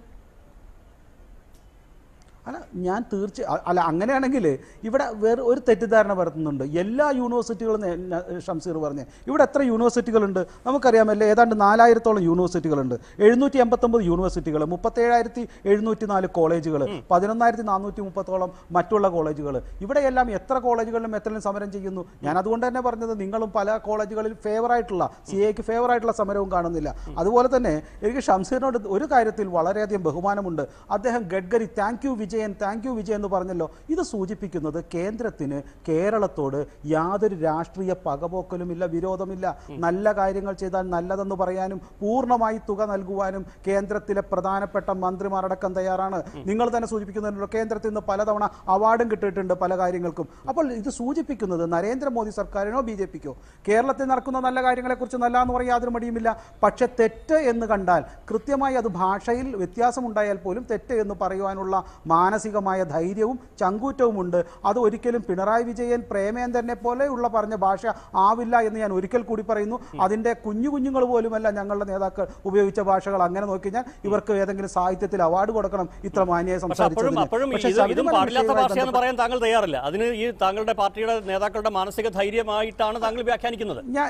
അല്ല ഞാൻ തീർച്ച അ- അല്ല അങ്ങനെയാണെങ്കിൽ ഇവിടെ വേറെ ഒരു തെറ്റിദ്ധാരണ പരത്തുന്നുണ്ട് എല്ലാ യൂണിവേഴ്സിറ്റികളും നേ- ന- ഷംസീർ പറഞ്ഞ് ഇവിടെ എത്ര യൂണിവേഴ്സിറ്റികളുണ്ട് നമുക്കറിയാമല്ലേ ഏതാണ്ട് നാലായിരത്തോളം യൂണിവേഴ്സിറ്റികളുണ്ട് എഴുന്നൂറ്റി എൺപത്തൊമ്പത് യൂണിവേഴ്സിറ്റികൾ മുപ്പത്തേഴായിരത്തി എഴുന്നൂറ്റി നാല് കോളേജുകൾ പതിനൊന്നായിരത്തി നാനൂറ്റി മുപ്പത്തോളം മറ്റുള്ള കോളേജുകൾ ഇവിടെയെല്ലാം എത്ര കോളേജുകളിലും എത്രയും സമരം ചെയ്യുന്നു ഞാൻ അതുകൊണ്ട് തന്നെ പറഞ്ഞത് നിങ്ങളും പല കോളേജുകളിൽ ഫേവറായിട്ടുള്ള സി എക്ക് ഫേവറായിട്ടുള്ള സമരവും കാണുന്നില്ല അതുപോലെ തന്നെ എനിക്ക് ഷംസീറിനോട് ഒരു കാര്യത്തിൽ വളരെയധികം ബഹുമാനമുണ്ട് അദ്ദേഹം Gadkari thank you Vijayan thank you Vijayan എന്ന് പറഞ്ഞല്ലോ ഇത് സൂചിപ്പിക്കുന്നത് കേന്ദ്രത്തിന് കേരളത്തോട് യാതൊരു രാഷ്ട്രീയ പകപോക്കലുമില്ല വിരോധമില്ല നല്ല കാര്യങ്ങൾ ചെയ്താൽ നല്ലതെന്ന് പറയാനും പൂർണ്ണമായി തുക നൽകുവാനും കേന്ദ്രത്തിലെ പ്രധാനപ്പെട്ട മന്ത്രിമാരടക്കം തയ്യാറാണ് നിങ്ങൾ തന്നെ സൂചിപ്പിക്കുന്നുണ്ടല്ലോ കേന്ദ്രത്തിൽ നിന്ന് പലതവണ അവാർഡും കിട്ടിയിട്ടുണ്ട് പല കാര്യങ്ങൾക്കും അപ്പോൾ ഇത് സൂചിപ്പിക്കുന്നത് നരേന്ദ്രമോദി സർക്കാരിനോ ബി ജെ പിക്കോ കേരളത്തിൽ നടക്കുന്ന നല്ല കാര്യങ്ങളെക്കുറിച്ച് നല്ല എന്ന് പറയാൻ യാതൊരു മടിയുമില്ല പക്ഷെ തെറ്റ് എന്ന് കണ്ടാൽ കൃത്യമായി അത് ഭാഷയിൽ വ്യത്യാസമുണ്ടായാൽ പോലും തെറ്റ് എന്ന് പറയുവാനുള്ള മാനസികമായ ധൈര്യവും ചങ്കൂറ്റവുമുണ്ട് അത് ഒരിക്കലും പിണറായി വിജയൻ പ്രേമേന്ദ്രനെ പോലെയുള്ള പറഞ്ഞ ഭാഷ ആവില്ല എന്ന് ഞാൻ ഒരിക്കൽ കൂടി പറയുന്നു അതിൻ്റെ കുഞ്ഞു കുഞ്ഞുങ്ങൾ പോലുമല്ല ഞങ്ങളുടെ നേതാക്കൾ ഉപയോഗിച്ച ഭാഷകൾ അങ്ങനെ നോക്കിക്കഴിഞ്ഞാൽ ഇവർക്ക് ഏതെങ്കിലും സാഹിത്യത്തിൽ അവാർഡ് കൊടുക്കണം ഇത്ര മാന്യമായി പക്ഷെ അപ്പോഴും സംസാരിച്ചതിന് അപ്പോഴും പക്ഷേ ഇത് ഇതും ശബരിമല പാടില്ലാത്ത വിഷയവുമായി ഭാഷയെന്ന് ബന്ധപ്പെട്ട് പറയാൻ താങ്കൾ തയ്യാറില്ല അതിന് ഈ താങ്കളുടെ പാർട്ടിയുടെ നേതാക്കളുടെ മാനസിക ധൈര്യമായിട്ടാണ് താങ്കൾ വ്യാഖ്യാനിക്കുന്നത് ഞാൻ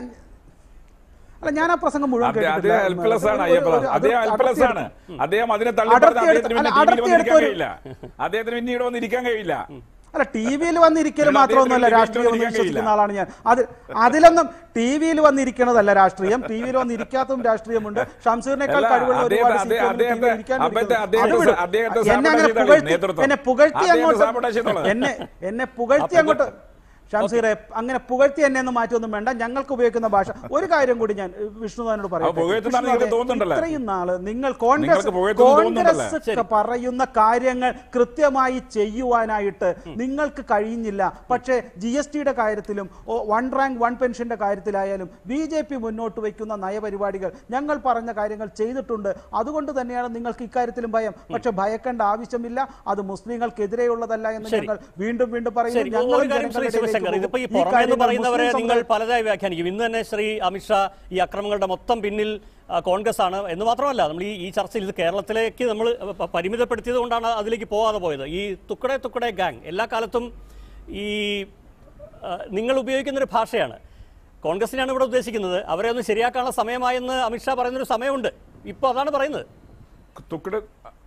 അല്ല ഞാൻ ആ പ്രസംഗം മുഴുവൻ അദ്ദേഹം കേട്ടിട്ടില്ല. ഹെൽപ്ലെസ് ആണ് ഒരു- ഒരു- അയ്യപ്പദാസ് ഒരു- അദ്ദേഹം അത് ഹെൽപ്ലെസ് ആണ് അടർത്തിയെടുത്ത് അദ്ദേഹം അതിനെ തള്ളി പറഞ്ഞ് അടർത്തിയെടുത്ത് അദ്ദേഹത്തിന് പിന്നെ അല്ല, ടി വിയിൽ വന്നിരിക്കാൻ അടർത്തിയെടുത്ത് കഴിയില്ല അദ്ദേഹത്തിന് പിന്നെ ഇവിടെ വന്നിരിക്കാൻ കഴിയില്ല അല്ല ടി വിയിൽ വന്നിരിക്കൽ അല്ല, മാത്രമൊന്നുമല്ല അദ്ദേഹത്തിന് രാഷ്ട്രീയം എന്ന് ഇരിക്കാൻ വിശ്വസിക്കുന്ന കഴിയില്ല. ആളാണ് ഞാൻ അത് അതിലൊന്നും ടി വിയിൽ വന്നിരിക്കണതല്ല രാഷ്ട്രീയം ടി വിയിൽ വന്നിരിക്കാത്തതും രാഷ്ട്രീയമുണ്ട് ഷംസീറിനേക്കാൾ അല്ല, കഴിവുള്ള അദ്ദേഹത്തെ- ഒരുപാട് അദ്ദേഹത്തെ- സീറ്റുകൾ ടി വിയിൽ അദ്ദേഹത്തെ- ഇരിക്കാനിരിക്കുന്നു. അദ്ദേഹത്തെ- അത് വിടും. അദ്ദേഹത്തെ എന്നെ അങ്ങനെ സാബോട്ടേജ് പുകഴ്ത്തി നേതൃത്വം. എന്നെ പുകഴ്ത്തി അദ്ദേഹത്തെ അങ്ങോട്ട് സാബോട്ടേജ് ചെയ്തോളാം. എന്നെ എന്നെ പുകഴ്ത്തി ആ, അങ്ങോട്ട് ഷംസീറെ അങ്ങനെ പുകഴ്ത്തി എന്നെ ഒന്നും മാറ്റൊന്നും വേണ്ട ഞങ്ങൾക്ക് ഉപയോഗിക്കുന്ന ഭാഷ ഒരു കാര്യം കൂടി ഞാൻ വിഷ്ണുദാനോട് ആ, പുകഴ്ത്തുന്നതാണ് നിങ്ങൾക്ക് വിഷ്ണുദാനെ, തോന്നുന്നുണ്ടല്ലോ. ഇത്രയും നാള് നിങ്ങൾ കോൺഗ്രസ് നിങ്ങൾക്ക് പുകഴ്ത്തുന്നത് തോന്നുന്നുണ്ടല്ലോ. കോൺഗ്രസ് ഒക്കെ പറയുന്ന കാര്യങ്ങൾ കൃത്യമായി ചെയ്യുവാനായിട്ട് നിങ്ങൾക്ക് കഴിയുന്നില്ല പക്ഷേ ജി എസ് ടിയുടെ കാര്യത്തിലും വൺ റാങ്ക് വൺ പെൻഷന്റെ കാര്യത്തിലായാലും ബി ജെ പി മുന്നോട്ട് വയ്ക്കുന്ന നയപരിപാടികൾ ഞങ്ങൾ പറഞ്ഞ കാര്യങ്ങൾ ചെയ്തിട്ടുണ്ട് അതുകൊണ്ട് തന്നെയാണ് നിങ്ങൾക്ക് ഇക്കാര്യത്തിലും ഭയം പക്ഷെ ഭയക്കേണ്ട ആവശ്യമില്ല അത് മുസ്ലിങ്ങൾക്കെതിരെയുള്ളതല്ല എന്ന് ശരി. ഞങ്ങൾ വീണ്ടും വീണ്ടും പറയുന്നു ശരി ഞങ്ങളും ഒരു കാര്യം ശ്രീ ജനങ്ങളുടെ ശിവശങ്കർ ഇടയിലേക്ക് ഇതിപ്പോ ഈ പോകും. ഈ പുറമേ എന്ന് കാര്യങ്ങൾ പറയുന്നവരെ മുസ്ലിം നിങ്ങൾ സമുദായം- പലതായി വ്യാഖ്യാനിക്കും ഇന്ന് തന്നെ ശ്രീ അമിത്ഷാ ഈ അക്രമങ്ങളുടെ മൊത്തം പിന്നിൽ ആ, കോൺഗ്രസ് ആണ് എന്ന് മാത്രമല്ല നമ്മൾ ഈ ഈ ചർച്ചയിൽ ഇത് കേരളത്തിലേക്ക് നമ്മൾ പ- പരിമിതപ്പെടുത്തിയത് കൊണ്ടാണ് അതിലേക്ക് പോകാതെ പോയത് ഈ തുക്കടെ തുക്കടെ ഗാങ് എല്ലാ കാലത്തും ഈ ആ, നിങ്ങൾ ഉപയോഗിക്കുന്നൊരു ഭാഷയാണ് കോൺഗ്രസിനെയാണ് ഇവിടെ ഉദ്ദേശിക്കുന്നത് അവരെ ഒന്ന് ശരിയാക്കാനുള്ള സമയമായെന്ന് അമിത്ഷാ പറയുന്നൊരു സമയമുണ്ട് ഇപ്പോൾ അതാണ് പറയുന്നത് തുക്കിട്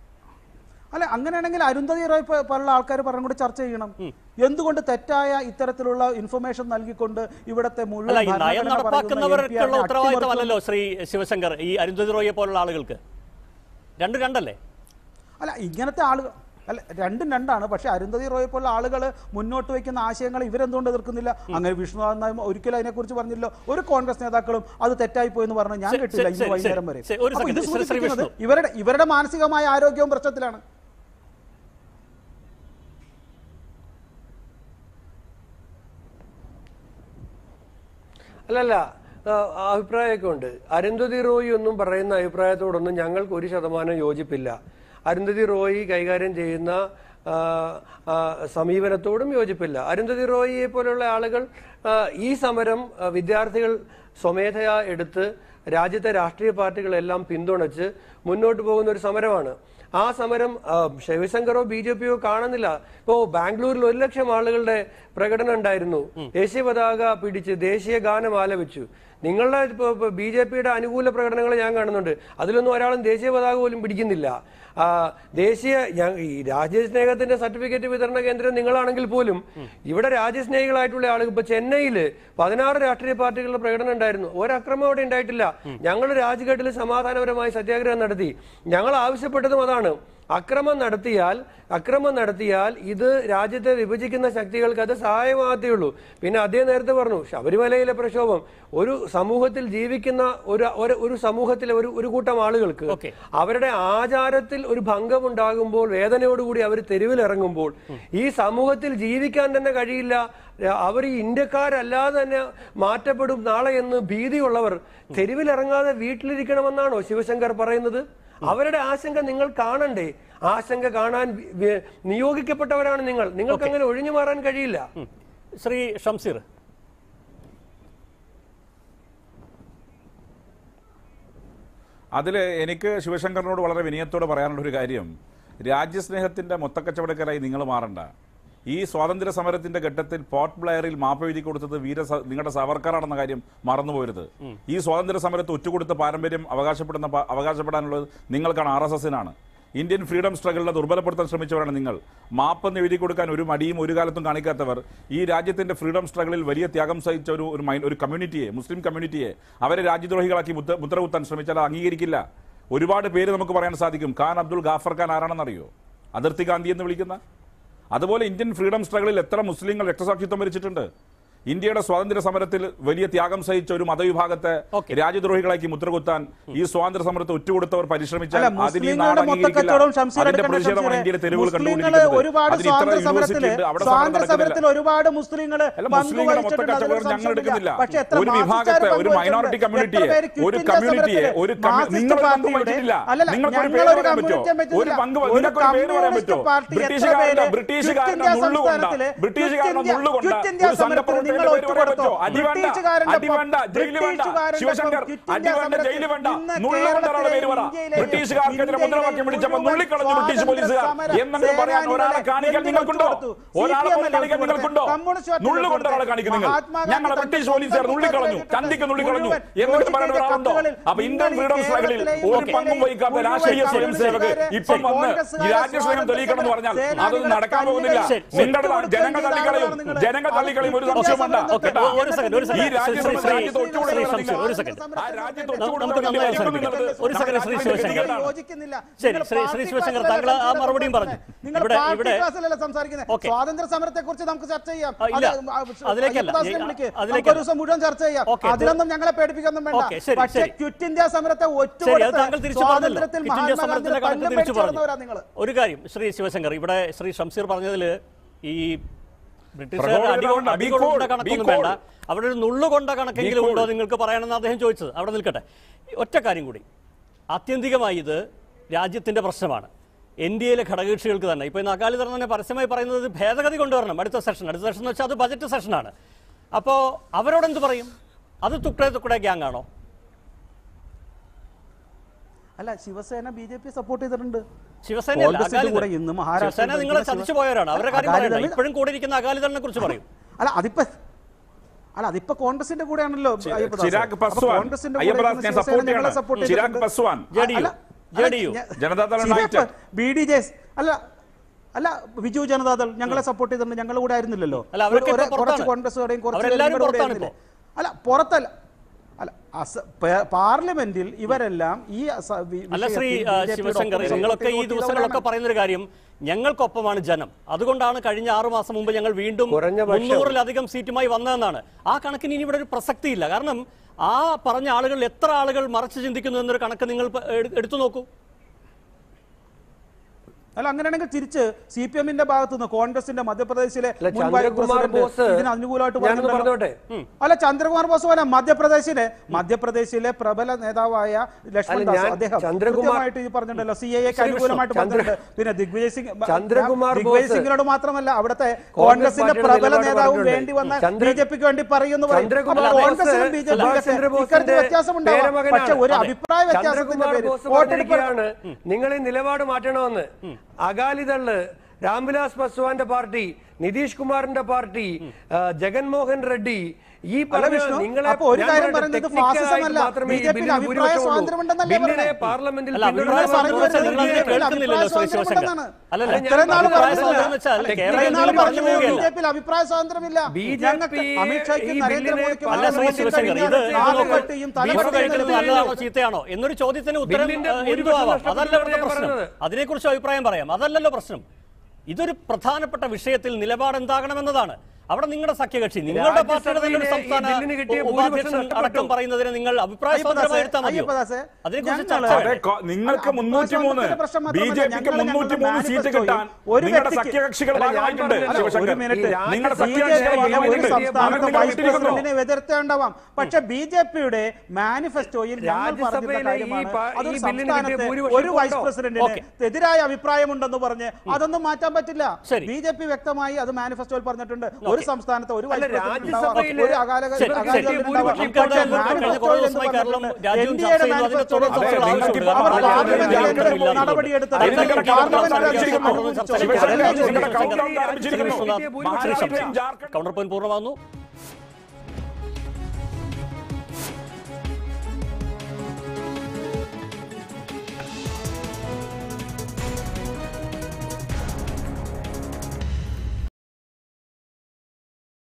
അല്ല അങ്ങനെയാണെങ്കിൽ അരുന്ധതി റോയ് പോ- പോലുള്ള ആൾക്കാർ പറഞ്ഞും കൂടി ചർച്ച ചെയ്യണം എന്തുകൊണ്ട് തെറ്റായ ഇത്തരത്തിലുള്ള ഇൻഫർമേഷൻ നൽകിക്കൊണ്ട് ഇവിടത്തെ മുഴുവൻ അല്ല ഈ നയം ഭരണഘടന പറയുന്ന നടപ്പാക്കുന്നവർക്കുള്ള MP യെ ഉത്തരവാദിത്തമല്ലല്ലോ ശ്രീ ശിവശങ്കർ ഈ അരുന്ധതി റോയെ പോലുള്ള ആളുകൾക്ക് രണ്ട് രണ്ടല്ലേ അല്ല ഇങ്ങനത്തെ ആളുകൾ അല്ല രണ്ടും രണ്ടാണ് പക്ഷെ അരുന്ധതി റോയെ പോലുള്ള ആളുകൾ മുന്നോട്ട് വയ്ക്കുന്ന ആശയങ്ങൾ ഇവരെന്തുകൊണ്ട് എതിർക്കുന്നില്ല അങ്ങനെ വിഷ്ണു നാഥ് ഒരിക്കലും അതിനെക്കുറിച്ച് പറഞ്ഞില്ലോ ഒരു കോൺഗ്രസ് നേതാക്കളും അത് തെറ്റായി പോയെന്ന് പറഞ്ഞു ഞാൻ ശരി, കേട്ടില്ല ശരി, ഇന്ന് ശരി, വൈകുന്നേരം വരെ ശരി, ഒരു അപ്പോൾ ഇത് സെക്കൻഡ്, ശ്രീ- ശ്രീ സൂചിപ്പിക്കുന്നത് വിഷ്ണു. ഇവരുടെ ഇവരുടെ മാനസികമായ ആരോഗ്യവും പ്രശ്നത്തിലാണ് അല്ലല്ല ആ, അഭിപ്രായമൊക്കെ ഉണ്ട് അരുന്ധതി റോയി ഒന്നും പറയുന്ന അഭിപ്രായത്തോടൊന്നും ഞങ്ങൾക്ക് ഒരു ശതമാനം യോജിപ്പില്ല അരുന്ധതി റോയി കൈകാര്യം ചെയ്യുന്ന ആ, ആ, സമീപനത്തോടും യോജിപ്പില്ല അരുന്ധതി റോയിയെ പോലെയുള്ള ആളുകൾ ആ, ഈ സമരം ആ, വിദ്യാർത്ഥികൾ സ്വമേധയാ എടുത്ത് രാജ്യത്തെ രാഷ്ട്രീയ പാർട്ടികളെല്ലാം പിന്തുണച്ച് മുന്നോട്ട് പോകുന്ന ഒരു സമരമാണ് ആ സമരം ആ, ശിവശങ്കറോ ബി ജെ പിയോ കാണുന്നില്ല ഇപ്പോ ബാംഗ്ലൂരിൽ ഒരു ലക്ഷം ആളുകളുടെ പ്രകടനം ഉണ്ടായിരുന്നു ദേശീയ പതാക പിടിച്ച് ദേശീയ ഗാനം ആലപിച്ചു നിങ്ങളുടെ ബി ജെ പിയുടെ അനുകൂല പ്രകടനങ്ങൾ ഞാൻ കാണുന്നുണ്ട് അതിലൊന്നും ഒരാളും ദേശീയ പതാക പോലും പിടിക്കുന്നില്ല ആ, ദേശീയ ഞാൻ- ഈ രാജ്യസ്നേഹത്തിന്റെ സർട്ടിഫിക്കറ്റ് വിതരണ കേന്ദ്രം നിങ്ങളാണെങ്കിൽ പോലും ഇവിടെ രാജ്യസ്നേഹികളായിട്ടുള്ള ആളുകൾ ഇപ്പൊ ചെന്നൈയില് പതിനാറ് രാഷ്ട്രീയ പാർട്ടികളുടെ പ്രകടനം ഉണ്ടായിരുന്നു ഒരക്രമം അവിടെ ഉണ്ടായിട്ടില്ല ഞങ്ങൾ രാജ്ഘട്ടിൽ സമാധാനപരമായി സത്യാഗ്രഹം നടത്തി ഞങ്ങൾ ആവശ്യപ്പെട്ടതും അതാണ് അക്രമം നടത്തിയാൽ അക്രമം നടത്തിയാൽ ഇത് രാജ്യത്തെ വിഭജിക്കുന്ന ശക്തികൾക്ക് അത് സഹായമാകത്തേ ഉള്ളൂ പിന്നെ അദ്ദേഹം നേരത്തെ പറഞ്ഞു ശബരിമലയിലെ പ്രക്ഷോഭം ഒരു സമൂഹത്തിൽ ജീവിക്കുന്ന ഒരു ഒരു- ഒരു സമൂഹത്തിലെ ഒരു ഒരു കൂട്ടം ആളുകൾക്ക് Okay. അവരുടെ ആചാരത്തിൽ ഒരു ഭംഗമുണ്ടാകുമ്പോൾ വേദനയോടുകൂടി അവർ തെരുവിലിറങ്ങുമ്പോൾ ഈ സമൂഹത്തിൽ ജീവിക്കാൻ തന്നെ കഴിയില്ല അവർ ഈ ഇന്ത്യക്കാരല്ലാതെ തന്നെ മാറ്റപ്പെടും നാളെ എന്ന് ഭീതിയുള്ളവർ തെരുവിലിറങ്ങാതെ വീട്ടിലിരിക്കണമെന്നാണോ ശിവശങ്കർ പറയുന്നത് അവരുടെ ആശങ്ക നിങ്ങൾ കാണണ്ടേ ആശങ്ക കാണാൻ വി- വി- നിയോഗിക്കപ്പെട്ടവരാണ് നിങ്ങൾ നിങ്ങൾക്ക് അങ്ങനെ ഒഴിഞ്ഞു മാറാൻ കഴിയില്ല ശ്രീ ഷംസീർ അതിൽ എനിക്ക് ശിവശങ്കറിനോട് വളരെ വിനയത്തോടെ പറയാനുള്ള ഒരു കാര്യം രാജ്യസ്നേഹത്തിന്റെ മൊത്തക്കച്ചവടക്കാരായി നിങ്ങൾ മാറണ്ട ഈ സ്വാതന്ത്ര്യ സമരത്തിന്റെ ഘട്ടത്തിൽ പോർട്ട് ബ്ലെയറിൽ മാപ്പ് എഴുതി കൊടുത്തത് വീര സ- നിങ്ങളുടെ സവർക്കറാണെന്ന കാര്യം മറന്നുപോരുത് ഈ സ്വാതന്ത്ര്യ സമരത്ത് ഒറ്റുകൊടുത്ത പാരമ്പര്യം അവകാശപ്പെടുന്ന പ- അവകാശപ്പെടാനുള്ളത് നിങ്ങൾക്കാണ് ആർ എസ് എസിനാണ് ഇന്ത്യൻ ഫ്രീഡം സ്ട്രഗിളിനെ ദുർബലപ്പെടുത്താൻ ശ്രമിച്ചവരാണ് നിങ്ങൾ മാപ്പെന്ന് എഴുതി കൊടുക്കാൻ ഒരു മടിയും ഒരു കാലത്തും കാണിക്കാത്തവർ ഈ രാജ്യത്തിന്റെ ഫ്രീഡം സ്ട്രഗിളിൽ വലിയ ത്യാഗം സഹിച്ച ഒരു ഒരു മൈ- ഒരു കമ്മ്യൂണിറ്റിയെ മുസ്ലിം കമ്മ്യൂണിറ്റിയെ അവരെ രാജ്യദ്രോഹികളാക്കി മുത്ത മുദ്രകുത്താൻ ശ്രമിച്ചാൽ അത് അംഗീകരിക്കില്ല ഒരുപാട് പേര് നമുക്ക് പറയാൻ സാധിക്കും ഖാൻ അബ്ദുൾ ഗാഫർ ഖാൻ ആരാണെന്നറിയോ അതിർത്തി ഗാന്ധി എന്ന് വിളിക്കുന്ന അതുപോലെ ഇന്ത്യൻ ഫ്രീഡം സ്ട്രഗിളിൽ എത്ര മുസ്ലിങ്ങൾ രക്തസാക്ഷിത്വം വരിച്ചിട്ടുണ്ട് ഇന്ത്യയുടെ സ്വാതന്ത്ര്യ സമരത്തിൽ വലിയ ത്യാഗം സഹിച്ച ഒരു മതവിഭാഗത്തെ Okay. രാജ്യദ്രോഹികളാക്കി മുദ്രകുത്താൻ ഈ സ്വാതന്ത്ര്യ സമരത്തെ ഒറ്റുകൊടുത്തവർ പരിശ്രമിച്ചാൽ അല്ല അതിന് ഈ നാട് മുസ്ലിങ്ങളുടെ അംഗീകരിക്കില്ല മൊത്തക്കച്ചവടം ഷംസീർ അതിന്റെ എടുക്കേണ്ട പ്രതിഷേധമാണ് ഷംസീറെ. ഇന്ത്യയിലെ തെരുവുകൾ മുസ്ലിങ്ങള് കണ്ടുകൊണ്ടിരിക്കുന്നത് ഒരുപാട് അതിന് ഇത്ര സ്വാതന്ത്ര്യ യൂണിവേഴ്സിറ്റി സമരത്തില് ഉണ്ട് അവിടെ സ്വാതന്ത്ര്യ സമരം നടക്കുന്നില്ല. സമരത്തിൽ ഒരുപാട് മുസ്ലിങ്ങള് അല്ല മുസ്ലിങ്ങളുടെ മൊത്ത പങ്കുവഹിച്ചിട്ടുണ്ട് കച്ചവടം അതിലൊരു ഞങ്ങൾ സംശയമില്ല. എടുക്കുന്നില്ല പക്ഷേ എത്ര ഒരു മാർക്സിസ്റ്റുകാർ വിഭാഗത്തെ ഒരു പങ്കുവഹിച്ചിട്ടുണ്ട്? മൈനോറിറ്റി എത്ര കമ്മ്യൂണിറ്റിയെ പേര് ഒരു ക്വിറ്റ് ഇന്ത്യ കമ്മ്യൂണിറ്റിയെ സമരത്തില് ഒരു കമ്മ്യൂ- മാർക്സിസ്റ്റ് നിങ്ങൾ പങ്ക് പാർട്ടിയുടെ- വഹിച്ചിട്ടില്ല അല്ലല്ല, നിങ്ങൾക്കൊരു ഞങ്ങൾ പേര് ഒരു പറയാൻ പറ്റുമോ കമ്മ്യൂണിറ്റി ഒരു പങ്ക് ഒരു നിങ്ങൾക്കൊരു പേര് പറയാൻ കമ്മ്യൂണിസ്റ്റ് പറ്റുമോ പാർട്ടി എത്ര ബ്രിട്ടീഷുകാരുടെ പേര് ബ്രിട്ടീഷുകാരുടെ ക്വിറ്റ് ഇന്ത്യ നുള്ളുകൊണ്ട സംസ്ഥാനത്തില് ബ്രിട്ടീഷുകാരുടെ ക്വിറ്റ് ഇന്ത്യ- നുള്ളുകൊണ്ട ക്വിറ്റ് ഇന്ത്യ ഒരു സമരത്തിൽ സംഘപ്രവർത്തകന്റെ നിങ്ങൾ പേര് പറയാൻ ഒറ്റുകൊടുത്തോ? പറ്റുമോ അടി വേണ്ട ബ്രിട്ടീഷുകാരന്റെ അടി വേണ്ട ഒപ്പം- ജയില് വേണ്ട ബ്രിട്ടീഷുകാരന്റെ ശിവശങ്കർ ഒപ്പം ക്വിറ്റ് അടി ഇന്ത്യ വേണ്ട ജയില് വേണ്ട ഇന്ന് നുള്ളുകൊണ്ട ഒരാളുടെ പേര് പറ കേരളത്തിലെ ബ്രിട്ടീഷുകാർക്കെതിരെ ഇന്ത്യയിലെ മുദ്രാവാക്യം വിളിച്ചപ്പോൾ മുഴുവൻ നുള്ളിക്കളഞ്ഞു ബ്രിട്ടീഷ് പോലീസുകാർ സ്വാതന്ത്ര്യ എന്നൊക്കെ പറയാൻ ഒരാളെ സേനാനികളെ കാണിക്കാൻ നിങ്ങൾക്കുണ്ടോ വെടിവെച്ച് ഒരാളെ CPM പോലെ കാണിക്കാൻ നിങ്ങൾക്കുണ്ടോ കമ്മ്യൂണിസ്റ്റ് പാർട്ടി നുള്ളുകൊണ്ട് ഒരാളെ കാണിക്കും നിങ്ങൾ മഹാത്മാഗാന്ധി ഞങ്ങളെ ബ്രിട്ടീഷ് പോലീസുകാർ നുള്ളിക്കളഞ്ഞു ചന്തിക്ക് നുള്ളിക്കളഞ്ഞു മുഴുവൻ എന്നിട്ട് പറയുന്ന കോഴിക്കോട്ടെ ഒരാളുണ്ടോ കത്തുകളിൽ അപ്പൊ ഇന്ത്യൻ നിങ്ങൾ ഈ ഫ്രീഡം സ്ട്രഗിളിൽ കേരളത്തിലെയും ഒരു പങ്കും വഹിക്കാത്ത മുഴുവൻ രാഷ്ട്രീയ സ്വയംസേവകർ കോൺഗ്രസ്സുകാരെ ഇപ്പം വന്ന് ഈ കോൺഗ്രസ്സുകാരെ രാജ്യസ്നേഹം തെളിയിക്കണം എന്ന് പറഞ്ഞാൽ സേനാനികളെ അതൊന്നും നടക്കാൻ പോകുന്നില്ല ശരി, ശരി. നിങ്ങളുടെ ജനങ്ങൾ തള്ളിക്കളയും നിങ്ങൾ. ജനങ്ങൾ തള്ളിക്കളയും ഒരു അത് സംശയം വേണ്ട ഓക്കെ കേട്ടോ? ഒരു സെക്കൻഡ് ഒരു ഈ സെക്കൻഡ് രാജ്യം ശ്രീ- ശ്രീ- രാജ്യത്ത് ശ്രീ ഒറ്റുകൊടുക്കുന്ന ശംസീർ, ഒരു നിങ്ങൾ. സെക്കൻഡ് ആ രാജ്യത്ത് നമുക്ക് ഒറ്റുകൊടുക്കുന്ന നന്നായി നിങ്ങൾ അവസാനിപ്പിക്കാം. നിൽക്കുന്നത് ഒരു സെക്കൻഡ് ശ്രീ നമ്മുടെ ശിവശങ്കർ രാജ്യത്തിന്റെ യോജിക്കുന്നില്ല ശരി, നിങ്ങൾ ശ്രീ- പാർട്ടി ശ്രീ ശിവശങ്കർ, ക്ലാസ്സിലല്ല താങ്കൾ ആ സംസാരിക്കുന്നത്. മറുപടിയും പറഞ്ഞു. നിങ്ങൾ ഇവിടെ- പാർട്ടി ഇവിടെ- ക്ലാസ്സിലല്ല സംസാരിക്കുന്നത് ഓക്കെ. സ്വാതന്ത്ര്യ സമരത്തെ കുറിച്ച് നമുക്ക് ചർച്ച ചെയ്യാം ആ, ഇല്ല. അത് ആ, അതിലേക്കല്ല. അയ്യപ്പദാസിനെ ഈ- വിളിക്ക്. അതിലേക്കല്ല. നമുക്ക് ഒരു ദിവസം മുഴുവൻ ചർച്ച ചെയ്യാം ഓക്കെ. അതിലൊന്നും ഞങ്ങളെ പേടിപ്പിക്കൊന്നും വേണ്ട ഓക്കെ, ശരി, പക്ഷേ ശരി. ക്വിറ്റ് ഇന്ത്യ സമരത്തെ ശരി അത് ഒറ്റുകൊടുത്ത് താങ്കൾ തിരിച്ചു പറഞ്ഞല്ലോ സ്വാതന്ത്ര്യത്തിൽ ക്വിറ്റ് ഇന്ത്യ സമരത്തിന്റെ മഹാത്മാഗാന്ധിയുടെ കണക്ക് തല്ലും തിരിച്ചു പേടിച്ചു നടന്നവരാ പറഞ്ഞു നിങ്ങൾ ഒരു കാര്യം ശ്രീ ശിവശങ്കർ ഇവിടെ ശ്രീ ഷംസീർ പറഞ്ഞതിൽ ഈ ബ്രിട്ടീഷുകാർ പ്രകോപനം അടി വേണ്ട, be അടികൊണ്ട cool, കണക്കൊന്നും be cool. വേണ്ട അവിടെ ഒരു നുള്ളുകൊണ്ട കണക്കെങ്കിലും Be cool. ഉണ്ടോ നിങ്ങൾക്ക് പറയണമെന്ന് അദ്ദേഹം ചോദിച്ചത് അവിടെ നിൽക്കട്ടെ ഒറ്റ കാര്യം കൂടി ആത്യന്തികമായി ഇത് രാജ്യത്തിന്റെ പ്രശ്നമാണ് എൻ ഡി എയിലെ ഘടകകക്ഷികൾക്ക് തന്നെ ഇപ്പോൾ ഇന്ന് അകാലിദളം തന്നെ പരസ്യമായി പറയുന്നത് ഇത് ഭേദഗതി കൊണ്ടുവരണം അടുത്ത സെഷൻ അടുത്ത സെഷൻ എന്ന് വെച്ചാൽ അത് ബജറ്റ് സെഷനാണ് അപ്പോൾ അവരോട് എന്ത് പറയും അത് തുക്കടെ തുക്കടെ ഗ്യാങ് ആണോ അല്ല Shiv Sena B J P support ചെയ്തിട്ടുണ്ട് ശിവസേനയല്ല കോൺഗ്രസിന്റെ അകാലിദൾ. കൂടെ ഇന്ന് മഹാരാഷ്ട്രയിൽ ശിവസേന നിങ്ങളെ ഭരിക്കുന്ന ചതിച്ചു ശിവ- പോയവരാണ് അവരുടെ കാര്യം അകാലിദൾ- പറയണ്ട ഇപ്പോഴും കൂടെ ഇരിക്കുന്ന അകാലിദളിനെ കുറിച്ച് പറയും അല്ല അതിപ്പോ അല്ല അതിപ്പോ കോൺഗ്രസിന്റെ കൂടെയാണല്ലോ അയ്യപ്പദാസ്. ചിരാഗ് അപ്പൊ പസ്വാൻ കോൺഗ്രസിന്റെ കൂടെ അയ്യപ്പദാസ് ഇരിക്കുന്ന ഞാൻ ശിവസേന സപ്പോർട്ട് ഞങ്ങളെ ചെയ്യണം support ചിരാഗ് ചെയ്തിട്ടുണ്ട്. പസ്വാൻ JDU. അല്ല, JDU. അല്ല, Janata Dal CPF, united. B D J S അല്ല അല്ല ബിജു ജനതാദൾ ഞങ്ങളെ സപ്പോർട്ട് ചെയ്തിട്ടുണ്ട് ഞങ്ങൾ കൂടെ ആയിരുന്നില്ലല്ലോ അല്ല, അവരൊക്കെ ഒരു- ഇപ്പോൾ കുറച്ച് പുറത്താണ്. കോൺഗ്രസ്സുകാരെയും കുറച്ച് അവരെല്ലാവരും നിങ്ങളുടെ കൂടെ പുറത്താണ് ആയിരുന്നില്ലേ? അല്ല പുറത്തല്ല അല്ല അസ- പേ- പാർലമെന്റിൽ ഇവരെല്ലാം ഈ അസ- വി- അല്ല ശ്രീ വിഷയത്തിൽ ആ, BJP യുടെ ശിവശങ്കർ ഒപ്പം നിങ്ങളൊക്കെ ഈ support ദിവസങ്ങളൊക്കെ ചെയ്തവരാണ്. പറയുന്നൊരു കാര്യം ഞങ്ങൾക്കൊപ്പമാണ് ജനം അതുകൊണ്ടാണ് കഴിഞ്ഞ ആറു മാസം മുമ്പ് ഞങ്ങൾ വീണ്ടും കുറഞ്ഞ പക്ഷം. മുന്നൂറിലധികം സീറ്റുമായി വന്നതെന്നാണ് ആ കണക്കിന് ഇനി ഇവിടെ ഒരു പ്രസക്തിയില്ല കാരണം ആ പറഞ്ഞ ആളുകൾ എത്ര ആളുകൾ മറച്ചു ചിന്തിക്കുന്നു എന്നൊരു കണക്ക് നിങ്ങൾ ഇപ്പ എടു- എടുത്തു നോക്കൂ അല്ല അങ്ങനെയാണെങ്കിൽ തിരിച്ച് സി പി എമ്മിന്റെ ഭാഗത്തു നിന്ന് കോൺഗ്രസിന്റെ മധ്യപ്രദേശിലെ അല്ല, മുൻ വൈസ് ചന്ദ്രകുമാർ പ്രസിഡന്റ് ബോസ് ഇതിന് അനുകൂലമായിട്ട് ഞാനൊന്ന് പറഞ്ഞിട്ടുണ്ടല്ലോ. പറഞ്ഞോട്ടെ അല്ല ചന്ദ്രകുമാർ ബോസ് പോലെ മധ്യപ്രദേശിലെ മധ്യപ്രദേശിലെ പ്രബല നേതാവായ ലക്ഷ്മൺ അല്ല, ദാസ് ഞാൻ അദ്ദേഹം ചന്ദ്രകുമാർ- കൃത്യമായിട്ട് ഈ പറഞ്ഞിട്ടുണ്ടല്ലോ സി എ ശ്രീ അനുകൂലമായിട്ട് ചന്ദ്ര- പറഞ്ഞിട്ടുണ്ട് പിന്നെ ദിഗ്വിജയ് സിംഗ് ചന്ദ്രകുമാർ ദിഗ്വിജയ് ബോസ് സിംഗിനോട് മാത്രമല്ല അവിടുത്തെ കോൺഗ്രസ് കോൺഗ്രസിന്റെ പാർട്ടിയുടെ പ്രബല നിലപാട് നേതാവും പറഞ്ഞിട്ടുണ്ട്. വേണ്ടി വന്ന ചന്ദ്ര- ബി ജെ പിക്ക് വേണ്ടി പറയുന്നു പറയും. ചന്ദ്രകുമാർ അപ്പോൾ ബോസ് കോൺഗ്രസിനും ബി ജെ സുഭാഷ് ചന്ദ്രബോസിന്റെ പിക്കും വ്യത്യാസമുണ്ടാവും പേരമകനാണ്. പക്ഷെ ഒരു അതെ. അഭിപ്രായ വ്യത്യാസത്തിന്റെ ചന്ദ്രകുമാർ പേരിൽ ബോസ് വോട്ടെടുപ്പ് പറഞ്ഞിരിക്കുകയാണ് നിങ്ങൾ ഈ നിലപാട് മാറ്റണമെന്ന് അകാലിദള് രാംവിലാസ് പസ്വാന്റെ പാർട്ടി നിതീഷ് കുമാറിന്റെ പാർട്ടി ആ, ജഗൻമോഹൻ റെഡ്ഡി ഈ അല്ല പറഞ്ഞ വിഷ്ണു, നിങ്ങളെ അപ്പൊ ഒരു ഞാൻ കാര്യം പറയട്ടെ, പറയുന്നത് technical ആയിട്ട് ഫാസിസമല്ല. മാത്രമേ ഈ BJP യിൽ ബില്ലിന് അഭിപ്രായ ഭൂരിപക്ഷമുള്ളൂ. സ്വാതന്ത്ര്യമുണ്ടെന്നല്ലേ ബില്ലിനെ പറഞ്ഞത്? പാർലമെന്റിൽ അല്ല അഭിപ്രായ പിന്തുണ സ്വാതന്ത്ര്യം എന്ന് വെച്ചാൽ നിങ്ങൾ ഇതിനെ BJP യിൽ കേൾക്കുന്നില്ലല്ലോ ശ്രീ അഭിപ്രായ ശിവശങ്കർ സ്വാതന്ത്ര്യമുണ്ടെന്നാണ്. അല്ലല്ല അല്ല, ഞാൻ ഇത്രയും നാൾ അഭിപ്രായ അഭിപ്രായ സ്വാതന്ത്ര്യം എന്ന് വെച്ചാൽ ടെക്നിക്കൽ കേരളത്തിൽ ഇത്രയും നാൾ നിങ്ങൾ പറഞ്ഞു പറഞ്ഞു പോവുകയല്ല ബി ജെ പിയിൽ അഭിപ്രായ സ്വാതന്ത്ര്യമില്ല BJP ഞങ്ങൾക്ക് അമിത്ഷായ്ക്കും ഈ നരേന്ദ്രമോദിക്കും ബില്ലിനെ അല്ല ശ്രീ പാർലമെന്റിൽ ശിവശങ്കർ ഇത് കഴിഞ്ഞ ഇത് നോക്കൂ താലകെട്ടിയും ബീഫ് തലകെട്ടിയും കഴിക്കുന്നത് തലകെട്ടിയും നല്ലതാണോ ചീത്തയാണോ എന്നൊരു ചോദ്യത്തിന് ഉത്തരം ബില്ലിന്റെ ഏഹ്, എന്തും ഭൂരിപക്ഷം ആവാം അതല്ല ഇവിടുത്തെ നഷ്ടപ്പെട്ടു പ്രശ്നം പറഞ്ഞത്. അതിനെക്കുറിച്ച് അഭിപ്രായം പറയാം അതല്ലല്ലോ പ്രശ്നം ഇതൊരു പ്രധാനപ്പെട്ട വിഷയത്തിൽ നിലപാട് എന്താകണമെന്നതാണ് അവിടെ നിങ്ങളുടെ സഖ്യകക്ഷി നിങ്ങളുടെ പാർട്ടിയുടെ തന്നെ ഒരു രാജ്യസഭയിലെ ഈ സംസ്ഥാന ബില്ലിന് കിട്ടിയ ഉപാധ്യക്ഷൻ ഭൂരിപക്ഷം അടക്കം പറയുന്നതിന് നിങ്ങൾ അഭിപ്രായ സ്വാതന്ത്ര്യമായി എടുത്താൽ മതിയോ അയ്യപ്പദാസേ, അതിനെക്കുറിച്ച് ഞങ്ങള് ചർച്ച അതെ വേണ്ടേ? കൊ- നിങ്ങൾക്ക് അല്ല, മുന്നൂറ്റി മൂന്ന് അഭിപ്രായ സ്വാതന്ത്ര്യത്തിന്റെ ബി പ്രശ്നം ജെ മാത്രമല്ല, പിക്ക് ഞങ്ങൾ മുന്നൂറ്റി മൂന്ന് ഞങ്ങളുടെ സീറ്റ് manifesto കിട്ടാൻ ഒരു നിങ്ങളുടെ വ്യക്തിക്ക് സഖ്യകക്ഷികൾ അല്ല, ഞാൻ ഭാഗമായിട്ടുണ്ട് പറഞ്ഞത് ശിവശങ്കർ ഒരു മിനിറ്റ് ഈ നിങ്ങളുടെ രാജ്യസഭയിലെ ബി ജെ സഖ്യകക്ഷികൾ പി ഒരു ഭാഗമായിട്ടുണ്ട് സംസ്ഥാനത്തെ നിങ്ങൾ വൈസ് വിട്ടിരിക്കുന്നു. പ്രസിഡന്റിനെ എതിർത്തേണ്ടാവാം പക്ഷെ ബി ജെ പിയുടെ മാനിഫെസ്റ്റോയിൽ ഞങ്ങൾ പറഞ്ഞിരുന്ന രാജ്യസഭയിലെ ഈ കാര്യമാണ് പ- അതൊരു ഈ ബില്ലിന് കിട്ടിയ സംസ്ഥാനത്തെ ഭൂരിപക്ഷം ഒരു വൈസ് ഉണ്ടോ? പ്രസിഡന്റിന് ഓക്കേ. എതിരായ അഭിപ്രായമുണ്ടെന്ന് പറഞ്ഞ് അതൊന്നും മാറ്റാൻ പറ്റില്ല ശരി. ബി ജെ പി വ്യക്തമായി അത് മാനിഫെസ്റ്റോയിൽ പറഞ്ഞിട്ടുണ്ട് ഒരു സംസ്ഥാനത്തെ ഒരു വൈസ് അല്ല, പ്രസിഡന്റ് ഉണ്ടാവാം, രാജ്യസഭയിലെ ഒരു അകാല ശരി, അകാല ശരി. ദളിത് ഉണ്ടാവാം. നമുക്ക് പക്ഷേ അവിടെ കഴിഞ്ഞ കുറേ മാനിഫെസ്റ്റോയിൽ ദിവസമായി എന്ത് കേരളം പറഞ്ഞിട്ടുണ്ട്? രാജ്യവും എൻ.ഡി.എ യുടെ ചർച്ച ചെയ്യുന്നു. അതിന്റെ തുടർ മാനിഫെസ്റ്റോയിൽ ചർച്ചകൾ ആവശ്യമുണ്ട്. കാരണം അവർ പാർലമെന്റിൽ പാർലമെന്റിൽ രാജ്യത്ത് എന്ത് ഇല്ലാത്തത്. നടപടിയെടുത്തത്? അതിന്റെ അതിന്റെ പാർലമെന്റ് കൗണ്ടർ രാജ്യത്ത് ആരംഭിച്ചിരിക്കുന്നു. ചർച്ച ശിവശങ്കർ, ചെയ്യാൻ നിങ്ങളുടെ ശിവശങ്കർ. കൗണ്ടർ ആരംഭിച്ചിരിക്കുന്നു. ശ്രീ വിശ്വനാഥ്, ശ്രീ ശംസി. ജാർഖണ്ഡ് കൗണ്ടർ പോയിന്റ് പൂർണ്ണമാകുന്നു